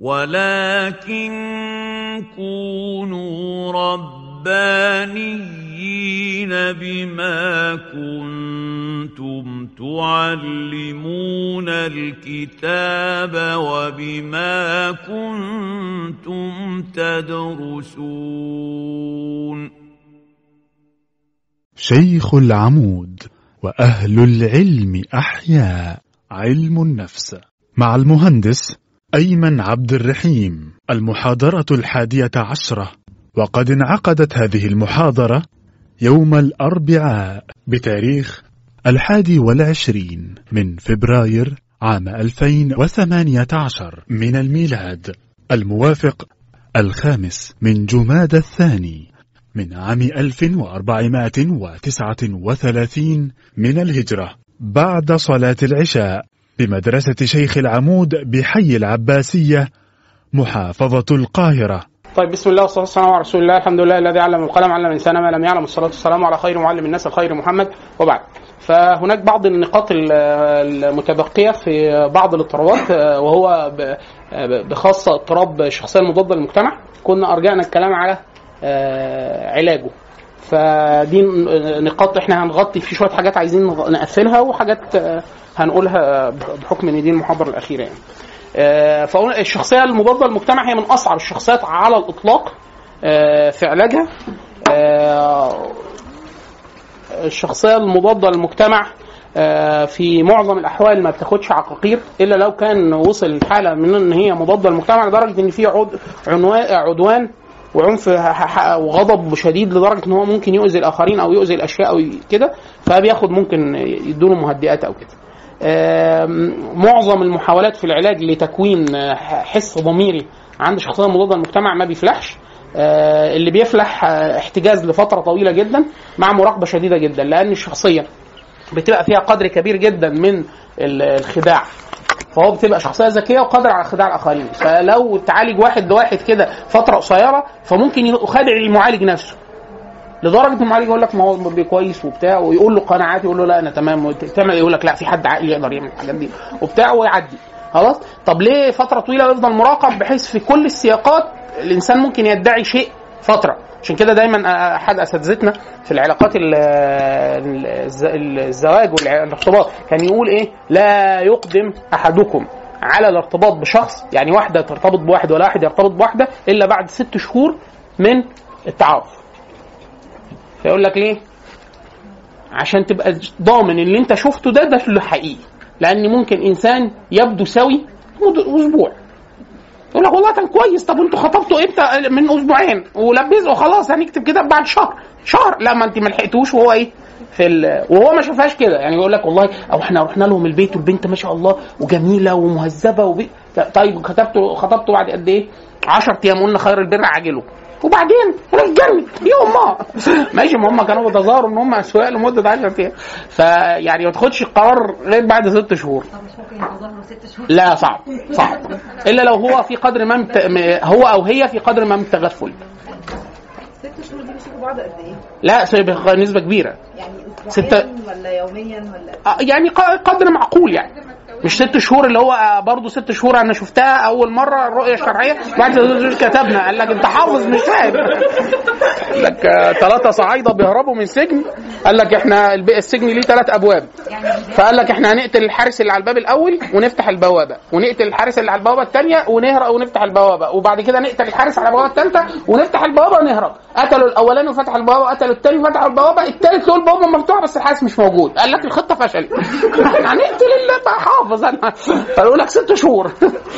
ولكن كونوا ربانيين بما كنتم تعلمون الكتاب وبما كنتم تدرسون شيخ العمود وأهل العلم أحياء علم النفس مع المهندس أيمن عبد الرحيم المحاضرة الحادية عشرة وقد انعقدت هذه المحاضرة يوم الأربعاء بتاريخ الحادي والعشرين من فبراير عام 2018 من الميلاد الموافق الخامس من جماد الثاني من عام 1439 من الهجرة بعد صلاة العشاء بمدرسة شيخ العمود بحي العباسية محافظة القاهرة طيب بسم الله والصلاه والسلام على رسول الله الحمد لله الذي علم القلم علم الانسان ما لم يعلم الصلاه والسلام على خير معلم الناس الخير محمد وبعد فهناك بعض النقاط المتبقيه في بعض الاضطرابات وهو بخاصه اضطراب الشخصيه المضاده للمجتمع كنا ارجعنا الكلام على علاجه فدي نقاط احنا هنغطي في شويه حاجات عايزين نقفلها وحاجات هنقولها بحكم ان دي المحاضره الاخيره يعني. فقلنا الشخصيه المضاده للمجتمع هي من اصعب الشخصيات على الاطلاق في علاجها الشخصيه المضاده للمجتمع في معظم الاحوال ما بتاخدش عقاقير الا لو كان وصل الحاله من ان هي مضاده للمجتمع لدرجه ان في عدوان وعنف وغضب شديد لدرجه ان هو ممكن يؤذي الاخرين او يؤذي الاشياء او كده فبياخد ممكن يدوله مهدئات او كده. معظم المحاولات في العلاج لتكوين حس ضميري عند شخصيه مضاده للمجتمع ما بيفلحش اللي بيفلح احتجاز لفتره طويله جدا مع مراقبه شديده جدا لان الشخصيه بتبقى فيها قدر كبير جدا من الخداع فهو بتبقى شخصيه ذكيه وقادره على خداع الاخرين فلو تعالج واحد لواحد كده فتره قصيره فممكن يخادع المعالج نفسه لدرجه المعالج يقول لك ما هو كويس وبتاع ويقول له قناعات يقول له لا انا تمام تعمل يقول لك لا في حد عاقل يقدر يعمل الحاجات دي وبتاع ويعدي خلاص طب ليه فتره طويله ويفضل مراقب بحيث في كل السياقات الانسان ممكن يدعي شيء فتره عشان كده دايما احد اساتذتنا في العلاقات الزواج والارتباط كان يقول ايه لا يقدم احدكم على الارتباط بشخص يعني واحده ترتبط بواحد ولا واحد يرتبط بواحده الا بعد ست شهور من التعارف فيقول لك ليه عشان تبقى ضامن اللي انت شفته ده ده اللي حقيقي لان ممكن انسان يبدو سوي اسبوع يقول لك والله كان كويس طب انتوا خطبتوا امتى من اسبوعين ولبس وخلاص هنكتب كده بعد شهر شهر لا ما انت ما لحقتوش وهو ايه في ال... وهو ما شافهاش كده يعني يقول لك والله او احنا رحنا لهم البيت والبنت ما شاء الله وجميله ومهذبه وبي... طيب خطبتوا خطبتوا بعد قد ايه؟ 10 ايام قلنا خير البر عاجله وبعدين انا اتجنن يوم ما ماشي ما هم كانوا بيتظاهروا ان هم اسواق لمده 10 ايام فيعني ما تاخدش القرار غير بعد ست شهور لا صعب صعب الا لو هو في قدر ما مت... هو او هي في قدر ما من التغفل ست شهور دي بيشوفوا بعض قد ايه؟ لا نسبه كبيره يعني ستة ولا يوميا ولا يعني قدر معقول يعني مش ست شهور اللي هو برضه ست شهور انا شفتها اول مره الرؤيه الشرعيه بعد كتبنا قال لك انت حافظ مش فاهم قال لك ثلاثه صعايده بيهربوا من سجن قال لك احنا السجن ليه ثلاث ابواب فقال لك احنا هنقتل الحارس اللي على الباب الاول ونفتح البوابه ونقتل الحارس اللي على البوابه الثانيه ونهرب ونفتح البوابه وبعد كده نقتل الحارس على البوابه الثالثه ونفتح البوابه ونهرب قتلوا الاولاني وفتحوا البوابه قتلوا الثاني وفتحوا البوابه الثالث له البوابه مفتوحه بس الحارس مش موجود قال لك الخطه فشلت احنا هنقتل اللي حافظ انا فقالوا لك ست شهور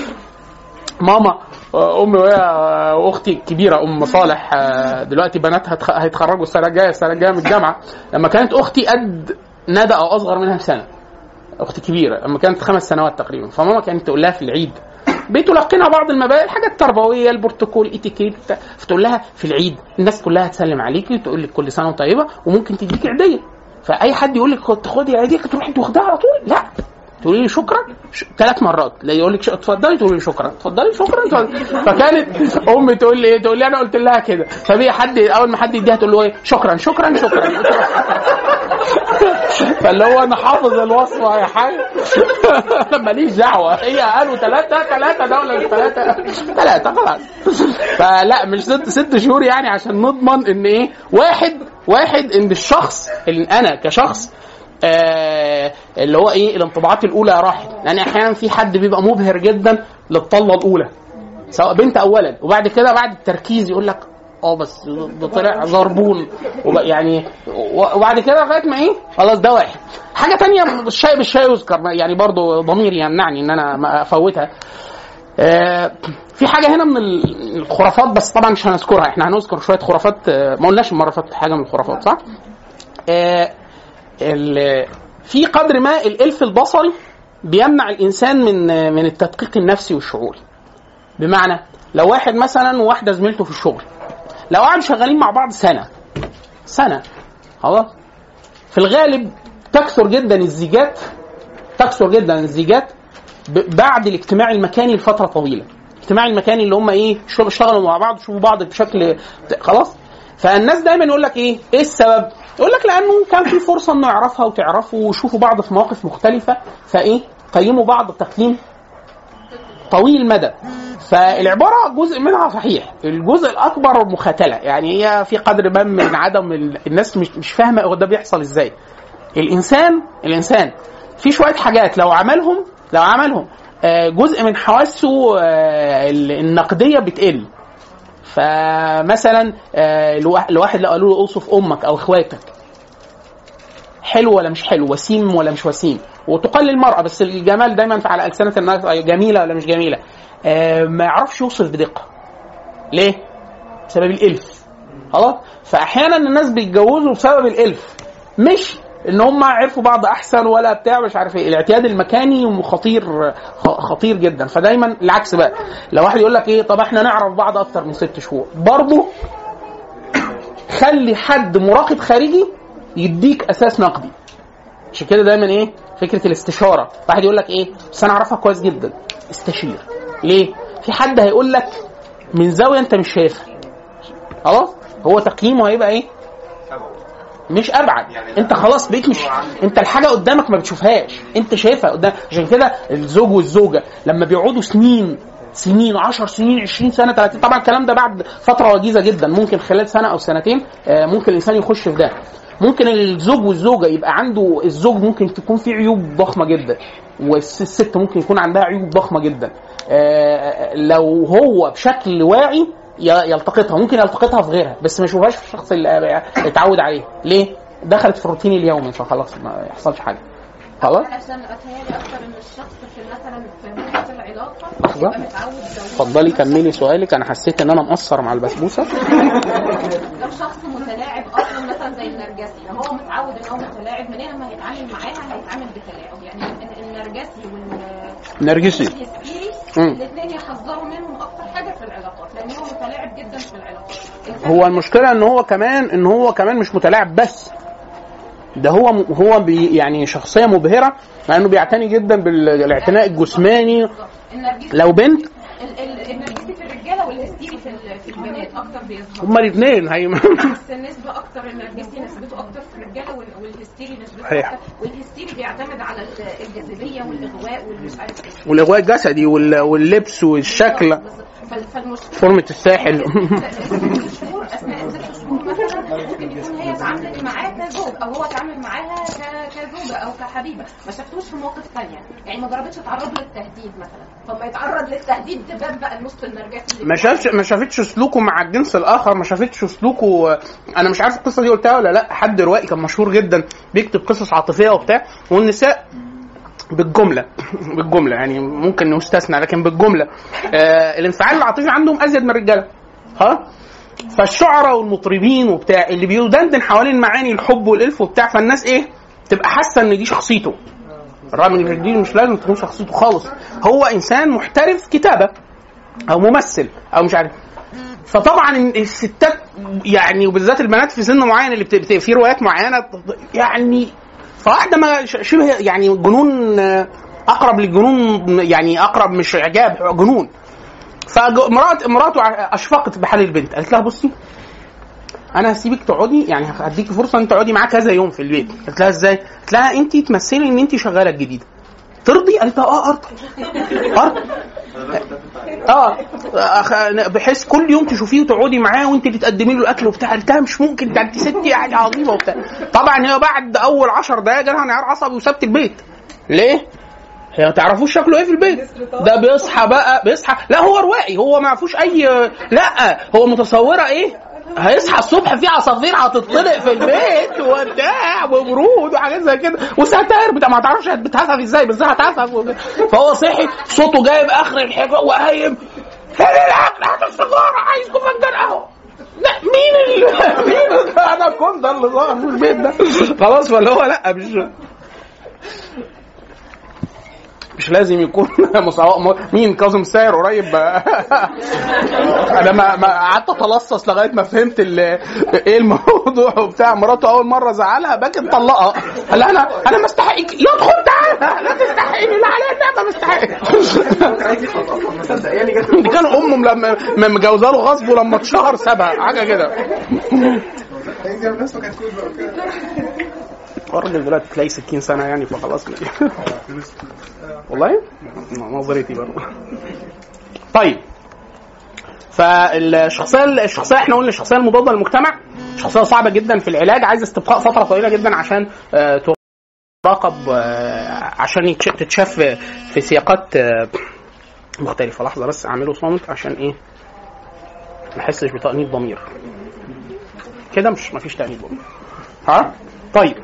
ماما امي وهي اختي الكبيره ام صالح دلوقتي بناتها هيتخرجوا السنه الجايه السنه الجايه من الجامعه لما كانت اختي قد ندى او اصغر منها بسنه اختي كبيره لما كانت خمس سنوات تقريبا فماما كانت تقول لها في العيد بتلقنها بعض المبادئ الحاجات التربويه البروتوكول اتيكيت فتقول لها في العيد الناس كلها تسلم عليكي وتقول لك كل سنه طيبه وممكن تديك عيديه فاي حد يقول لك خدي عيديه تروحي انت واخداها على طول لا تقولي لي شكرا ثلاث مرات لا يقول لك ش- اتفضلي تقولي لي شكرا اتفضلي شكرا اتفضلي. فكانت امي تقول لي ايه تقول لي انا قلت لها كده فبي حد اول ما حد يديها تقول له ايه شكرا شكرا شكرا فاللي هو انا حافظ الوصفه يا حاج ماليش دعوه هي قالوا ثلاثه ثلاثه ده ولا مش ثلاثه ثلاثه خلاص فلا مش ست ست شهور يعني عشان نضمن ان ايه واحد واحد ان الشخص اللي انا كشخص آه اللي هو ايه الانطباعات الاولى راحت لان احيانا في حد بيبقى مبهر جدا للطله الاولى سواء بنت او ولد وبعد كده بعد التركيز يقول لك اه بس ده طلع زربون وب- يعني و- وبعد كده لغايه ما ايه خلاص ده واحد حاجه تانية الشاي بالشاي يذكر يعني برضو ضميري يمنعني ان انا ما افوتها آه، في حاجه هنا من ال- الخرافات بس طبعا مش هنذكرها احنا هنذكر شويه خرافات آه، ما قلناش المره اللي فاتت حاجه من الخرافات صح؟ آه، ال- في قدر ما الالف البصري بيمنع الانسان من من التدقيق النفسي والشعوري بمعنى لو واحد مثلا وواحده زميلته في الشغل لو قعدوا شغالين مع بعض سنه سنه خلاص في الغالب تكثر جدا الزيجات تكثر جدا الزيجات ب- بعد الاجتماع المكاني لفتره طويله الاجتماع المكاني اللي هم ايه شغل- اشتغلوا مع بعض يشوفوا بعض بشكل خلاص فالناس دايما يقول لك ايه ايه السبب يقول لك لانه كان في فرصه انه يعرفها وتعرفوا ويشوفوا بعض في مواقف مختلفه فايه قيموا بعض تقييم طويل المدى فالعباره جزء منها صحيح الجزء الاكبر مخاتله يعني هي في قدر ما من عدم ال- الناس مش مش فاهمه هو ده بيحصل ازاي الانسان الانسان في شويه حاجات لو عملهم لو عملهم آه، جزء من حواسه آه، ال- النقديه بتقل فمثلا آه، الوا- الواحد لو قالوا له اوصف امك او اخواتك حلو ولا مش حلو وسيم ولا مش وسيم وتقل المرأة بس الجمال دايما على ألسنة الناس أي جميلة ولا مش جميلة آه ما يعرفش يوصف بدقة ليه؟ بسبب الإلف خلاص فأحيانا الناس بيتجوزوا بسبب الإلف مش ان هم عرفوا بعض احسن ولا بتاع مش عارف ايه الاعتياد المكاني خطير خ- خطير جدا فدايما العكس بقى لو واحد يقول لك ايه طب احنا نعرف بعض اكتر من ست شهور برضه خلي حد مراقب خارجي يديك اساس نقدي عشان كده دايما ايه فكره الاستشاره واحد يقول لك ايه بس انا اعرفها كويس جدا استشير ليه في حد هيقول لك من زاويه انت مش شايفها خلاص هو تقييمه هيبقى ايه مش ابعد انت خلاص بقيت مش انت الحاجه قدامك ما بتشوفهاش انت شايفها قدام عشان كده الزوج والزوجه لما بيقعدوا سنين سنين 10 سنين 20 سنه 30 طبعا الكلام ده بعد فتره وجيزه جدا ممكن خلال سنه او سنتين آه، ممكن الانسان يخش في ده ممكن الزوج والزوجه يبقى عنده الزوج ممكن تكون فيه عيوب ضخمه جدا والست ممكن يكون عندها عيوب ضخمه جدا آه، لو هو بشكل واعي ي- يلتقطها ممكن يلتقطها في غيرها بس ما يشوفهاش في الشخص اللي اتعود عليه ليه دخلت في الروتين اليومي فخلاص ما يحصلش حاجه خلاص عشان اتهيألي اكتر ان الشخص في مثلا في مدة العلاقه لحظة. يبقى متعود لو اتفضلي كملي سؤالك انا حسيت ان انا مقصر مع البسبوسه لو شخص متلاعب اصلا مثلا زي النرجسي لو هو متعود ان هو متلاعب منين لما هيتعامل معاها هيتعامل بتلاعب يعني ال- النرجسي وال نرجسي والهستيري مم. الاثنين يحذروا منهم اكتر حاجه في العلاقات لان هو متلاعب جدا في العلاقات هو المشكله ان هو كمان ان هو كمان مش متلاعب بس ده هو هو بي يعني شخصيه مبهره مع انه بيعتني جدا بالاعتناء الجسماني النرجسي لو بنت ال- ال- النرجسي في الرجاله والهستيري في ال- في البنات اكتر بيظهر هما الاثنين هي بس النسبة أكتر النرجسي نسبته أكتر في الرجالة وال- والهستيري نسبته صحيح. أكتر والهستيري بيعتمد على ال- الجاذبية والإغواء والمش عارف إيه والاغواء الجسدي وال- واللبس والشكل بالظبط. فال- فالمشكلة فورمه الساحل الست شهور أثناء الست شهور مثلا ممكن يكون هي اتعاملت معاه كزوج أو هو اتعامل معاها ك- كزوجة أو كحبيبة ما شافتوش في مواقف تانية يعني ما جربتش تتعرض للتهديد مثلا فلما يتعرض للتهديد تبان بقى النص النرجسي اللي ما شافش ما شافتش سلوكه مع الجنس الاخر ما شافتش سلوكه انا مش عارف القصه دي قلتها ولا لا حد روائي كان مشهور جدا بيكتب قصص عاطفيه وبتاع والنساء بالجمله بالجمله يعني ممكن نستثنى لكن بالجمله آه الانفعال العاطفي عندهم ازيد من الرجاله ها فالشعراء والمطربين وبتاع اللي بيدندن حوالين معاني الحب والالف وبتاع فالناس ايه تبقى حاسه ان دي شخصيته رغم ان دي مش لازم تكون شخصيته خالص هو انسان محترف كتابه او ممثل او مش عارف فطبعا الستات يعني وبالذات البنات في سن معين اللي بت... بت... في روايات معينه يعني فواحده ما ش- شبه يعني جنون آه، اقرب للجنون يعني اقرب مش اعجاب جنون فمرات مراته اشفقت بحال البنت قالت لها بصي انا هسيبك تقعدي يعني هديكي فرصه ان تقعدي معاه كذا يوم في البيت قالت لها ازاي؟ قالت لها انت تمثلي ان انت شغاله الجديده ترضي؟ قالت لها اه ارضى ارضى اه أخ- بحيث كل يوم تشوفيه وتقعدي معاه وانت اللي تقدمي له الاكل وبتاع قالت لها مش ممكن ده انت ست يعني عظيمه وبتاع طبعا هي بعد اول 10 دقائق جالها انهيار عصبي وسابت البيت ليه؟ هي ما تعرفوش شكله ايه في البيت ده بيصحى بقى بيصحى لا هو روائي هو ما فيهوش اي لا هو متصوره ايه هيصحى الصبح في عصافير هتطلق في البيت وبتاع وبرود وحاجات زي كده وستاير بتاع ما تعرفش بتهفف ازاي بس هتهفف وب- فهو صحي صوته جايب اخر الحجر وقايم فين الاكل هات السيجاره عايز فنجان قهوه لا مين اللي مين انا كنت ده اللي ظهر في البيت ده خلاص فاللي هو لا مش مش لازم يكون مساواة م- مين كاظم الساهر قريب انا ما ما قعدت اتلصص لغايه ما فهمت ال- ايه الموضوع وبتاع مراته اول مره زعلها باكي مطلقها قال لها انا انا ما استحقك يدخل تعالى لا تستحقني لا على ما مستحق دي كان امه لما م- مجوزه له غصب ولما اتشهر سابها حاجه كده هو الراجل دلوقتي تلاقي 60 سنه يعني فخلاص والله نظرتي برضه طيب فالشخصيه الشخصيه احنا قلنا الشخصيه المضاده للمجتمع شخصيه صعبه جدا في العلاج عايزه استبقاء فتره طويله جدا عشان آه، تراقب آه، عشان يتش- تتشاف في- في سياقات آه، مختلفه لحظه بس اعمله صامت عشان ايه ما احسش بتانيب ضمير كده مش مفيش تانيب ضمير ها طيب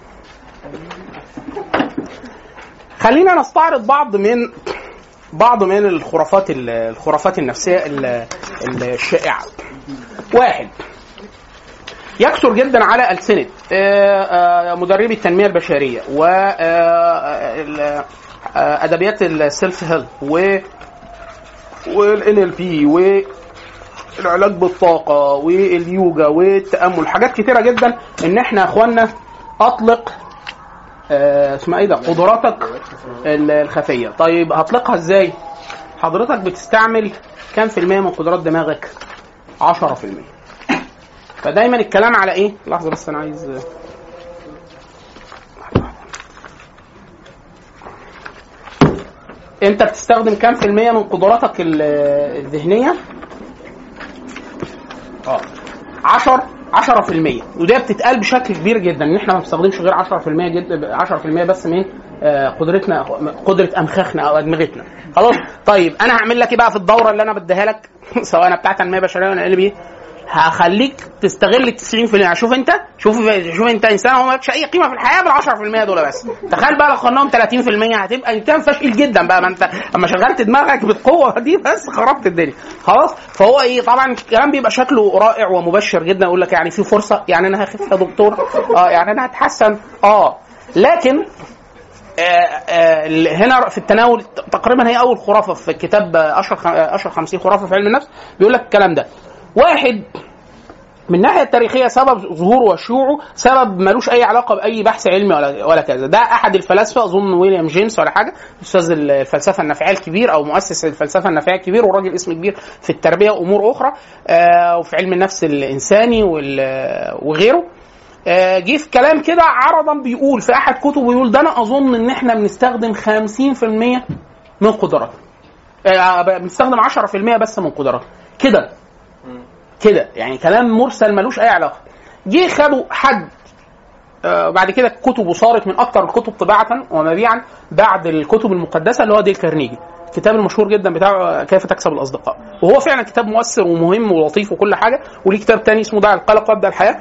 خلينا نستعرض بعض من بعض من الخرافات ال- الخرافات النفسيه ال- الشائعه. واحد يكثر جدا على السنه آه، آه، مدربي التنميه البشريه و آه، ال- آه، ادبيات السيلف هيلب و والان ال بي والعلاج بالطاقه واليوجا والتامل حاجات كتيره جدا ان احنا يا اخوانا اطلق آه، اسمها ايه ده قدراتك ال- الخفيه طيب هطلقها ازاي حضرتك بتستعمل كام في المية من قدرات دماغك 10 في المية فدايما الكلام على ايه لحظه بس انا عايز انت بتستخدم كام في المية من قدراتك ال- الذهنيه اه 10 10% وده بتتقال بشكل كبير جدا ان احنا ما بنستخدمش غير 10% جد 10% بس من آه، قدرتنا قدره امخاخنا او ادمغتنا خلاص طيب انا هعمل لك ايه بقى في الدوره اللي انا بديها لك سواء انا بتاعت تنميه بشريه ولا ال بي هخليك تستغل ال 90% شوف انت شوف شوف انت انسان هو مالكش اي قيمه في الحياه بال 10% دول بس تخيل بقى لو خدناهم 30% هتبقى انسان فاشل جدا بقى ما انت اما شغلت دماغك بالقوه دي بس خربت الدنيا خلاص فهو ايه طبعا الكلام بيبقى شكله رائع ومبشر جدا يقول لك يعني في فرصه يعني انا هخف يا دكتور اه يعني انا هتحسن اه لكن آه، آه، هنا في التناول تقريبا هي اول خرافه في كتاب آه، اشهر خ- آه، اشهر 50 خرافه في علم النفس بيقول لك الكلام ده واحد من الناحيه التاريخيه سبب ظهوره وشيوعه سبب ملوش اي علاقه باي بحث علمي ولا ولا كذا ده احد الفلاسفه اظن ويليام جيمس ولا حاجه استاذ الفلسفه النفعيه الكبير او مؤسس الفلسفه النفعيه الكبير وراجل اسم كبير في التربيه وامور اخرى آه، وفي علم النفس الانساني وال- وغيره آه، جه في كلام كده عرضا بيقول في احد كتبه بيقول ده انا اظن ان احنا بنستخدم 50% من قدراتنا آه، بنستخدم 10% بس من قدراتنا كده كده يعني كلام مرسل ملوش اي علاقه جه خدوا حد آه، بعد كده كتبه صارت من اكثر الكتب طباعه ومبيعا بعد الكتب المقدسه اللي هو ديل كارنيجي الكتاب المشهور جدا بتاعه آه، كيف تكسب الاصدقاء وهو فعلا كتاب مؤثر ومهم ولطيف وكل حاجه وليه كتاب تاني اسمه دع القلق وابدا الحياه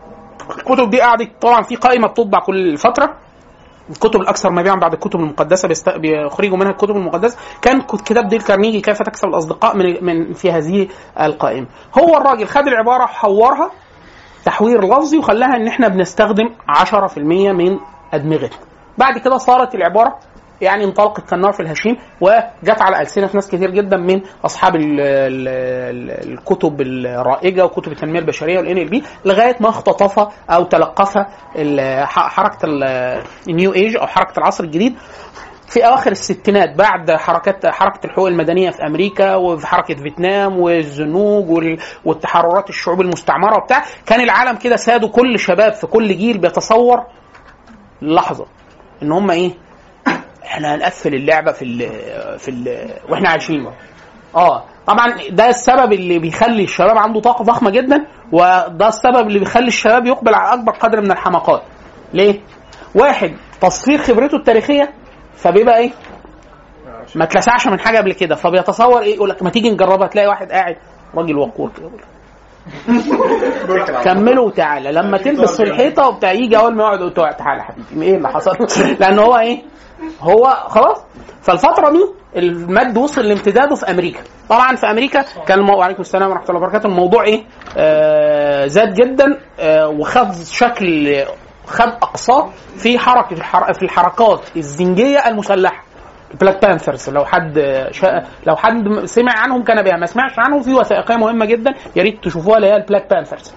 الكتب دي قعدت طبعا في قائمه بتطبع كل فتره الكتب الاكثر مبيعا بعد الكتب المقدسه بيست... بيخرجوا منها الكتب المقدسه كان كتاب ديل كارنيجي كيف تكسب الاصدقاء من من في هذه القائمه هو الراجل خد العباره وحورها تحوير لفظي وخلاها ان احنا بنستخدم 10% من ادمغتنا بعد كده صارت العباره يعني انطلقت كالنار في الهشيم وجت على السنه ناس كتير جدا من اصحاب ال ال ال الكتب الرائجه وكتب التنميه البشريه والان ال بي لغايه ما اختطف او تلقفها ال- ح- حركه ال- النيو ايج او حركه العصر الجديد في اواخر الستينات بعد حركات حركه الحقوق المدنيه في امريكا وفي حركه فيتنام والزنوج وال- والتحررات الشعوب المستعمره وبتاع كان العالم كده سادوا كل شباب في كل جيل بيتصور لحظه ان هم ايه احنا هنقفل اللعبه في ال في ال واحنا عايشين اه طبعا ده السبب اللي بيخلي الشباب عنده طاقه ضخمه جدا وده السبب اللي بيخلي الشباب يقبل على اكبر قدر من الحماقات ليه واحد تصفير خبرته التاريخيه فبيبقى ايه ما اتلسعش من حاجه قبل كده فبيتصور ايه يقول لك ما تيجي نجربها تلاقي واحد قاعد راجل وقور كده يقول لك كملوا وتعالى لما تلبس في الحيطه وبتاع يجي اول ما يقعد يقول له تعالى يا حبيبي ايه اللي حصل لان هو ايه هو خلاص فالفتره دي المد وصل لامتداده في امريكا طبعا في امريكا كان المو... وعليكم السلام ورحمه الله وبركاته الموضوع ايه آه زاد جدا آه وخد شكل خد اقصاه في حركه الحر... في الحركات الزنجيه المسلحه البلاك بانثرز لو حد شا... لو حد سمع عنهم كان بيها ما سمعش عنهم في وثائقيه مهمه جدا يا ريت تشوفوها اللي هي البلاك بانثرز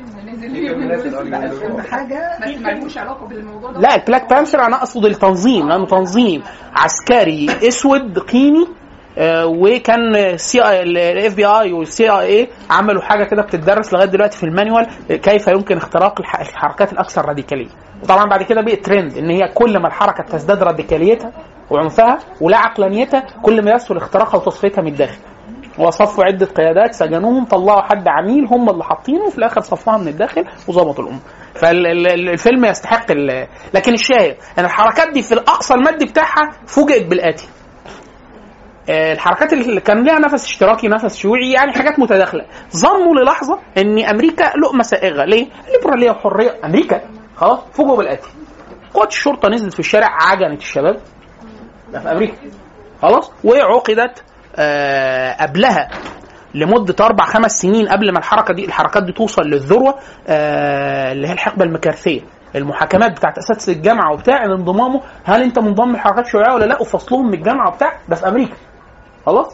حاجه بس ملوش علاقه بالموضوع ده لا البلاك بانثر انا اقصد التنظيم لانه تنظيم عسكري اسود قيني آه، وكان سي الاف بي اي والسي اي اي عملوا حاجه كده بتدرس لغايه دلوقتي في المانيوال آه، كيف يمكن اختراق الح- الحركات الاكثر راديكاليه وطبعا بعد كده بقت ترند ان هي كل ما الحركه تزداد راديكاليتها وعنفها ولا عقلانيتها كل ما يسهل اختراقها وتصفيتها من الداخل وصفوا عده قيادات سجنوهم طلعوا حد عميل هم اللي حاطينه وفي الاخر صفوها من الداخل وظبطوا الامور فالفيلم يستحق ال- لكن الشاهد ان الحركات دي في الاقصى المادي بتاعها فوجئت بالاتي آه، الحركات اللي كان لها نفس اشتراكي نفس شيوعي يعني حاجات متداخله ظنوا للحظه ان امريكا لقمه سائغه ليه؟ ليبراليه وحريه امريكا خلاص فوجئوا بالاتي قوات الشرطه نزلت في الشارع عجنت الشباب ده في امريكا خلاص وعقدت آه قبلها لمده اربع خمس سنين قبل ما الحركه دي الحركات دي توصل للذروه آه اللي هي الحقبه المكارثيه المحاكمات بتاعت اساتذه الجامعه وبتاع ان انضمامه هل انت منضم لحركات شيوعيه ولا لا وفصلهم من الجامعه وبتاع ده في امريكا خلاص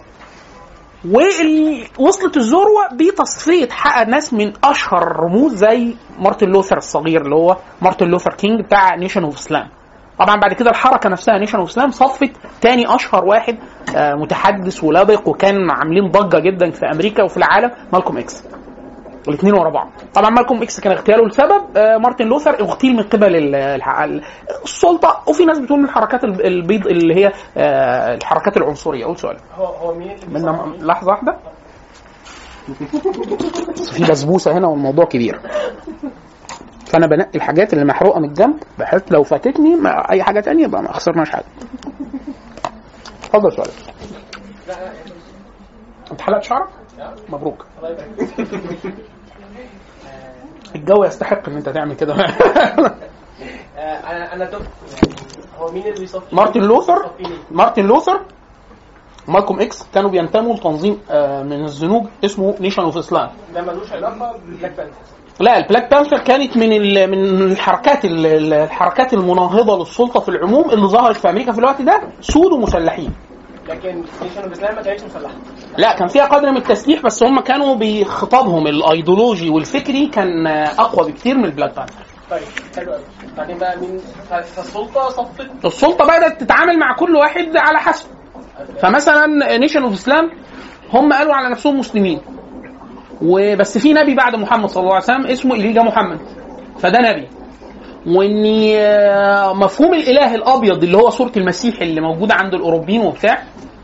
ووصلت الذروه بتصفيه حق ناس من اشهر الرموز زي مارتن لوثر الصغير اللي هو مارتن لوثر كينج بتاع نيشن اوف اسلام طبعا بعد كده الحركه نفسها نيشن اوف اسلام صفت تاني اشهر واحد آه، متحدث ولبق وكان عاملين ضجه جدا في امريكا وفي العالم مالكوم اكس الاثنين ورا بعض طبعا مالكوم اكس كان اغتياله لسبب آه، مارتن لوثر اغتيل من قبل ال- الح- ال- السلطه وفي ناس بتقول من الحركات الب- البيض اللي هي آه، الحركات العنصريه اقول سؤال هو هو مين اللي من لحظه واحده بس في بسبوسه هنا والموضوع كبير فانا بنقي الحاجات اللي محروقه من الجنب بحيث لو فاتتني مع اي حاجه تانية يبقى ما خسرناش حاجه اتفضل سؤال انت حلقت شعرك؟ مبروك الجو يستحق ان انت تعمل كده آه، انا انا دكتور هو مين اللي بيصفي مارتن لوثر بيصفي ليه؟ مارتن لوثر مالكوم اكس كانوا بينتموا لتنظيم آه، من الزنوج اسمه نيشن اوف اسلام ده ملوش علاقه بالبلاك بانثر لا البلاك بانثر كانت من ال- من الحركات ال- ال- الحركات المناهضه للسلطه في العموم اللي ظهرت في امريكا في الوقت ده سود ومسلحين لكن نيشن اوف اسلام ما كانتش مسلحه لا كان فيها قدر من التسليح بس هم كانوا بخطابهم الايديولوجي والفكري كان آه، اقوى بكتير من البلاك بانثر طيب حلو قوي بعدين بقى مين ف- فالسلطه صفت السلطه بدات تتعامل مع كل واحد على حسب فمثلا نيشن اوف اسلام هم قالوا على نفسهم مسلمين وبس في نبي بعد محمد صلى الله عليه وسلم اسمه إليجا محمد فده نبي وان آه، مفهوم الاله الابيض اللي هو صوره المسيح اللي موجوده عند الاوروبيين وبتاع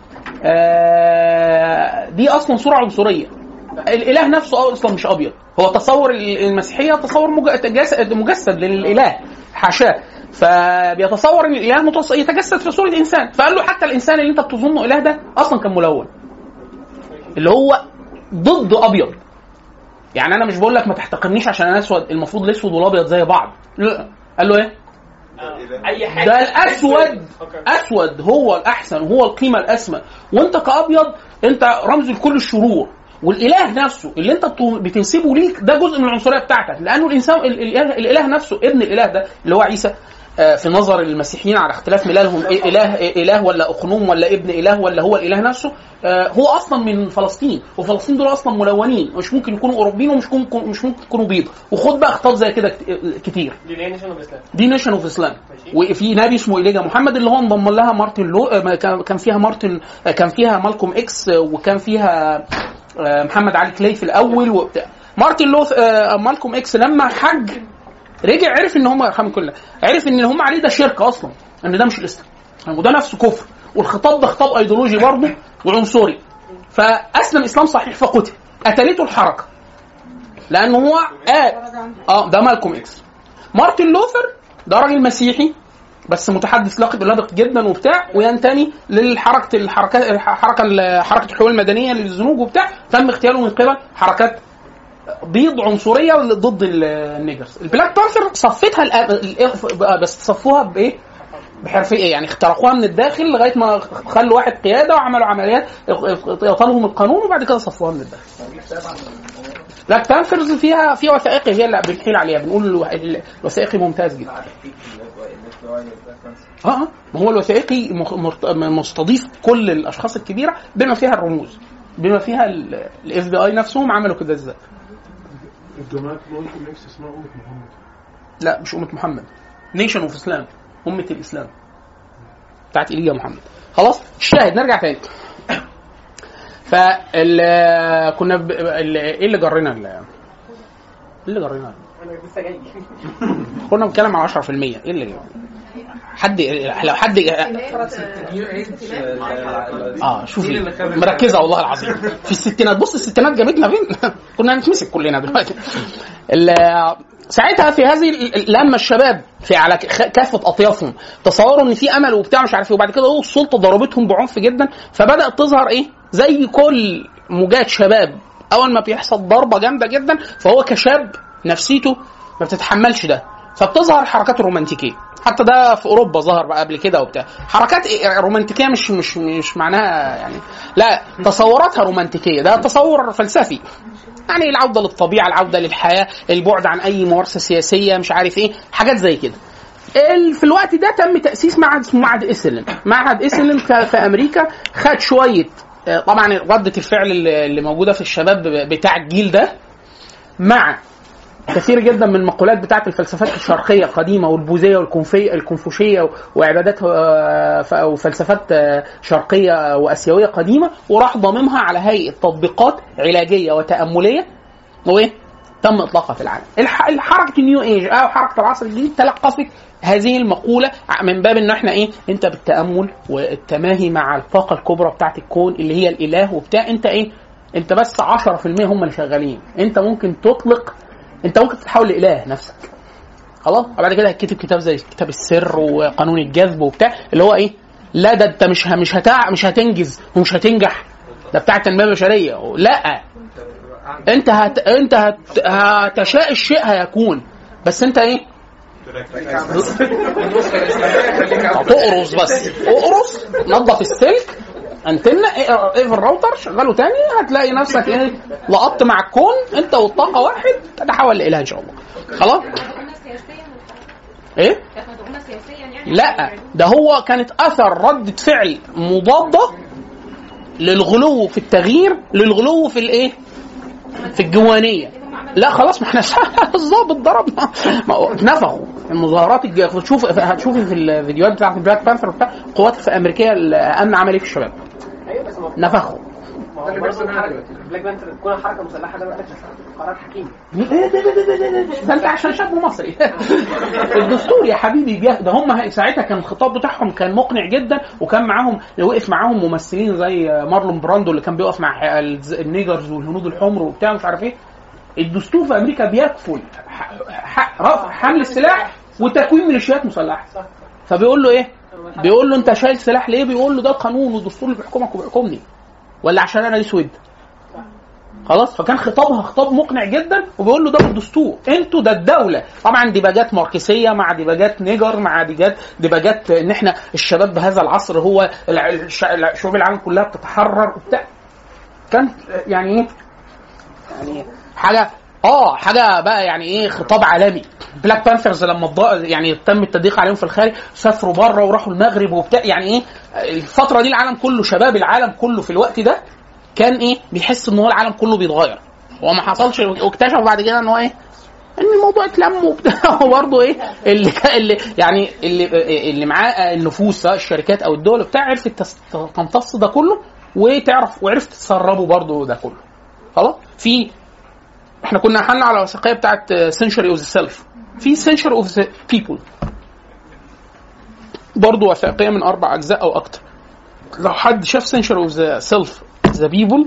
آه، دي اصلا صوره عنصريه الاله نفسه اصلا مش ابيض هو تصور المسيحيه تصور مج- جس- مجسد للاله حاشاه فبيتصور ان الاله متص- يتجسد في صوره انسان فقال له حتى الانسان اللي انت بتظنه اله ده اصلا كان ملون اللي هو ضد ابيض يعني انا مش بقول لك ما تحتقرنيش عشان انا اسود المفروض الاسود والابيض زي بعض لا قال له ايه اي حاجه ده الاسود اسود هو الاحسن هو القيمه الاسمى وانت كابيض انت رمز لكل الشرور والاله نفسه اللي انت بت- بتنسبه ليك ده جزء من العنصريه بتاعتك لانه الانسان ال- الاله, الإله نفسه ابن الاله ده اللي هو عيسى آه، في نظر المسيحيين على اختلاف ملالهم إيه اله إيه اله ولا اقنوم ولا ابن اله ولا هو الاله نفسه آه، هو اصلا من فلسطين وفلسطين دول اصلا ملونين مش ممكن يكونوا اوروبيين ومش ممكن مش ممكن يكونوا بيض وخد بقى خطاب زي كده كت- كتير دي ليه نيشن اوف اسلام دي نيشن اوف اسلام وفي نبي اسمه ايليجا محمد اللي هو انضم لها مارتن لو آه، كان كان فيها مارتن آه، كان فيها مالكوم اكس آه، وكان فيها آه، محمد علي كلاي في الاول وبتاع مارتن لو آه، مالكوم اكس لما حج رجع عرف ان هم يرحمه كله عرف ان اللي هم عليه ده شرك اصلا ان ده مش الاسلام وده نفسه كفر والخطاب ده خطاب ايديولوجي برضه وعنصري فاسلم اسلام صحيح فقتل قتلته الحركه لان هو قال اه ده مالكوم اكس مارتن لوثر ده راجل مسيحي بس متحدث لقب لبق جدا وبتاع وينتمي للحركه الحركات الحركه حركه الحقوق المدنيه للزنوج وبتاع تم اغتياله من قبل حركات بيض عنصريه ضد ال- النيجرز البلاك بانثر صفتها الأ- بس صفوها بايه بحرفيه يعني اخترقوها من الداخل لغايه ما خلوا واحد قياده وعملوا عمليات اعطالهم القانون وبعد كده صفوها من الداخل بلاك بانثرز فيها في وثائقي هي اللي بنحيل عليها بنقول الو- الوثائقي ممتاز جدا اه اه ما هو الوثائقي مخ- مرت- مستضيف كل الاشخاص الكبيره بما فيها الرموز بما فيها الاف بي اي نفسهم عملوا كده ازاي الجماعة ممكن نفس اسمها أمة محمد لا مش أمة محمد نيشن اوف اسلام أمة الإسلام بتاعت إيليا محمد خلاص الشاهد نرجع تاني فال كنا ب... ال- ايه اللي جرينا ال- ايه اللي جرينا انا لسه جاي كنا بنتكلم على 10% ايه اللي حد لو حد اه شوفي مركزه والله العظيم في الستينات بص الستينات جابتنا فين كنا هنتمسك كلنا دلوقتي ال- ساعتها في هذه ال- ال- لما الشباب في على ك- كافه اطيافهم تصوروا ان في امل وبتاع مش عارف ايه وبعد كده لقوا السلطه ضربتهم بعنف جدا فبدات تظهر ايه زي كل موجات شباب اول ما بيحصل ضربه جامده جدا فهو كشاب نفسيته ما بتتحملش ده فبتظهر الحركات الرومانتيكيه حتى ده في اوروبا ظهر بقى قبل كده وبتاع حركات إيه- رومانتيكيه مش مش مش معناها يعني لا تصوراتها رومانتيكيه ده تصور فلسفي يعني العوده للطبيعه العوده للحياه البعد عن اي ممارسه سياسيه مش عارف ايه حاجات زي كده ال- في الوقت ده تم تاسيس معهد اسمه معهد اسلم معهد اسلم ك- في امريكا خد شويه آه، طبعا رده الفعل اللي اللي موجوده في الشباب بتاع الجيل ده مع كثير جدا من المقولات بتاعت الفلسفات الشرقيه القديمه والبوذيه والكونفي الكونفوشيه وعبادات آه، ف- وفلسفات آه، شرقيه واسيويه قديمه وراح ضاممها على هيئه تطبيقات علاجيه وتامليه وايه؟ تم اطلاقها في العالم. الح- الحركه النيو ايج او حركه العصر الجديد تلقفت هذه المقوله من باب ان احنا ايه؟ انت بالتامل والتماهي مع الطاقه الكبرى بتاعت الكون اللي هي الاله وبتاع انت ايه؟ انت بس 10% هم اللي شغالين، انت ممكن تطلق انت ممكن تتحول لاله نفسك. خلاص؟ وبعد كده هتكتب كتاب زي كتاب السر وقانون الجذب وبتاع اللي هو ايه؟ لا ده انت مش ه- مش هتع مش هتنجز ومش هتنجح ده بتاع التنميه البشريه لا انت هت... انت هت... هتشاء الشيء هيكون بس انت ايه تقرص بس اقرص نظف السلك انتنا ايه في الراوتر شغله تاني هتلاقي نفسك ايه لقطت مع الكون انت والطاقه واحد تتحول لاله ان شاء الله خلاص مدعومة سياسيا ايه كانت مدعومة سياسيا يعني لا ده هو كانت اثر ردة فعل مضادة للغلو في التغيير للغلو في الايه؟ في الجوانية لا خلاص ما احنا الظابط ضربنا ما هو نفخوا المظاهرات الج... تشوف هتشوفي في الفيديوهات بتاعت البلاك بانثر وبتاع القوات الامريكيه الامن عمل ايه في الشباب ايوه بس ما نفخوا ما هو برضه الحركة- بلاك بانثر تكون حركه مسلحه ده محتاج قرار حكيمي ده انت عشان شاب مصري الدستور يا حبيبي بيه- ده هم ساعتها كان الخطاب بتاعهم كان مقنع جدا وكان معاهم وقف معاهم ممثلين زي مارلون براندو اللي كان بيقف مع ح- الز- النيجرز والهنود الحمر وبتاع مش عارف ايه الدستور في امريكا بيكفل ح- ح- رفع حمل السلاح وتكوين ميليشيات مسلحه فبيقول له ايه؟ بيقول له انت شايل سلاح ليه؟ بيقول له ده القانون والدستور اللي بيحكمك وبيحكمني ولا عشان انا اسود؟ خلاص فكان خطابها خطاب مقنع جدا وبيقول له ده بالدستور انتوا ده الدوله طبعا ديباجات ماركسيه مع ديباجات نيجر مع ديباجات ديباجات ان احنا الشباب بهذا العصر هو الع- الش- الع- شعوب العالم كلها بتتحرر وبتاع كان يعني ايه يعني حاجه اه حاجه بقى يعني ايه خطاب عالمي بلاك بانثرز لما الض- يعني تم التضييق عليهم في الخارج سافروا بره وراحوا المغرب وبتاع يعني ايه الفتره دي العالم كله شباب العالم كله في الوقت ده كان ايه بيحس ان هو العالم كله بيتغير هو ما حصلش واكتشف بعد كده ان هو ايه ان الموضوع اتلم وبتاع وبرضه ايه اللي اللي يعني اللي اللي معاه النفوذ سواء الشركات او الدول بتاع عرفت تس- تمتص ده كله وتعرف وعرفت تسربه برضه ده كله خلاص في احنا كنا حلنا على الوثائقيه بتاعت سنشري اوف ذا سيلف في سنشري اوف ذا بيبل برضه وثائقيه من اربع اجزاء او اكتر لو حد شاف سنشري اوف ذا سيلف ذا بيبل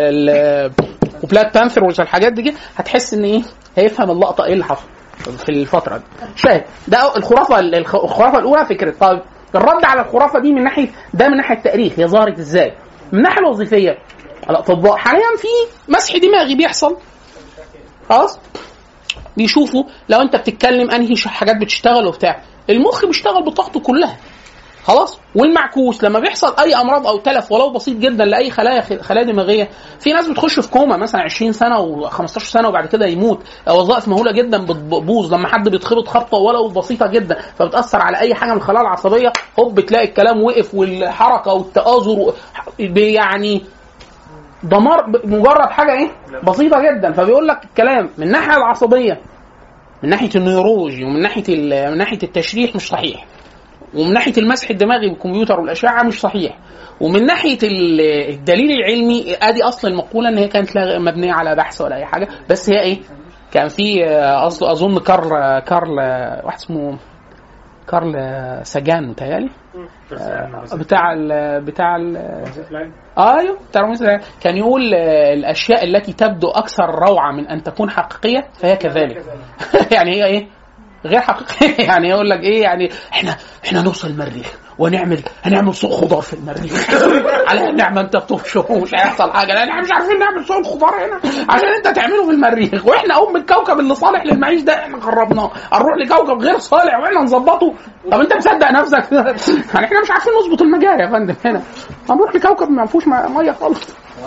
وبلاك بانثر والحاجات دي هتحس ان ايه هيفهم اللقطه ايه اللي حصل في الفتره دي شاهد ده الخرافه الخ- الخرافه الاولى فكره طيب الرد على الخرافه دي من ناحيه ده من ناحيه التاريخ هي ظهرت ازاي؟ من الناحيه الوظيفيه الاطباء حاليا في مسح دماغي بيحصل خلاص بيشوفوا لو انت بتتكلم انهي ش- حاجات بتشتغل وبتاع المخ بيشتغل بطاقته كلها خلاص والمعكوس لما بيحصل اي امراض او تلف ولو بسيط جدا لاي خلايا خلايا دماغيه في ناس بتخش في كوما مثلا 20 سنه و15 سنه وبعد كده يموت وظائف مهوله جدا بتبوظ لما حد بيتخبط خبطه ولو بسيطه جدا فبتاثر على اي حاجه من الخلايا العصبيه هوب بتلاقي الكلام وقف والحركه والتآزر و- يعني دمار ب- مجرد حاجه ايه بسيطه جدا فبيقول لك الكلام من الناحيه العصبيه من ناحيه النيورولوجي ومن ناحيه ال- من ناحيه التشريح مش صحيح ومن ناحيه المسح الدماغي بالكمبيوتر والاشعه مش صحيح ومن ناحيه ال- الدليل العلمي ادي اصل المقوله ان هي كانت لا مبنيه على بحث ولا اي حاجه بس هي ايه كان في آه، اصل اظن كارل كارل آه، واحد اسمه كارل آه، سجان متهيألي آه، بتاع ال بتاع ال ايوه بتاع رموز العين. كان يقول آه، الاشياء التي تبدو اكثر روعه من ان تكون حقيقيه فهي كذلك يعني هي ايه غير حقيقيه يعني يقول لك ايه يعني احنا احنا نوصل المريخ ونعمل هنعمل سوق خضار في المريخ على النعمه انت بتبشر ومش هيحصل حاجه لان احنا مش عارفين نعمل سوق خضار هنا عشان انت تعمله في المريخ واحنا ام الكوكب اللي صالح للمعيش ده احنا خربناه هنروح لكوكب غير صالح واحنا نظبطه طب انت مصدق نفسك يعني احنا مش عارفين نظبط المجاري يا فندم هنا هنروح لكوكب ما فيهوش م- ميه خالص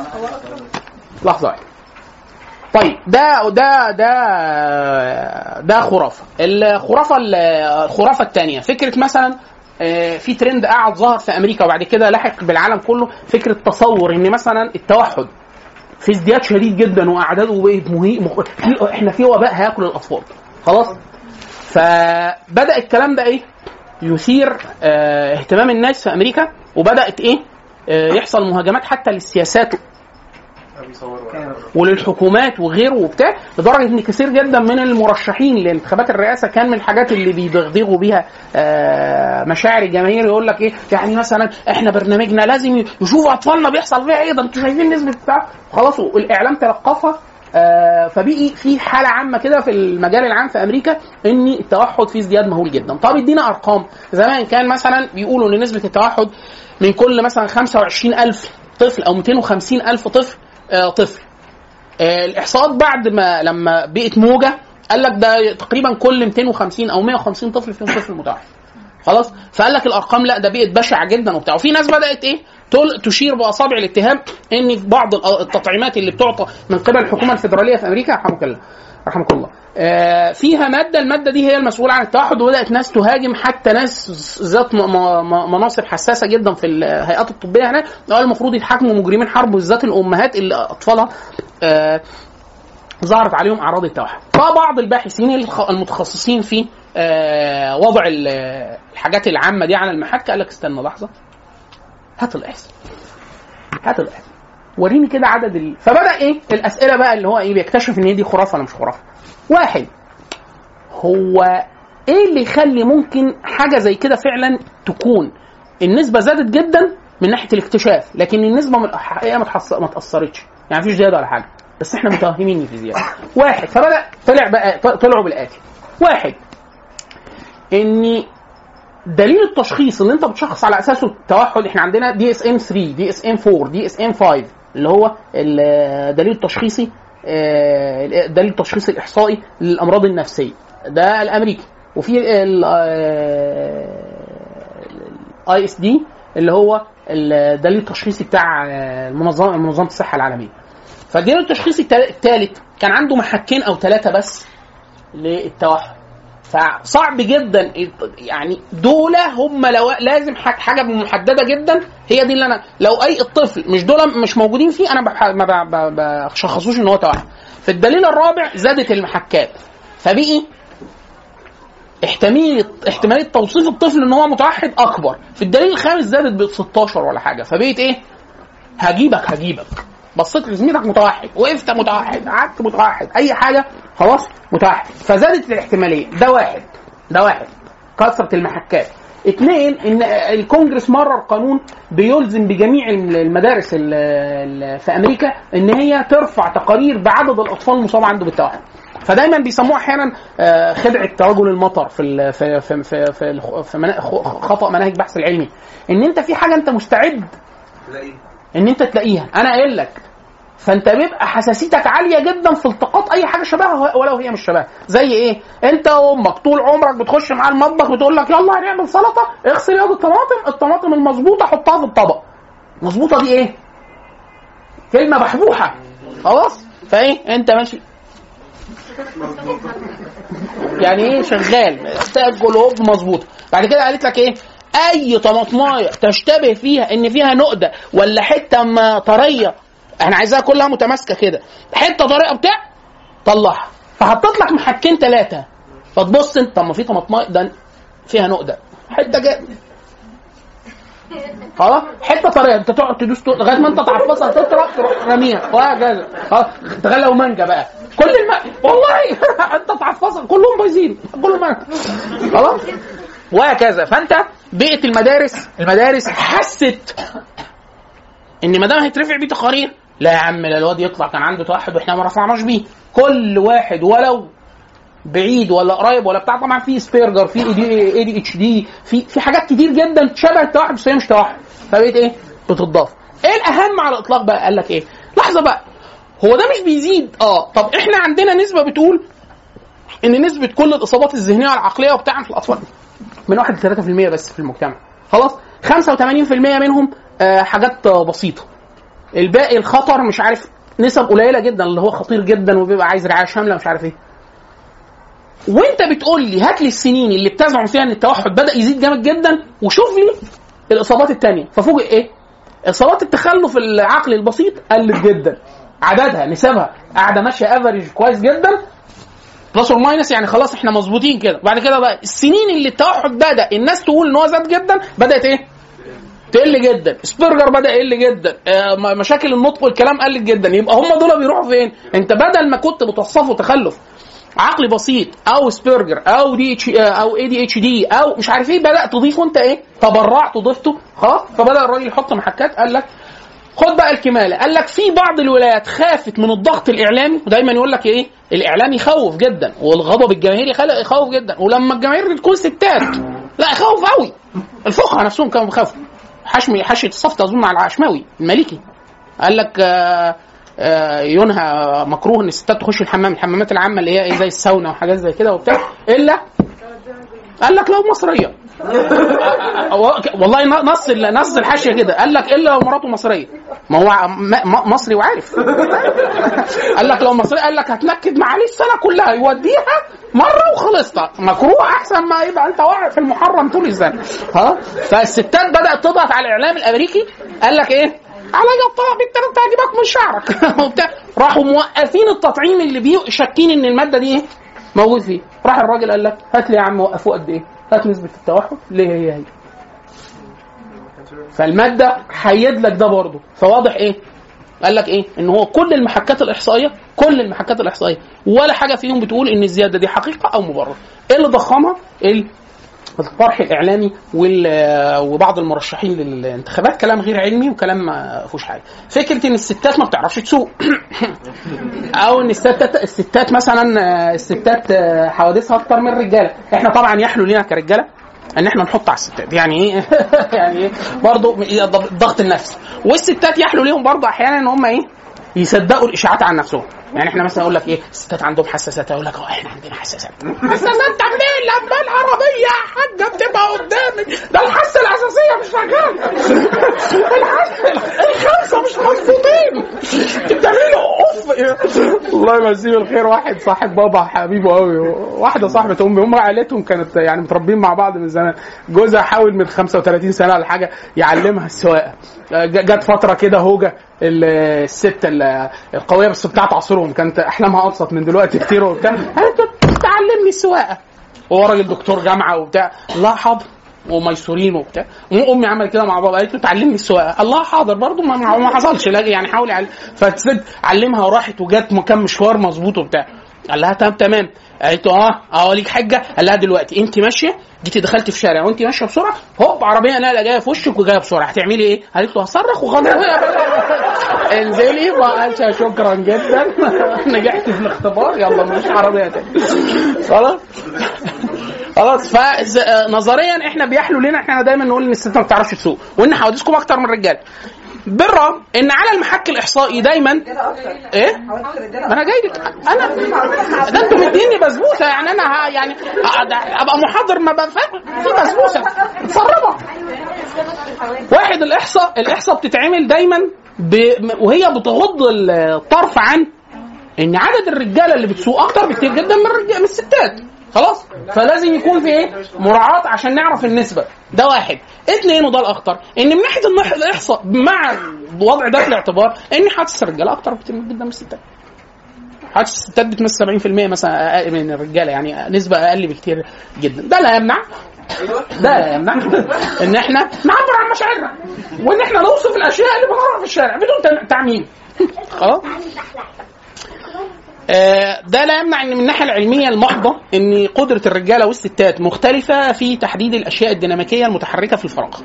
لحظه واحده طيب ده ده ده ده خرافه الخرافه الخرافه الثانيه فكره مثلا آه، في ترند قاعد ظهر في امريكا وبعد كده لحق بالعالم كله فكره تصور ان مثلا التوحد في ازدياد شديد جدا واعداده بقت مهي... مخ... في- احنا في وباء هياكل الاطفال خلاص فبدا الكلام ده ايه يثير آه، اهتمام الناس في امريكا وبدات ايه آه، يحصل مهاجمات حتى للسياسات وللحكومات وغيره وبتاع لدرجه ان كثير جدا من المرشحين لانتخابات الرئاسه كان من الحاجات اللي بيدغدغوا بيها آه، مشاعر الجماهير يقول لك ايه يعني مثلا احنا برنامجنا لازم يشوفوا اطفالنا بيحصل فيها ايه ده انتوا شايفين نسبه بتاع خلاص الاعلام تلقفها آه، فبقي في حاله عامه كده في المجال العام في امريكا ان التوحد فيه ازدياد مهول جدا طب ادينا ارقام زمان كان مثلا بيقولوا ان نسبه التوحد من كل مثلا 25000 طفل او 250000 طفل آه، طفل آه، الاحصاءات بعد ما لما بقت موجه قال لك ده تقريبا كل 250 او 150 طفل فيهم طفل متوحد خلاص فقال لك الارقام لا ده بقت بشعه جدا وبتاع وفي ناس بدات ايه تل- تشير باصابع الاتهام ان في بعض الأ- التطعيمات اللي بتعطى من قبل الحكومه الفيدراليه في امريكا رحمك الله رحمك الله آه، فيها ماده الماده دي هي المسؤوله عن التوحد وبدات ناس تهاجم حتى ناس ذات م- م- م- مناصب حساسه جدا في الهيئات الطبيه هناك قال المفروض يتحاكموا مجرمين حرب بالذات الامهات اللي اطفالها آه، ظهرت عليهم اعراض التوحد فبعض الباحثين الخ- المتخصصين في آه، وضع ال- الحاجات العامه دي على المحك قال لك استنى لحظه هات الاحصاء هات الاحصاء وريني كده عدد ال... فبدا ايه الاسئله بقى اللي هو ايه بيكتشف ان هي دي خرافه ولا مش خرافه واحد هو ايه اللي يخلي ممكن حاجه زي كده فعلا تكون النسبه زادت جدا من ناحيه الاكتشاف لكن النسبه من الحقيقه ما تحص- ما تاثرتش يعني مفيش زياده ولا حاجه بس احنا متوهمين إن في زياده واحد فبدا طلع بقى طلعوا بالاتي واحد ان دليل التشخيص اللي انت بتشخص على اساسه التوحد احنا عندنا دي اس ام 3 دي اس ام 4 دي اس ام 5 اللي هو الدليل التشخيصي آه، الدليل التشخيصي الاحصائي للامراض النفسيه ده الامريكي وفي الاي اس دي اللي هو الدليل التشخيصي بتاع آه، المنظمه منظمه الصحه العالميه فالدليل التشخيصي الثالث كان عنده محكين او ثلاثه بس للتوحد فصعب جدا يعني دول هم لو لازم ح- حاجه محدده جدا هي دي اللي انا لو اي الطفل مش دول مش موجودين فيه انا بح- ما ب- ب- بشخصوش ان هو توحد في الدليل الرابع زادت المحكات فبقي احتماليه احتماليه توصيف الطفل ان هو متوحد اكبر في الدليل الخامس زادت ب 16 ولا حاجه فبقيت ايه هجيبك هجيبك بصيت لزميلك متوحد وقفت متوحد قعدت متوحد اي حاجه خلاص متوحد فزادت الاحتماليه ده واحد ده واحد كثره المحكات اثنين ان الكونجرس مرر قانون بيلزم بجميع المدارس ال- ال- في امريكا ان هي ترفع تقارير بعدد الاطفال المصاب عنده بالتوحد فدايما بيسموها احيانا آه، خدعه رجل المطر في ال- في في في, في, الخ- في منا- خ- خطا مناهج البحث العلمي ان انت في حاجه انت مستعد ان انت تلاقيها انا قايل لك فانت بيبقى حساسيتك عاليه جدا في التقاط اي حاجه شبهها ولو هي مش شبهها زي ايه انت وامك طول عمرك بتخش معاه المطبخ بتقول لك يلا هنعمل سلطه اغسل ياض الطماطم الطماطم المظبوطه حطها في الطبق مظبوطه دي ايه كلمه محبوحه خلاص فايه انت ماشي يعني ايه شغال تاكل هوب مظبوطه بعد كده قالت لك ايه اي طماطمايه تشتبه فيها ان فيها نقده ولا حته ما طريه احنا عايزاها كلها متماسكه كده حته طريه بتاع طلعها فحطيت لك محكين ثلاثه فتبص انت طب ما في طماطمايه ده فيها نقده حته جايه خلاص حته طريه انت تقعد تدوس تقعد لغايه ما انت تعفصها تطرق تروح راميها وهكذا خلاص تغلى ومانجا بقى كل الم... والله انت تعفصها كلهم بايظين كلهم مانجا خلاص وهكذا فانت بيئه المدارس المدارس حست ان ما دام هيترفع بيه تقارير لا يا عم لا الواد يطلع كان عنده توحد واحنا ما رفعناش بيه كل واحد ولو بعيد ولا قريب ولا بتاع طبعا في سبيرجر في اي دي اتش دي في في حاجات كتير جدا شبه التوحد بس هي مش توحد فبقيت ايه بتضاف ايه الاهم على الاطلاق بقى قال لك ايه لحظه بقى هو ده مش بيزيد اه طب احنا عندنا نسبه بتقول ان نسبه كل الاصابات الذهنيه والعقليه وبتاع في الاطفال من 1 ل 3% بس في المجتمع خلاص 85% منهم آه حاجات آه، بسيطه الباقي الخطر مش عارف نسب قليله جدا اللي هو خطير جدا وبيبقى عايز رعايه شامله مش عارف ايه وانت بتقول لي هات لي السنين اللي بتزعم فيها ان التوحد بدا يزيد جامد جدا وشوف لي الاصابات الثانيه ففوجئ ايه اصابات التخلف العقلي البسيط قلت جدا عددها نسبها قاعده ماشيه افريج كويس جدا بلس اور ماينس يعني خلاص احنا مظبوطين كده بعد كده بقى السنين اللي التوحد بدا الناس تقول ان هو زاد جدا بدات ايه تقل جدا سبرجر بدا يقل جدا آه، م- مشاكل النطق والكلام قلت جدا يبقى هم دول بيروحوا فين انت بدل ما كنت بتوصفه تخلف عقلي بسيط او سبرجر او دي اتش او اي دي اتش دي او مش عارف ايه بدات تضيفه انت ايه تبرعت وضفته خلاص فبدا الراجل يحط محكات قال لك خد بقى الكماله قال لك في بعض الولايات خافت من الضغط الاعلامي ودايما يقول لك ايه الاعلام يخوف جدا والغضب الجماهيري خلق يخوف جدا ولما الجماهير تكون ستات لا يخوف قوي الفقهاء نفسهم كانوا بيخافوا حشمي حاشيه الصفت اظن على العشماوي المالكي قال لك آه آه ينهى مكروه ان الستات تخش الحمام الحمامات العامه اللي هي ايه زي الساونا وحاجات زي كده وبتاع الا قال لك لو مصريه والله نص نص الحاشيه كده قال لك الا لو مراته مصريه ما هو م- م- مصري وعارف قال لك لو مصري قال لك هتنكد معاليه السنه كلها يوديها مره وخلصت مكروه احسن ما يبقى انت واقع في المحرم طول السنه ها فالستات بدات تضغط على الاعلام الامريكي قال لك ايه على الطلب انت انت هجيبك من شعرك وبتاع راحوا موقفين التطعيم اللي بيه شاكين ان الماده دي ايه موجود فيه راح الراجل قال لك هات لي يا عم وقفوه قد ايه هات نسبه التوحد ليه هي هي فالماده حيد لك ده برضه فواضح ايه قال لك ايه ان هو كل المحكات الاحصائيه كل المحكات الاحصائيه ولا حاجه فيهم بتقول ان الزياده دي حقيقه او مبرر ايه اللي ضخمها ال- الطرح الاعلامي وال- وبعض المرشحين للانتخابات كلام غير علمي وكلام ما فيهوش حاجه فكره ان الستات ما بتعرفش تسوق او ان الستات الستات مثلا آه، الستات آه، حوادثها اكتر من الرجاله احنا طبعا يحلو لنا كرجاله ان احنا نحط على الستات يعني ايه يعني ايه برضه الضغط النفسي والستات يحلو ليهم برضه احيانا ان هم ايه يصدقوا الاشاعات عن نفسهم يعني احنا مثلا اقول لك ايه الستات عندهم حساسات اقول لك اه احنا عندنا حساسات حساسات طب ليه لما العربيه يا حاجه بتبقى قدامي ده الحاسه الاساسيه مش شغاله الحاسه الخمسه مش مظبوطين انت بتعملي له اوف الله يمسيه بالخير واحد صاحب بابا حبيبه قوي واحده صاحبه امي هم عائلتهم كانت يعني متربيين مع بعض من زمان جوزها حاول من 35 سنه ولا حاجه يعلمها السواقه ج- جت فتره كده هوجه ال- الست ال- القويه بس بتاعت عصرهم كانت احلامها ابسط من دلوقتي كتير وبتاع قالت له تعلمني السواقه وهو راجل دكتور جامعه وبتاع لا حاضر وميسورين وبتاع امي عملت كده مع بابا قالت له تعلمني السواقه الله حاضر برضه ما, ما ما حصلش لا يعني حاول يعلم فالست علمها وراحت وجت مكان مشوار مظبوط وبتاع قال لها تمام تمام قالت له اه اه ليك حجه قال لها دلوقتي انت ماشيه جيتي دخلتي في شارع وانت ماشيه بسرعه هوب عربيه نقله جايه في وشك وجايه بسرعه هتعملي ايه؟ قالت له هصرخ وخلاص انزلي ما قالش شكرا جدا نجحت في الاختبار يلا مش عربيه تاني خلاص خلاص فنظريا احنا بيحلو لنا احنا دايما نقول ان الست ما بتعرفش تسوق وان حوادثكم اكتر من الرجال بالرغم ان على المحك الاحصائي دايما ايه ما انا جاي لك انا ده انتوا مديني بسبوسه يعني انا ه- يعني ه- ده ابقى محاضر ما بقى فاهم في بسبوسه متسربه واحد الاحصاء الاحصاء بتتعمل دايما ب... وهي بتغض الطرف عن ان عدد الرجاله اللي بتسوق اكتر بكتير جدا من الرجال من الستات خلاص فلازم يكون في ايه مراعاه عشان نعرف النسبه ده واحد اتنين وده الاخطر ان من ناحيه النح- الاحصاء مع الوضع ده في الاعتبار ان حادث الرجاله اكتر بكتير جدا من الستات حادث الستات بتمثل 70% مثلا أقل من الرجاله يعني نسبه اقل بكتير جدا ده لا يمنع ده لا يمنع ان احنا نعبر عن مشاعرنا وان احنا نوصف الاشياء اللي بنراها في الشارع بدون تم- تعميم خلاص آه، ده لا يمنع ان من الناحيه العلميه المحضه ان قدره الرجاله والستات مختلفه في تحديد الاشياء الديناميكيه المتحركه في الفراغ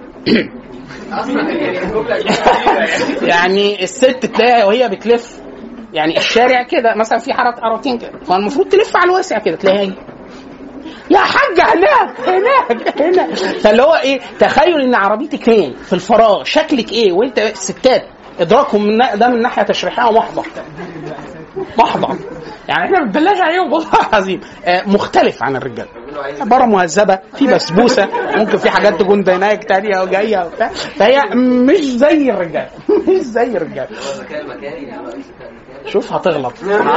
يعني الست تلاقيها وهي بتلف يعني الشارع كده مثلا في حارات قراطين كده فالمفروض تلف على الواسع كده تلاقيها إيه؟ يا حاجة هناك هناك هناك فاللي هو ايه تخيل ان عربيتك فين في الفراغ شكلك ايه وانت الستات ادراكهم من ده من ناحيه تشريحيه محضه محضه يعني احنا بنبلاش عليهم والله العظيم آه، مختلف عن الرجال عباره مهذبه في بسبوسه ممكن في حاجات تكون ديناك تانية وجايه وبتاع فهي مش زي الرجال مش زي الرجال شوف هتغلط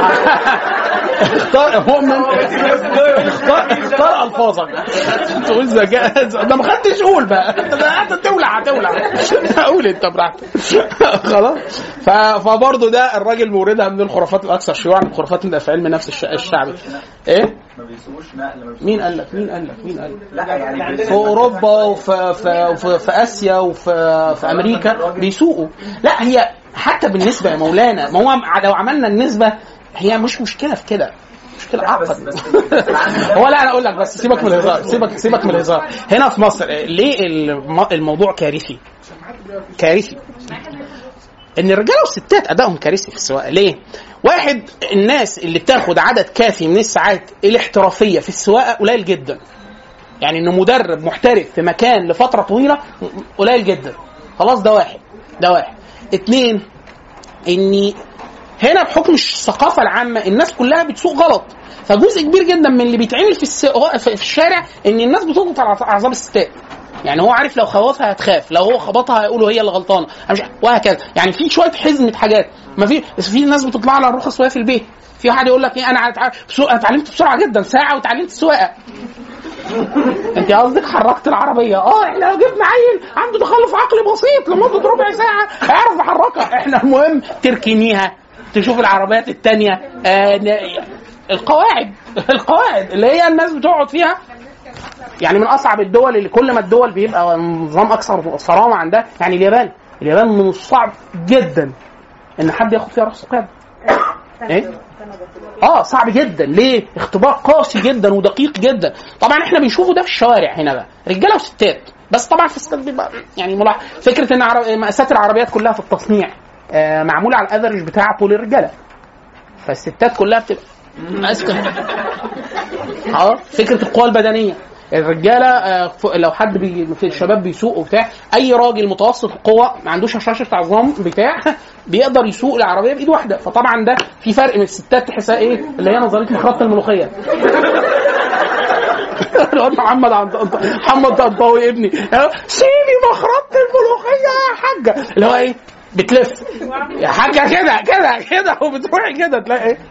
اختار مؤمن اختار اختار الفاظك تقول ذكاء ده ما خدتش قول بقى ده هتولع هتولع قول انت براحتك خلاص ف- فبرضه ده الراجل موردها من الخرافات الاكثر شيوعا خرافات في علم نفس الش- الشعبي ايه ما بيسوقوش نقل ما مين قال لك مين قال لك مين قال لك لا يعني في اوروبا وفي في, في, في اسيا وفي في امريكا بيسوقوا لا هي حتى بالنسبه يا مولانا ما هو لو عملنا النسبه هي مش مشكله في كده مشكله اعقد هو لا انا اقول لك بس سيبك من الهزار سيبك سيبك من الهزار هنا في مصر ليه الم- الموضوع كارثي كارثي ان الرجاله والستات ادائهم كارثي في السواقه ليه واحد الناس اللي بتاخد عدد كافي من الساعات الاحترافيه في السواقه قليل جدا يعني ان مدرب محترف في مكان لفتره طويله قليل جدا خلاص ده واحد ده واحد اتنين اني هنا بحكم الثقافه العامه الناس كلها بتسوق غلط فجزء كبير جدا من اللي بيتعمل في السواقه في في الشارع ان الناس بتضغط على اعصاب الستات يعني هو عارف لو خوفها هتخاف لو هو خبطها هيقولوا هي اللي غلطانه أنا مش وهكذا يعني في شويه حزمه حاجات ما في بس في ناس بتطلع على الرخص وهي في البيت في واحد يقول لك ايه انا هتع- سوق- اتعلمت بسرعه جدا ساعه وتعلمت السواقه انت قصدك حركت العربيه اه احنا لو جبنا عيل عنده تخلف عقلي بسيط لمده ربع ساعه هيعرف يحركها احنا المهم تركنيها تشوف العربيات التانية آه ن- القواعد القواعد اللي هي الناس بتقعد فيها يعني من اصعب الدول اللي كل ما الدول بيبقى نظام اكثر صرامه عندها يعني اليابان اليابان من الصعب جدا ان حد ياخد فيها رخصه قياده ايه اه صعب جدا ليه اختبار قاسي جدا ودقيق جدا طبعا احنا بنشوفه ده في الشوارع هنا بقى رجاله وستات بس طبعا في الستات بيبقى يعني ملاحظ فكره ان عرب... مقاسات العربيات كلها في التصنيع آه معموله على الافرج بتاع طول الرجاله فالستات كلها بتبقى ماسكه اه فكره القوى البدنيه الرجاله آه، ف- لو حد بي في الشباب بيسوق وبتاع اي راجل متوسط القوه ما عندوش هشاشه عظام بتاع بيقدر يسوق العربيه بايد واحده فطبعا ده في فرق من الستات تحسها ايه اللي هي نظريه مخرطه الملوخيه الواد محمد عند محمد طنطاوي ابني سيبي مخرطه الملوخيه يا حاجه اللي هو ايه بتلف يا حاجه كده كده كده وبتروحي كده تلاقي ايه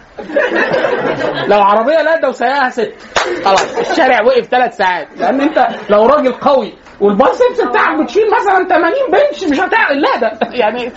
لو عربيه لا ده وسايقها ست خلاص الشارع وقف ثلاث ساعات لان انت لو راجل قوي والبايسبس بتاعك بتشيل مثلا 80 بنش مش هتعمل لا ده يعني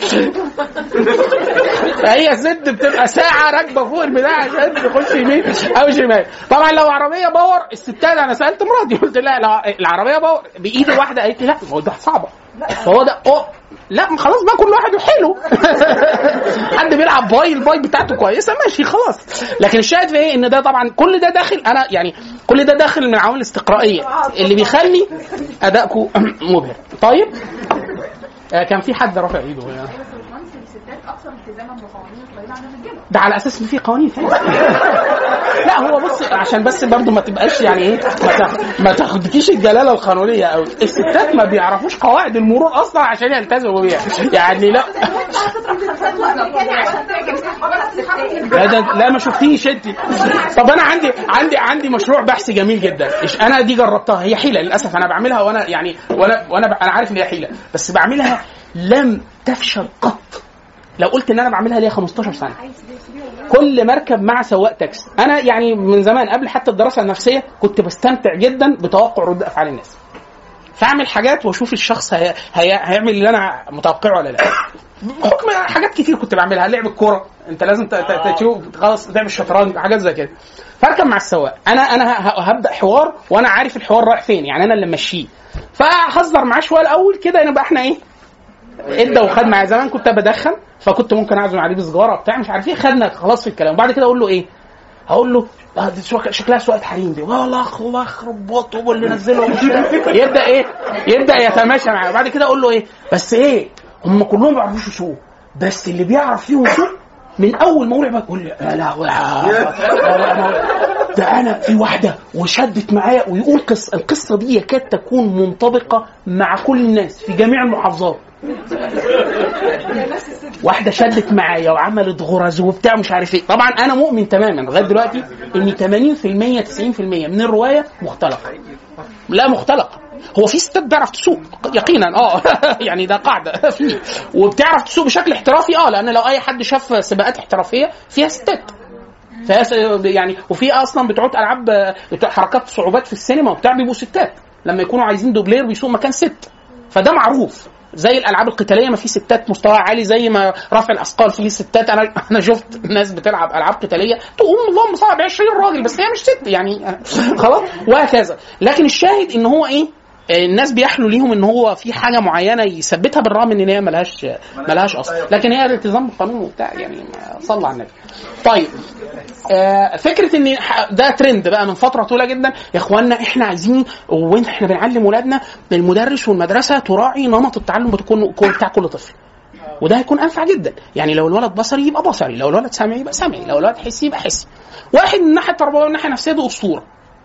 فهي ست بتبقى ساعه راكبه فوق البتاع عشان تخش يمين او شمال طبعا لو عربيه باور الستات انا سالت مراتي قلت لها لو العربيه باور بايد واحده قالت لي لا ما هو ده صعبه فهو ده أوه. لا ما خلاص بقى كل واحد وحلو حد بيلعب باي الباي بتاعته كويسه ماشي خلاص لكن الشاهد في ايه ان ده طبعا كل ده داخل انا يعني كل ده داخل من العوامل الاستقرائيه اللي بيخلي ادائكم مبهر طيب آه كان في حد رافع ايده هنا بس الفرنس الستات اكثر التزاما بقوانين القائمه عن الرجاله ده على اساس ان في قوانين فعلا لا هو بص عشان بس برضه ما تبقاش يعني ايه ما تاخ- ما تاخدكيش الجلاله القانونيه قوي الستات ما بيعرفوش قواعد المرور اصلا عشان يلتزموا بيها يعني لا لا ده لا ما شفتيش انت طب انا عندي عندي عندي مشروع بحث جميل جدا إيش انا دي جربتها هي حيله للاسف انا بعملها وانا يعني وانا وانا ب- انا عارف ان هي حيله بس بعملها لم تفشل قط لو قلت ان انا بعملها ليا 15 سنه كل مركب مع سواق تاكسي انا يعني من زمان قبل حتى الدراسه النفسيه كنت بستمتع جدا بتوقع رد افعال الناس فاعمل حاجات واشوف الشخص هي... هي... هيعمل اللي انا متوقعه ولا لا بحكم حاجات كتير كنت بعملها لعب الكوره انت لازم ت... ت... تشوف خلاص تعمل شطرنج حاجات زي كده فاركب مع السواق انا انا ه... هبدا حوار وانا عارف الحوار رايح فين يعني انا اللي ماشيه فهزر معاه شويه الاول كده نبقى احنا ايه ادى وخد معايا زمان كنت بدخن فكنت ممكن اعزم عليه بسجاره بتاع مش عارف ايه خدنا خلاص في الكلام وبعد كده اقول له ايه هقول له آه دي شك- شكلها سواقة حريم دي والله أخ- الله يخرب بطه هو اللي نزله ومش عارف إيه. يبدا ايه يبدا يتماشى معايا وبعد كده اقول له ايه بس ايه هم كلهم ما بيعرفوش يسوقوا بس اللي بيعرف فيهم يسوق من اول ما اقول له يقول لي يا لهوي ده انا في واحده وشدت معايا ويقول قصه القصه دي يكاد تكون منطبقه مع كل الناس في جميع المحافظات واحده شدت معايا وعملت غرز وبتاع مش عارف ايه طبعا انا مؤمن تماما لغايه دلوقتي ان 80% 90% من الروايه مختلقه لا مختلقه هو في ستات بتعرف تسوق يقينا اه يعني ده قاعده في وبتعرف تسوق بشكل احترافي اه لان لو اي حد شاف سباقات احترافيه فيها ستات فيها س- يعني وفي اصلا بتوع العاب بتوع حركات صعوبات في السينما وبتاع بيبقوا ستات لما يكونوا عايزين دوبلير بيسوق مكان ست فده معروف زي الالعاب القتاليه ما في ستات مستوى عالي زي ما رفع الاثقال فيه ستات انا انا شفت ناس بتلعب العاب قتاليه تقوم اللهم صعب 20 راجل بس هي مش ست يعني خلاص وهكذا لكن الشاهد ان هو ايه الناس بيحلوا ليهم ان هو في حاجه معينه يثبتها بالرغم ان هي ملهاش ملهاش اصل لكن هي الالتزام بالقانون وبتاع يعني ما- صلى على النبي طيب آه، فكره ان ح- ده ترند بقى من فتره طويله جدا يا اخوانا احنا عايزين واحنا بنعلم ولادنا المدرس والمدرسه تراعي نمط التعلم بتكون بتاع كل طفل وده هيكون انفع جدا يعني لو الولد بصري يبقى بصري لو الولد سمعي يبقى سمعي لو الولد حسي يبقى حسي واحد من الناحيه التربويه والناحيه النفسيه دي اسطوره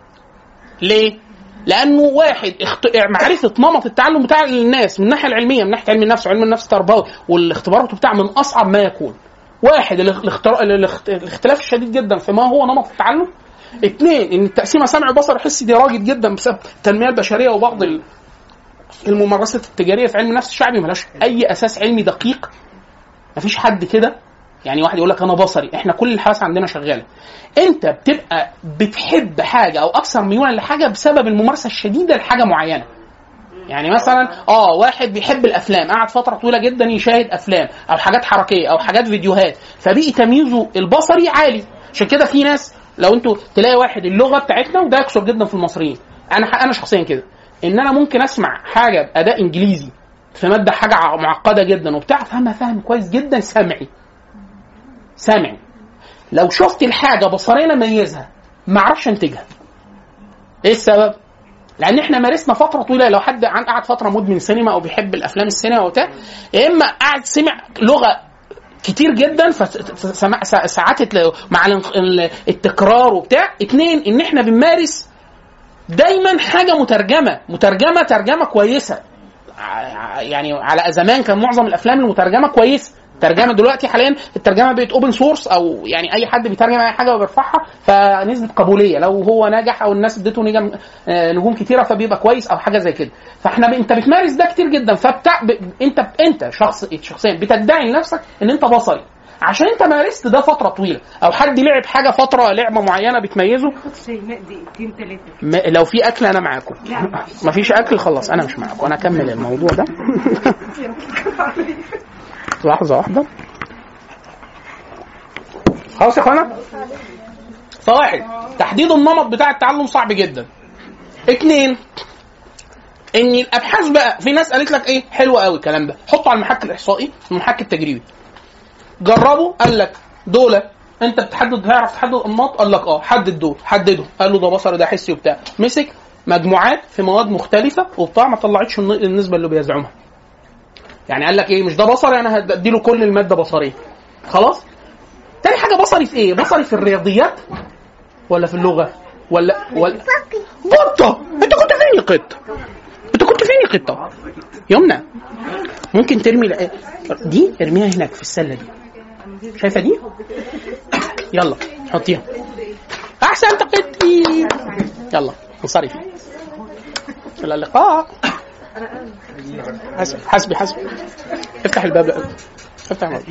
ليه لانه واحد اخت... معرفه نمط التعلم بتاع الناس من الناحيه العلميه من ناحيه علم النفس وعلم النفس التربوي والاختبارات بتاع من اصعب ما يكون واحد الاخ- الاختر... الاخت... الاختلاف الشديد جدا في ما هو نمط التعلم اثنين ان التقسيمه سمع بصر حسي دي راجل جدا بسبب التنميه البشريه وبعض ال- الممارسات التجاريه في علم النفس الشعبي ملهاش اي اساس علمي دقيق مفيش حد كده يعني واحد يقول لك انا بصري احنا كل الحواس عندنا شغاله انت بتبقى بتحب حاجه او اكثر ميولا لحاجه بسبب الممارسه الشديده لحاجه معينه يعني مثلا اه واحد بيحب الافلام قعد فتره طويله جدا يشاهد افلام او حاجات حركيه او حاجات فيديوهات فبقي تمييزه البصري عالي عشان كده في ناس لو انتوا تلاقي واحد اللغه بتاعتنا وده يكثر جدا في المصريين انا انا شخصيا كده ان انا ممكن اسمع حاجه باداء انجليزي في ماده حاجه ع- معقده جدا وبتاع افهمها فهم كويس جدا سمعي سمعي لو شفت الحاجه بصريا اميزها ما اعرفش انتجها ايه السبب لان احنا مارسنا فتره طويله لو حد عن- قعد فتره مدمن سينما او بيحب الافلام السينما وبتاع يا اما قعد سمع لغه كتير جدا فساعات مع الانق- ال- التكرار وبتاع اتنين ان احنا بنمارس دايما حاجه مترجمه مترجمه ترجمه كويسه ع- ع- يعني على زمان كان معظم الافلام المترجمه كويسه الترجمه دلوقتي حاليا الترجمه بقت اوبن سورس او يعني اي حد بيترجم اي حاجه وبيرفعها فنسبه قبوليه لو هو ناجح او الناس اديته نجم آه، نجوم كتيره فبيبقى كويس او حاجه زي كده فاحنا ب... انت بتمارس ده كتير جدا فبتاع ب... انت انت شخص شخصيا بتدعي لنفسك ان انت بصري عشان انت مارست ده فتره طويله او حد لعب حاجه فتره لعبه معينه بتميزه شيماء دقيقتين ثلاثه م- لو في اكل انا معاكم مفيش اكل خلاص انا مش معاكم انا اكمل الموضوع ده لحظه واحده خلاص يا اخوانا فواحد تحديد النمط بتاع التعلم صعب جدا اتنين ان الابحاث بقى في ناس قالت لك ايه حلو قوي الكلام ده حطه على المحك الاحصائي المحك التجريبي جربوا قال لك دول انت بتحدد تعرف تحدد انماط قال لك اه حدد دول حدده قال له ده بصري ده حسي وبتاع مسك مجموعات في مواد مختلفه وبتاع ما طلعتش الن- النسبه اللي بيزعمها يعني قال لك ايه مش ده بصري انا هدي له كل الماده بصريه خلاص تاني حاجه بصري في ايه بصري في الرياضيات ولا في اللغه ولا ولا قطه انت كنت فين يا قطه انت كنت فين يا قطه يمنى ممكن ترمي لأ- دي ارميها هناك في السله دي شايفه دي يلا حطيها احسنت قطي يلا انصرفي الى اللقاء حسبي حسبي حسبي افتح الباب لأ. افتح الباب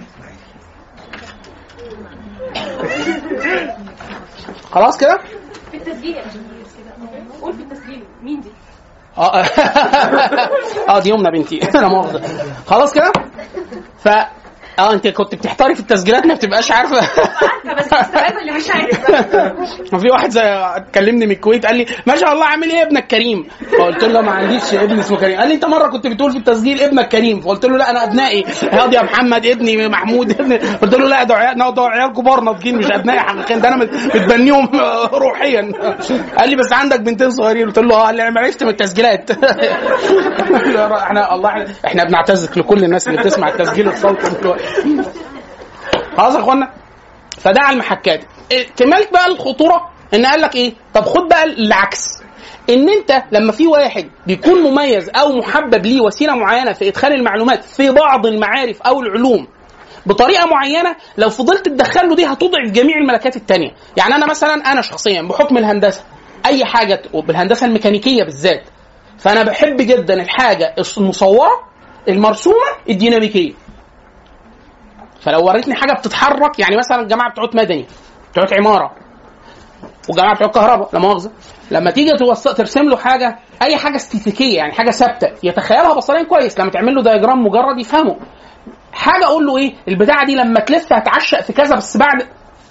خلاص كده في التسجيل يا باشا قول في التسجيل مين دي؟ اه اه دي يمنى بنتي انا مؤاخذه خلاص كده ف اه انت كنت بتحتاري في التسجيلات ما بتبقاش عارفه عارفه بس السؤال اللي مش عارف ما في واحد زي كلمني من الكويت قال لي ما شاء الله عامل ايه ابنك كريم فقلت له ما عنديش ابن اسمه كريم قال لي انت مره كنت بتقول في التسجيل ابنك كريم فقلت له لا انا ابنائي هادي يا محمد ابني محمود ابني قلت له لا ده عيال ده عيال كبار ناضجين مش ابنائي حقيقيا ده انا مت- متبنيهم روحيا قال لي بس عندك بنتين صغيرين قلت له اه قال لي انا عرفت من التسجيلات احنا الله احنا بنعتذر لكل الناس اللي بتسمع التسجيل الصوتي دلوقتي خلاص يا اخوانا فده على المحكات إيه، كمالة بقى الخطورة ان قال لك ايه طب خد بقى العكس ان انت لما في واحد بيكون مميز او محبب ليه وسيله معينه في ادخال المعلومات في بعض المعارف او العلوم بطريقه معينه لو فضلت تدخل له دي هتضعف جميع الملكات التانية يعني انا مثلا انا شخصيا بحكم الهندسه اي حاجه بالهندسه الميكانيكيه بالذات فانا بحب جدا الحاجه المصوره المرسومه الديناميكيه فلو وريتني حاجه بتتحرك يعني مثلا الجماعه بتوع مدني بتوع عماره وجماعه بتوع كهرباء لا مؤاخذه لما تيجي توصل ترسم له حاجه اي حاجه استاتيكيه يعني حاجه ثابته يتخيلها بصريا كويس لما تعمل له دياجرام مجرد يفهمه حاجه اقول له ايه البتاعه دي لما تلف هتعشق في كذا بس بعد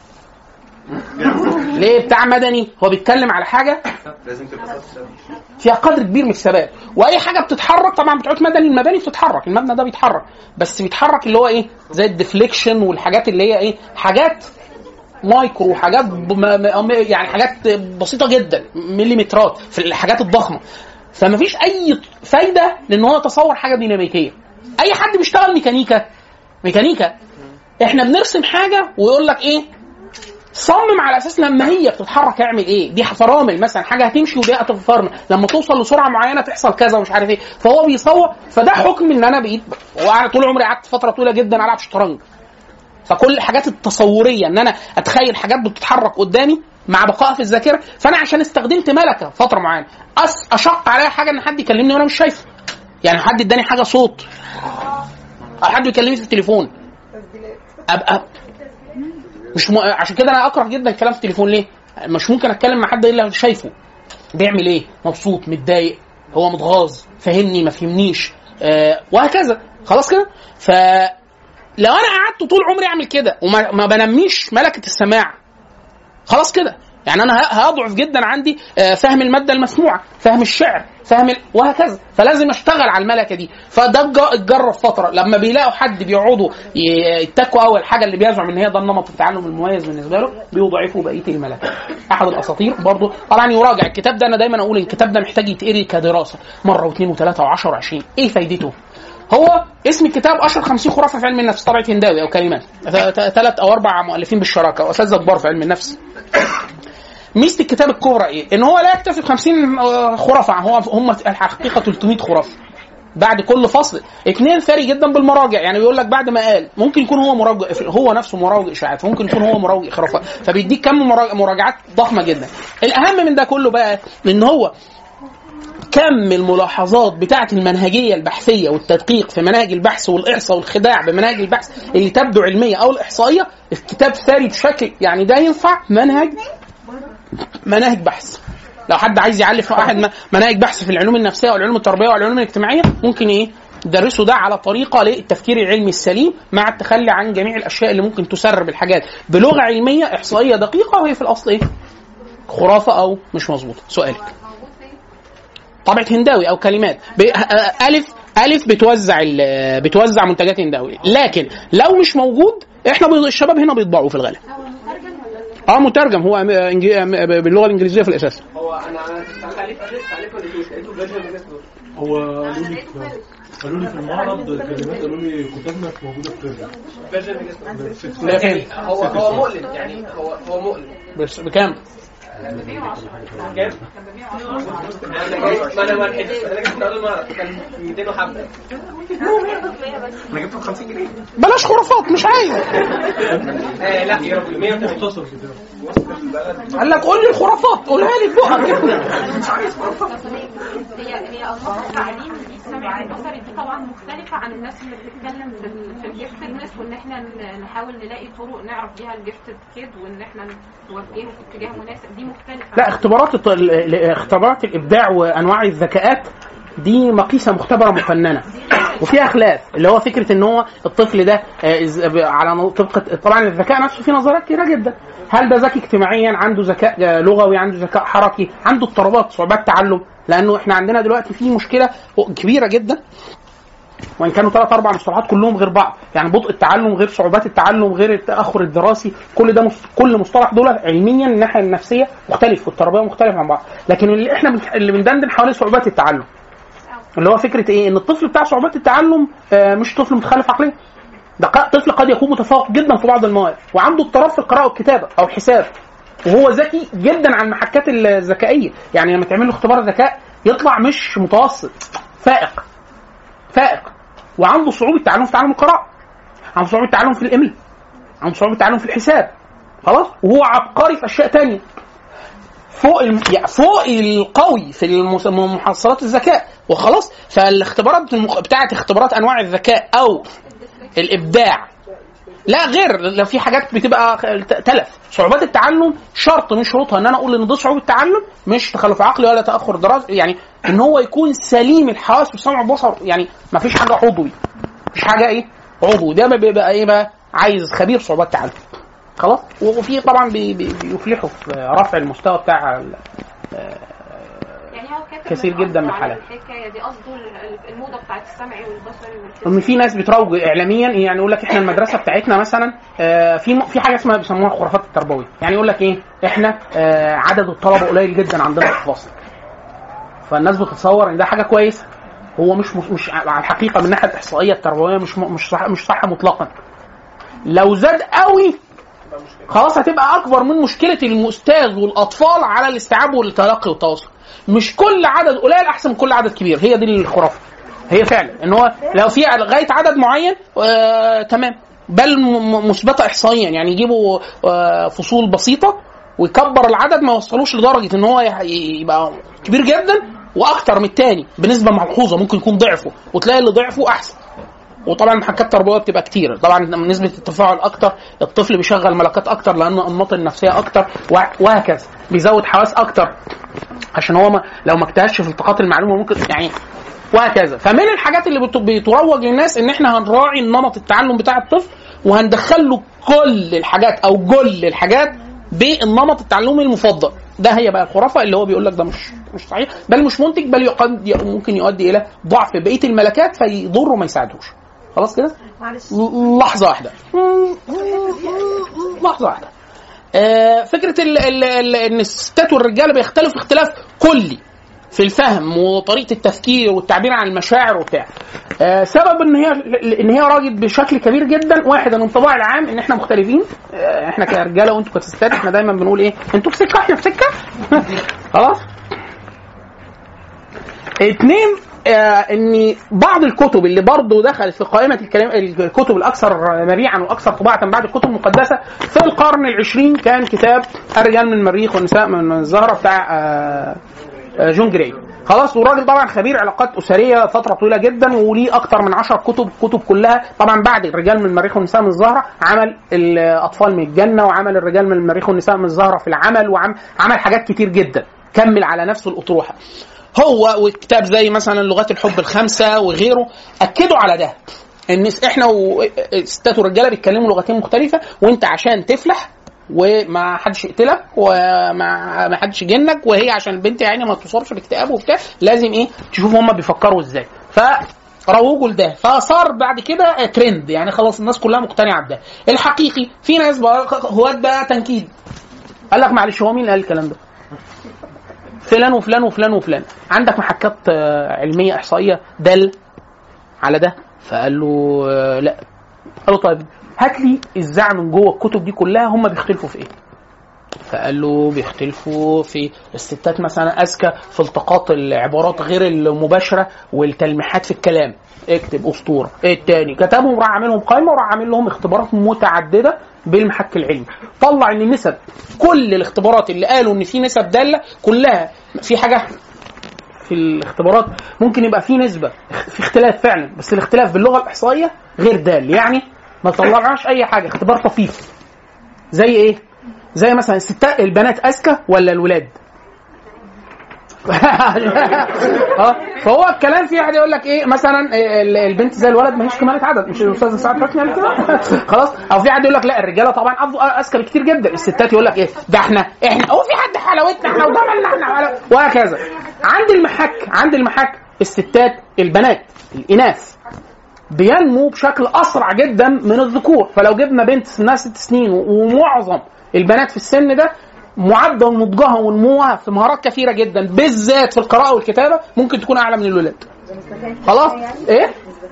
ليه بتاع مدني هو بيتكلم على حاجه فيها قدر كبير من الثبات واي حاجه بتتحرك طبعا بتوع مدني المباني بتتحرك المبنى ده بيتحرك بس بيتحرك اللي هو ايه زي الديفليكشن والحاجات اللي هي ايه حاجات مايكرو حاجات ب... م... م... يعني حاجات بسيطه جدا مليمترات في الحاجات الضخمه فما فيش اي فايده لان هو يتصور حاجه ديناميكيه اي حد بيشتغل ميكانيكا ميكانيكا احنا بنرسم حاجه ويقول لك ايه صمم على اساس لما هي بتتحرك اعمل ايه دي فرامل مثلا حاجه هتمشي ودي هتفرمل لما توصل لسرعه معينه تحصل كذا ومش عارف ايه فهو بيصور فده حكم ان انا بقيت وأنا طول عمري قعدت فتره طويله جدا العب شطرنج فكل الحاجات التصوريه ان انا اتخيل حاجات بتتحرك قدامي مع بقائها في الذاكره فانا عشان استخدمت ملكه فتره معينه أس اشق عليا حاجه ان حد يكلمني وانا مش شايفه يعني حد اداني حاجه صوت او حد يكلمني في التليفون ابقى مش م... عشان كده انا اكره جدا الكلام في التليفون ليه؟ مش ممكن اتكلم مع حد الا شايفه بيعمل ايه؟ مبسوط متضايق هو متغاظ فهمني ما فهمنيش آه وهكذا خلاص كده؟ ف لو انا قعدت طول عمري اعمل كده وما ما بنميش ملكه السماع خلاص كده يعني انا ه- هضعف جدا عندي آه، فهم الماده المسموعه فهم الشعر فهم ال... وهكذا فلازم اشتغل على الملكه دي فده اتج- اتجرب فتره لما بيلاقوا حد بيقعدوا ي- يتكوا اول حاجه اللي بيزعم ان هي ده النمط التعلم المميز بالنسبه له بيضعفوا بقيه الملكه احد الاساطير برضه طبعا يراجع الكتاب ده انا دايما اقول الكتاب ده محتاج يتقري كدراسه مره واثنين وثلاثه وعشرة وعشرين ايه فايدته هو اسم الكتاب اشهر 50 خرافه في علم النفس طبعه هنداوي او كلمات ثلاث او اربع مؤلفين بالشراكه واساتذه كبار في علم النفس ميزه الكتاب الكبرى ايه؟ ان هو لا يكتفي ب 50 خرافه هو هم الحقيقه 300 خرافه بعد كل فصل اثنين ثري جدا بالمراجع يعني بيقول لك بعد ما قال ممكن يكون هو مراجع هو نفسه مراجع اشاعات ممكن يكون هو مراجع خرافات فبيديك كم مرا- مراجعات ضخمه جدا الاهم من ده كله بقى ان هو كم الملاحظات بتاعه المنهجيه البحثيه والتدقيق في مناهج البحث والاحصاء والخداع بمناهج البحث اللي تبدو علميه او الاحصائيه الكتاب ثري بشكل يعني ده ينفع منهج مناهج بحث لو حد عايز يعلف في واحد م- مناهج بحث في العلوم النفسيه والعلوم التربيه والعلوم الاجتماعيه ممكن ايه يدرسوا ده على طريقه للتفكير العلمي السليم مع التخلي عن جميع الاشياء اللي ممكن تسرب الحاجات بلغه علميه احصائيه دقيقه وهي في الاصل ايه؟ خرافه او مش مظبوطه سؤالك طبعة هنداوي او كلمات ب- آه، الف الف بتوزع ال- بتوزع منتجات هنداوي لكن لو مش موجود احنا بي- الشباب هنا بيطبعوا في الغالب اه مترجم هو أم- إنج- أم- باللغه الانجليزيه في الاساس هو انا انا تعليق تعليق ولا لقيته فيرجن من اسمه هو قالوا لي في- قالوا لي في المعرض كلمات قالوا لي كتابنا موجوده في فيرجن فيرجن من اسمه ده فين؟ هو هو مؤلم يعني هو هو مؤلم بس بكام؟ كام؟ انا جاي ما انا ما لحقتش انا جبت من اول مره كان 200 وحبه انا جبته ب 50 جنيه بلاش خرافات مش عايز آه لا يا رب 100 مختصر كده قال لك قول لي الخرافات قولها لي ببقك هي هي انماط التعليم السمعي البصري دي طبعا مختلفه عن الناس اللي بتتكلم في ال- في الجيفتدنس وان احنا ن- نحاول نلاقي طرق نعرف بيها الجيفتد كيد وان احنا نوجهه في اتجاه مناسب دي مختلفه لا اختبارات الط- ال- ال- اختبارات الابداع وانواع الذكاءات دي مقيسه مختبره مفننه وفيها خلاف اللي هو فكره ان هو الطفل ده آه، إز- ب- على نو- طبقه طبعا الذكاء نفسه فيه نظريات كتيره جدا هل ده ذكي اجتماعيا عنده ذكاء آه، لغوي عنده ذكاء حركي عنده اضطرابات صعوبات تعلم لانه احنا عندنا دلوقتي في مشكله كبيره جدا وان كانوا ثلاث اربع مصطلحات كلهم غير بعض يعني بطء التعلم غير صعوبات التعلم غير التاخر الدراسي كل ده مص... كل مصطلح دول علميا من الناحيه النفسيه مختلف والتربيه مختلف عن بعض لكن اللي احنا بن... اللي بندندن حوالين صعوبات التعلم اللي هو فكره ايه ان الطفل بتاع صعوبات التعلم آه مش طفل متخلف عقليا ده ق- طفل قد يكون متفوق جدا في بعض المواد وعنده اضطراب في القراءه والكتابه او الحساب وهو ذكي جدا عن المحكات الذكائيه يعني لما تعمل له اختبار ذكاء يطلع مش متوسط فائق فائق وعنده صعوبه تعلم في تعلم القراءه عنده صعوبه تعلم في الاملاء عنده صعوبه تعلم في الحساب خلاص وهو عبقري في اشياء تانية فوق الم... يعني فوق القوي في المس- محصلات الذكاء وخلاص فالاختبارات المخ... بتاعت اختبارات انواع الذكاء او الابداع لا غير لو في حاجات بتبقى ت- تلف صعوبات التعلم شرط من شروطها ان انا اقول ان ده صعوبه تعلم مش تخلف عقلي ولا تاخر دراسي يعني ان هو يكون سليم الحواس والسمع والبصر يعني ما فيش حاجه عضوي مش حاجه ايه عضوي ده بيبقى ايه بقى عايز خبير صعوبات تعلم خلاص وفي طبعا بي بي بيفلحوا في رفع المستوى بتاع ال- يعني هو كاتب كثير من جدا من قصده على الحالات. الحكايه دي قصده ال- الموضه بتاعت السمعي والبصري والحسي ان في ناس بتروج اعلاميا يعني يقول لك احنا المدرسه بتاعتنا مثلا آه، في في حاجه اسمها بيسموها الخرافات التربويه يعني يقول لك ايه احنا آه، عدد الطلبه قليل جدا عندنا في الفصل فالناس بتتصور ان ده حاجه كويسه هو مش مش, مش على الحقيقه من الناحيه الاحصائيه التربويه مش م- مش صح مش صح مطلقا لو زاد قوي خلاص هتبقى اكبر من مشكله الاستاذ والاطفال على الاستيعاب والتلقي والتواصل مش كل عدد قليل احسن من كل عدد كبير هي دي الخرافه هي فعلا ان هو لو في لغايه عدد معين آه تمام بل م- م- مثبته احصائيا يعني يجيبوا آه فصول بسيطه ويكبر العدد ما يوصلوش لدرجه ان هو يح- يبقى كبير جدا واكتر من التاني بنسبه ملحوظه ممكن يكون ضعفه وتلاقي اللي ضعفه احسن وطبعا محاكات تربويه بتبقى كتير طبعا نسبه التفاعل اكتر الطفل بيشغل ملكات اكتر لان انماط النفسيه اكتر وه- وهكذا بيزود حواس اكتر عشان هو ما لو ما اجتهدش في التقاط المعلومه ممكن يعني وهكذا فمن الحاجات اللي بت- بتروج للناس ان احنا هنراعي نمط التعلم بتاع الطفل وهندخل له كل الحاجات او جل الحاجات بالنمط التعلمي المفضل ده هي بقى الخرافه اللي هو بيقول لك ده مش مش صحيح بل مش منتج بل يقد ممكن يؤدي الى ضعف بقيه الملكات فيضره وما يساعدوش خلاص كده معلش لحظه واحده لحظه واحده آه، فكره ال ال ال ان الستات والرجاله بيختلفوا اختلاف كلي في الفهم وطريقه التفكير والتعبير عن المشاعر وبتاع آه، سبب ان هي ان هي راجل بشكل كبير جدا واحد الانطباع العام ان احنا مختلفين آه، احنا كرجاله وانتوا كستات احنا دايما بنقول ايه انتوا في سكه احنا في سكه خلاص اتنين آه ان بعض الكتب اللي برضه دخلت في قائمه الكلام الكتب الاكثر مبيعا واكثر طباعه بعد الكتب المقدسه في القرن العشرين كان كتاب الرجال من المريخ والنساء من الزهره بتاع آه آه، جون جراي خلاص والراجل طبعا خبير علاقات اسريه فتره طويله جدا وليه اكتر من 10 كتب كتب كلها طبعا بعد الرجال من المريخ والنساء من الزهره عمل الاطفال من الجنه وعمل الرجال من المريخ والنساء من الزهره في العمل وعمل عمل حاجات كتير جدا كمل على نفس الاطروحه هو وكتاب زي مثلا لغات الحب الخمسه وغيره اكدوا على ده ان احنا والستات والرجاله بيتكلموا لغتين مختلفه وانت عشان تفلح وما حدش يقتلك وما ما حدش يجنك وهي عشان البنت يعني ما تصابش باكتئاب وبتاع لازم ايه تشوف هم بيفكروا ازاي ف روجوا لده فصار بعد كده ترند يعني خلاص الناس كلها مقتنعه بده الحقيقي في ناس بقى هواة بقى تنكيد قال لك معلش هو مين اللي قال الكلام ده فلان وفلان وفلان وفلان عندك محكات آه، علميه احصائيه دل على ده فقال له آه، لا قال له طيب هات لي الزع من جوه الكتب دي كلها هم بيختلفوا في ايه فقال له بيختلفوا في الستات مثلا اذكى في التقاط العبارات غير المباشره والتلميحات في الكلام اكتب اسطوره ايه التاني كتبهم راح عاملهم قائمه وراح عامل لهم اختبارات متعدده بالمحك العلمي طلع ان نسب كل الاختبارات اللي قالوا ان في نسب داله كلها في حاجه في الاختبارات ممكن يبقى في نسبه في اختلاف فعلا بس الاختلاف باللغه الاحصائيه غير دال يعني ما طلعناش اي حاجه اختبار طفيف زي ايه زي مثلا الستات البنات اذكى ولا الولاد اه فهو الكلام في واحد يقول لك ايه مثلا ال- البنت زي الولد ما هيش كمالة عدد مش الاستاذ سعد حسني قال كده خلاص او في حد يقول لك لا الرجاله طبعا أفضل- اذكى بكتير جدا الستات يقول لك ايه ده احنا احنا هو في حد حلاوتنا احنا وجمالنا احنا وعلى- وهكذا عند المحك عند المحك الستات البنات الاناث بينمو بشكل اسرع جدا من الذكور فلو جبنا بنت سنها ست سنين ومعظم البنات في السن ده معدل نضجها ونموها في مهارات كثيره جدا بالذات في القراءه والكتابه ممكن تكون اعلى من الولاد خلاص ايه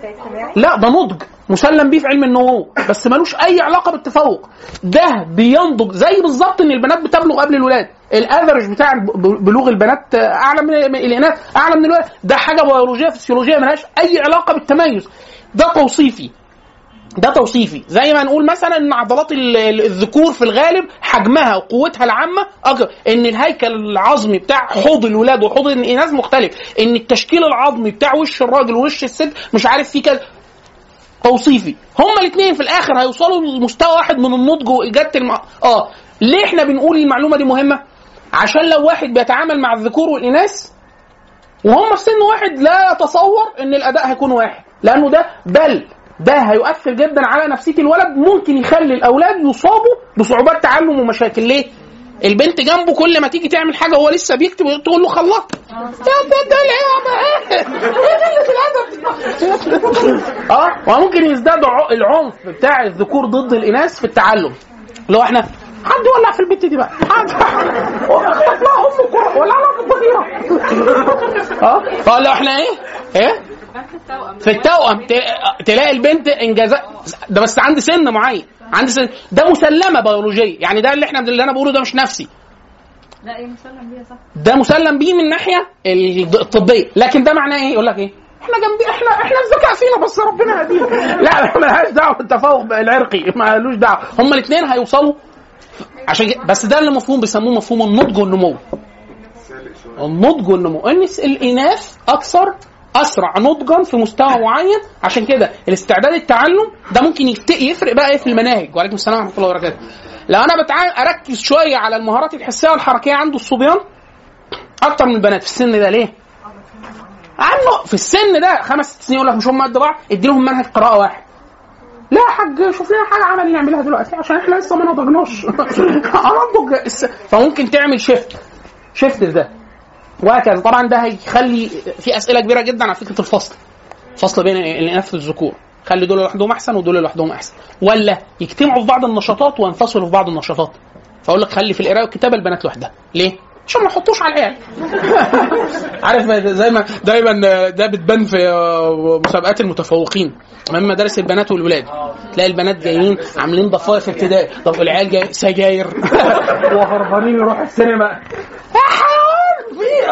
لا ده نضج مسلم بيه في علم النمو بس ملوش اي علاقه بالتفوق ده بينضج زي بالظبط ان البنات بتبلغ قبل الولاد الافرج بتاع ب- بلوغ البنات اعلى من من الاناث اعلى من الولاد ده حاجه بيولوجيه فسيولوجيه ملهاش اي علاقه بالتميز ده توصيفي ده توصيفي زي ما نقول مثلا ان عضلات ال- ال- الذكور في الغالب حجمها وقوتها العامه اكبر ان الهيكل العظمي بتاع حوض الولاد وحوض الاناث مختلف ان التشكيل العظمي بتاع وش الراجل ووش الست مش عارف فيه كذا توصيفي هما الاثنين في الاخر هيوصلوا لمستوى واحد من النضج واجاده الم... اه ليه احنا بنقول المعلومه دي مهمه عشان لو واحد بيتعامل مع الذكور والاناث وهم في سن واحد لا يتصور ان الاداء هيكون واحد لانه ده بل ده هيؤثر جدا على نفسيه الولد ممكن يخلي الاولاد يصابوا بصعوبات تعلم ومشاكل ليه؟ البنت جنبه كل ما تيجي تعمل حاجه هو لسه بيكتب تقول له خلصت ده ده ده ايه يا عم؟ ايه قلة الادب اه وممكن يزداد ع- العنف بتاع الذكور ضد الاناث في التعلم اللي هو احنا حد يولع في البت دي بقى حد اخطف لها ام الكره ولا لها في الضفيره اه فقال احنا ايه ايه في التوأم ت- تلاقي البنت انجازات ده بس عند سن معين عند سن ده مسلمه بيولوجيه يعني ده اللي احنا اللي انا بقوله ده مش نفسي لا ايه مسلم بيها صح ده مسلم بيه من الناحيه الطبيه لكن ده معناه ايه يقول لك ايه احنا جنبي احنا احنا الذكاء فينا بس ربنا يهدينا لا ملهاش دعوه بالتفوق العرقي مالوش دعوه هما الاثنين هيوصلوا عشان كده- بس ده اللي مفهوم بيسموه مفهوم النضج والنمو النضج والنمو ان الاناث اكثر اسرع نضجا في مستوى معين عشان كده الاستعداد التعلم ده ممكن يفت- يفرق بقى ايه في المناهج وعليكم السلام ورحمه الله وبركاته لو انا بتعامل اركز شويه على المهارات الحسيه والحركيه عند الصبيان اكتر من البنات في السن ده ليه؟ عنه في السن ده خمس ست سنين يقول لك مش هم قد بعض ادي لهم منهج قراءه واحد لا يا حاج شوف لنا حاجه عملي نعملها دلوقتي عشان احنا لسه ما نضجناش انضج الس- فممكن تعمل شيفت شيفت ده وهكذا طبعا ده هيخلي في اسئله كبيره جدا على فكره الفصل فصل بين الاناث والذكور خلي دول لوحدهم احسن ودول لوحدهم احسن ولا يجتمعوا في بعض النشاطات وينفصلوا في بعض النشاطات فاقول لك خلي في القراءه والكتابه البنات لوحدها ليه عشان ما يحطوش على العيال عارف ما- زي ما دايما ده بتبان في مسابقات المتفوقين امام مدارس البنات والولاد تلاقي البنات جايين عاملين ضفاير في ابتدائي طب العيال جاي سجاير وهربانين يروحوا السينما يا حيوان في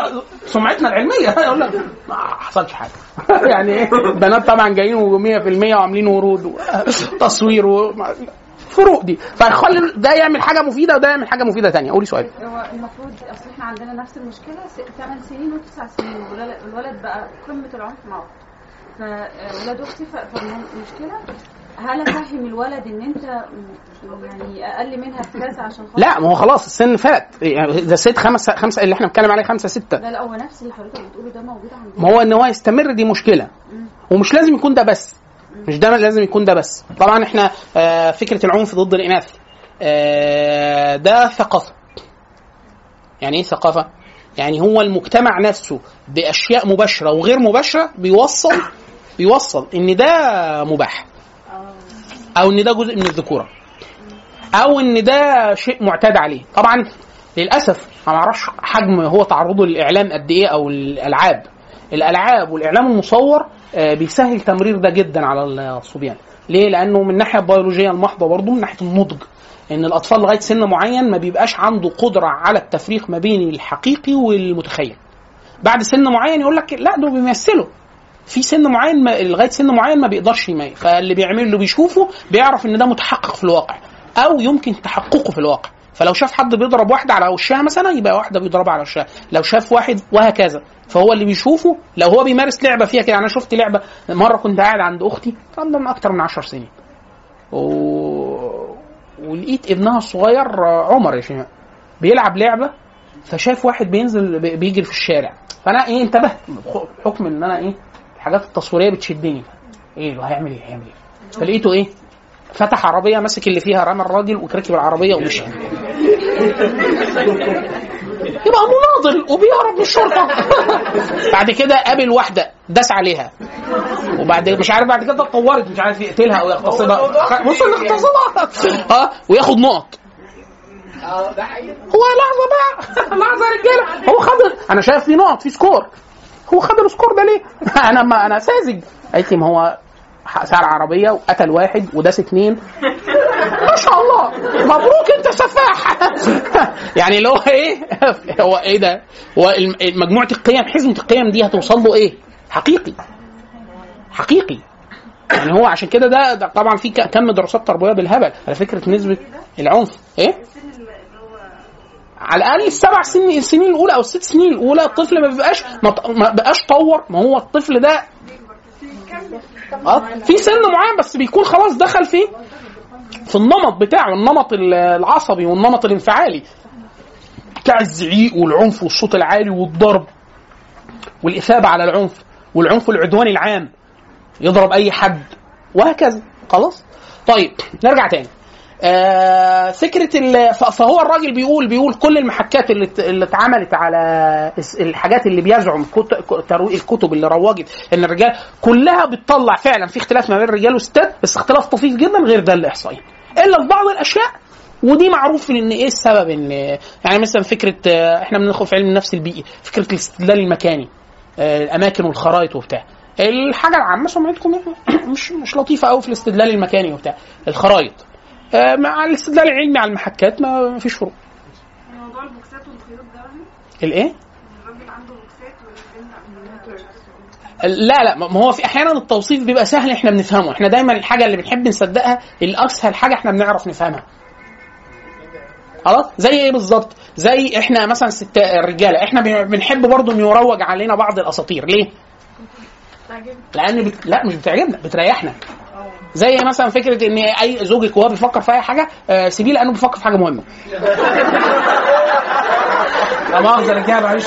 سمعتنا العلميه يقول لك ما حصلش حاجه يعني ايه البنات طبعا جايين 100% وعاملين ورود وتصوير و... فروق دي فخلي ده يعمل حاجه مفيده وده يعمل حاجه مفيده تانية قولي سؤال هو المفروض اصل احنا عندنا نفس المشكله 8 سنين وتسع سنين والولد- الولد بقى قمه العنف مع اخته فولاد اختي ف- فالمشكله هل افهم الولد ان انت م- يعني اقل منها بكذا عشان خاطر لا ما هو خلاص السن فات يعني ده ست خمسه خمسه اللي احنا بنتكلم عليه خمسه سته لا لا هو نفس اللي حضرتك بتقوله ده موجود عندنا ما هو ان هو يستمر دي مشكله ومش لازم يكون ده بس مش ده لازم يكون ده بس طبعا احنا آه، فكره العنف ضد الاناث آه، ده ثقافه يعني ايه ثقافه يعني هو المجتمع نفسه باشياء مباشره وغير مباشره بيوصل بيوصل ان ده مباح او ان ده جزء من الذكوره او ان ده شيء معتاد عليه طبعا للاسف انا ما اعرفش حجم هو تعرضه للاعلام قد ايه او الالعاب الالعاب والاعلام المصور آه، بيسهل تمرير ده جدا على الصبيان ليه لانه من الناحيه البيولوجيه المحضه برضه من ناحيه النضج ان الاطفال لغايه سن معين ما بيبقاش عنده قدره على التفريق ما بين الحقيقي والمتخيل بعد سن معين يقول لك لا دول بيمثلوا في سن معين ما لغايه سن معين ما بيقدرش يميز فاللي بيعمل اللي بيشوفه بيعرف ان ده متحقق في الواقع او يمكن تحققه في الواقع فلو شاف حد بيضرب واحده على وشها مثلا يبقى واحده بيضربها على وشها لو شاف واحد وهكذا فهو اللي بيشوفه لو هو بيمارس لعبه فيها كده انا شفت لعبه مره كنت قاعد عند اختي كان من اكتر من 10 سنين و... ولقيت ابنها الصغير آه، عمر يا شيماء بيلعب لعبه فشاف واحد بينزل بي- بيجري في الشارع فانا ايه انتبهت بحكم ان انا ايه الحاجات التصويريه بتشدني ايه هو هيعمل ايه هيعمل ايه فلقيته ايه فتح عربيه مسك اللي فيها رمى الراجل وركب العربيه ومشي يبقى مناضل وبيهرب من الشرطه بعد كده قابل واحده داس عليها وبعد مش عارف بعد كده اتطورت مش عارف يقتلها او يغتصبها وصل لاغتصابها اه وياخد نقط هو لحظه بقى لحظه يا رجاله هو خد انا شايف في نقط في سكور هو خد السكور ده ليه؟ انا ما انا ساذج قالت لي ما هو سعر عربيه وقتل واحد وداس اتنين ما شاء الله مبروك انت سفاح يعني اللي هو ايه هو ايه ده هو الم- مجموعه القيم حزمه القيم دي هتوصل له ايه حقيقي حقيقي يعني هو عشان كده ده, ده طبعا في ك- كم دراسات تربويه بالهبل على فكره نسبه العنف ايه على الاقل السبع سنين السنين الاولى او الست سنين الاولى الطفل ما بيبقاش ما ط- ما بقاش طور ما هو الطفل ده اه في سن معين بس بيكون خلاص دخل في في النمط بتاعه النمط ال- العصبي والنمط الانفعالي بتاع الزعيق والعنف والصوت العالي والضرب والاثابه على العنف والعنف العدواني العام يضرب اي حد وهكذا خلاص طيب نرجع تاني آه فكره ال- ف- فهو الراجل بيقول بيقول كل المحكات اللي ات- اللي اتعملت على الس- الحاجات اللي بيزعم كت- ك- ترويج الكتب اللي روجت ان الرجال كلها بتطلع فعلا في اختلاف ما بين الرجال والستات بس اختلاف طفيف جدا غير ده الاحصائي الا في بعض الاشياء ودي معروف ان ايه السبب ان يعني مثلا فكره آه، احنا بندخل في علم النفس البيئي فكره الاستدلال المكاني آه، الاماكن والخرائط وبتاع الحاجه العامه سمعتكم يعني مش مش لطيفه قوي في الاستدلال المكاني وبتاع الخرائط آه، مع الاستدلال العلمي على المحكات ما ما فيش فروق موضوع البوكسات والخيوط ده الايه الراجل عنده بوكسات والبنت لا لا ما هو في احيانا التوصيف بيبقى سهل احنا بنفهمه احنا دايما الحاجه اللي بنحب نصدقها الاسهل حاجه احنا بنعرف نفهمها خلاص زي ايه بالظبط زي احنا مثلا ست الرجاله احنا بن- بنحب برضو ان يروج علينا بعض الاساطير ليه لان بت... لا مش بتعجبنا بتريحنا زي مثلا فكره ان اي زوجك وهو بيفكر في اي حاجه آه سيبيه لانه بيفكر في حاجه مهمه لا مؤاخذه يا رجاله معلش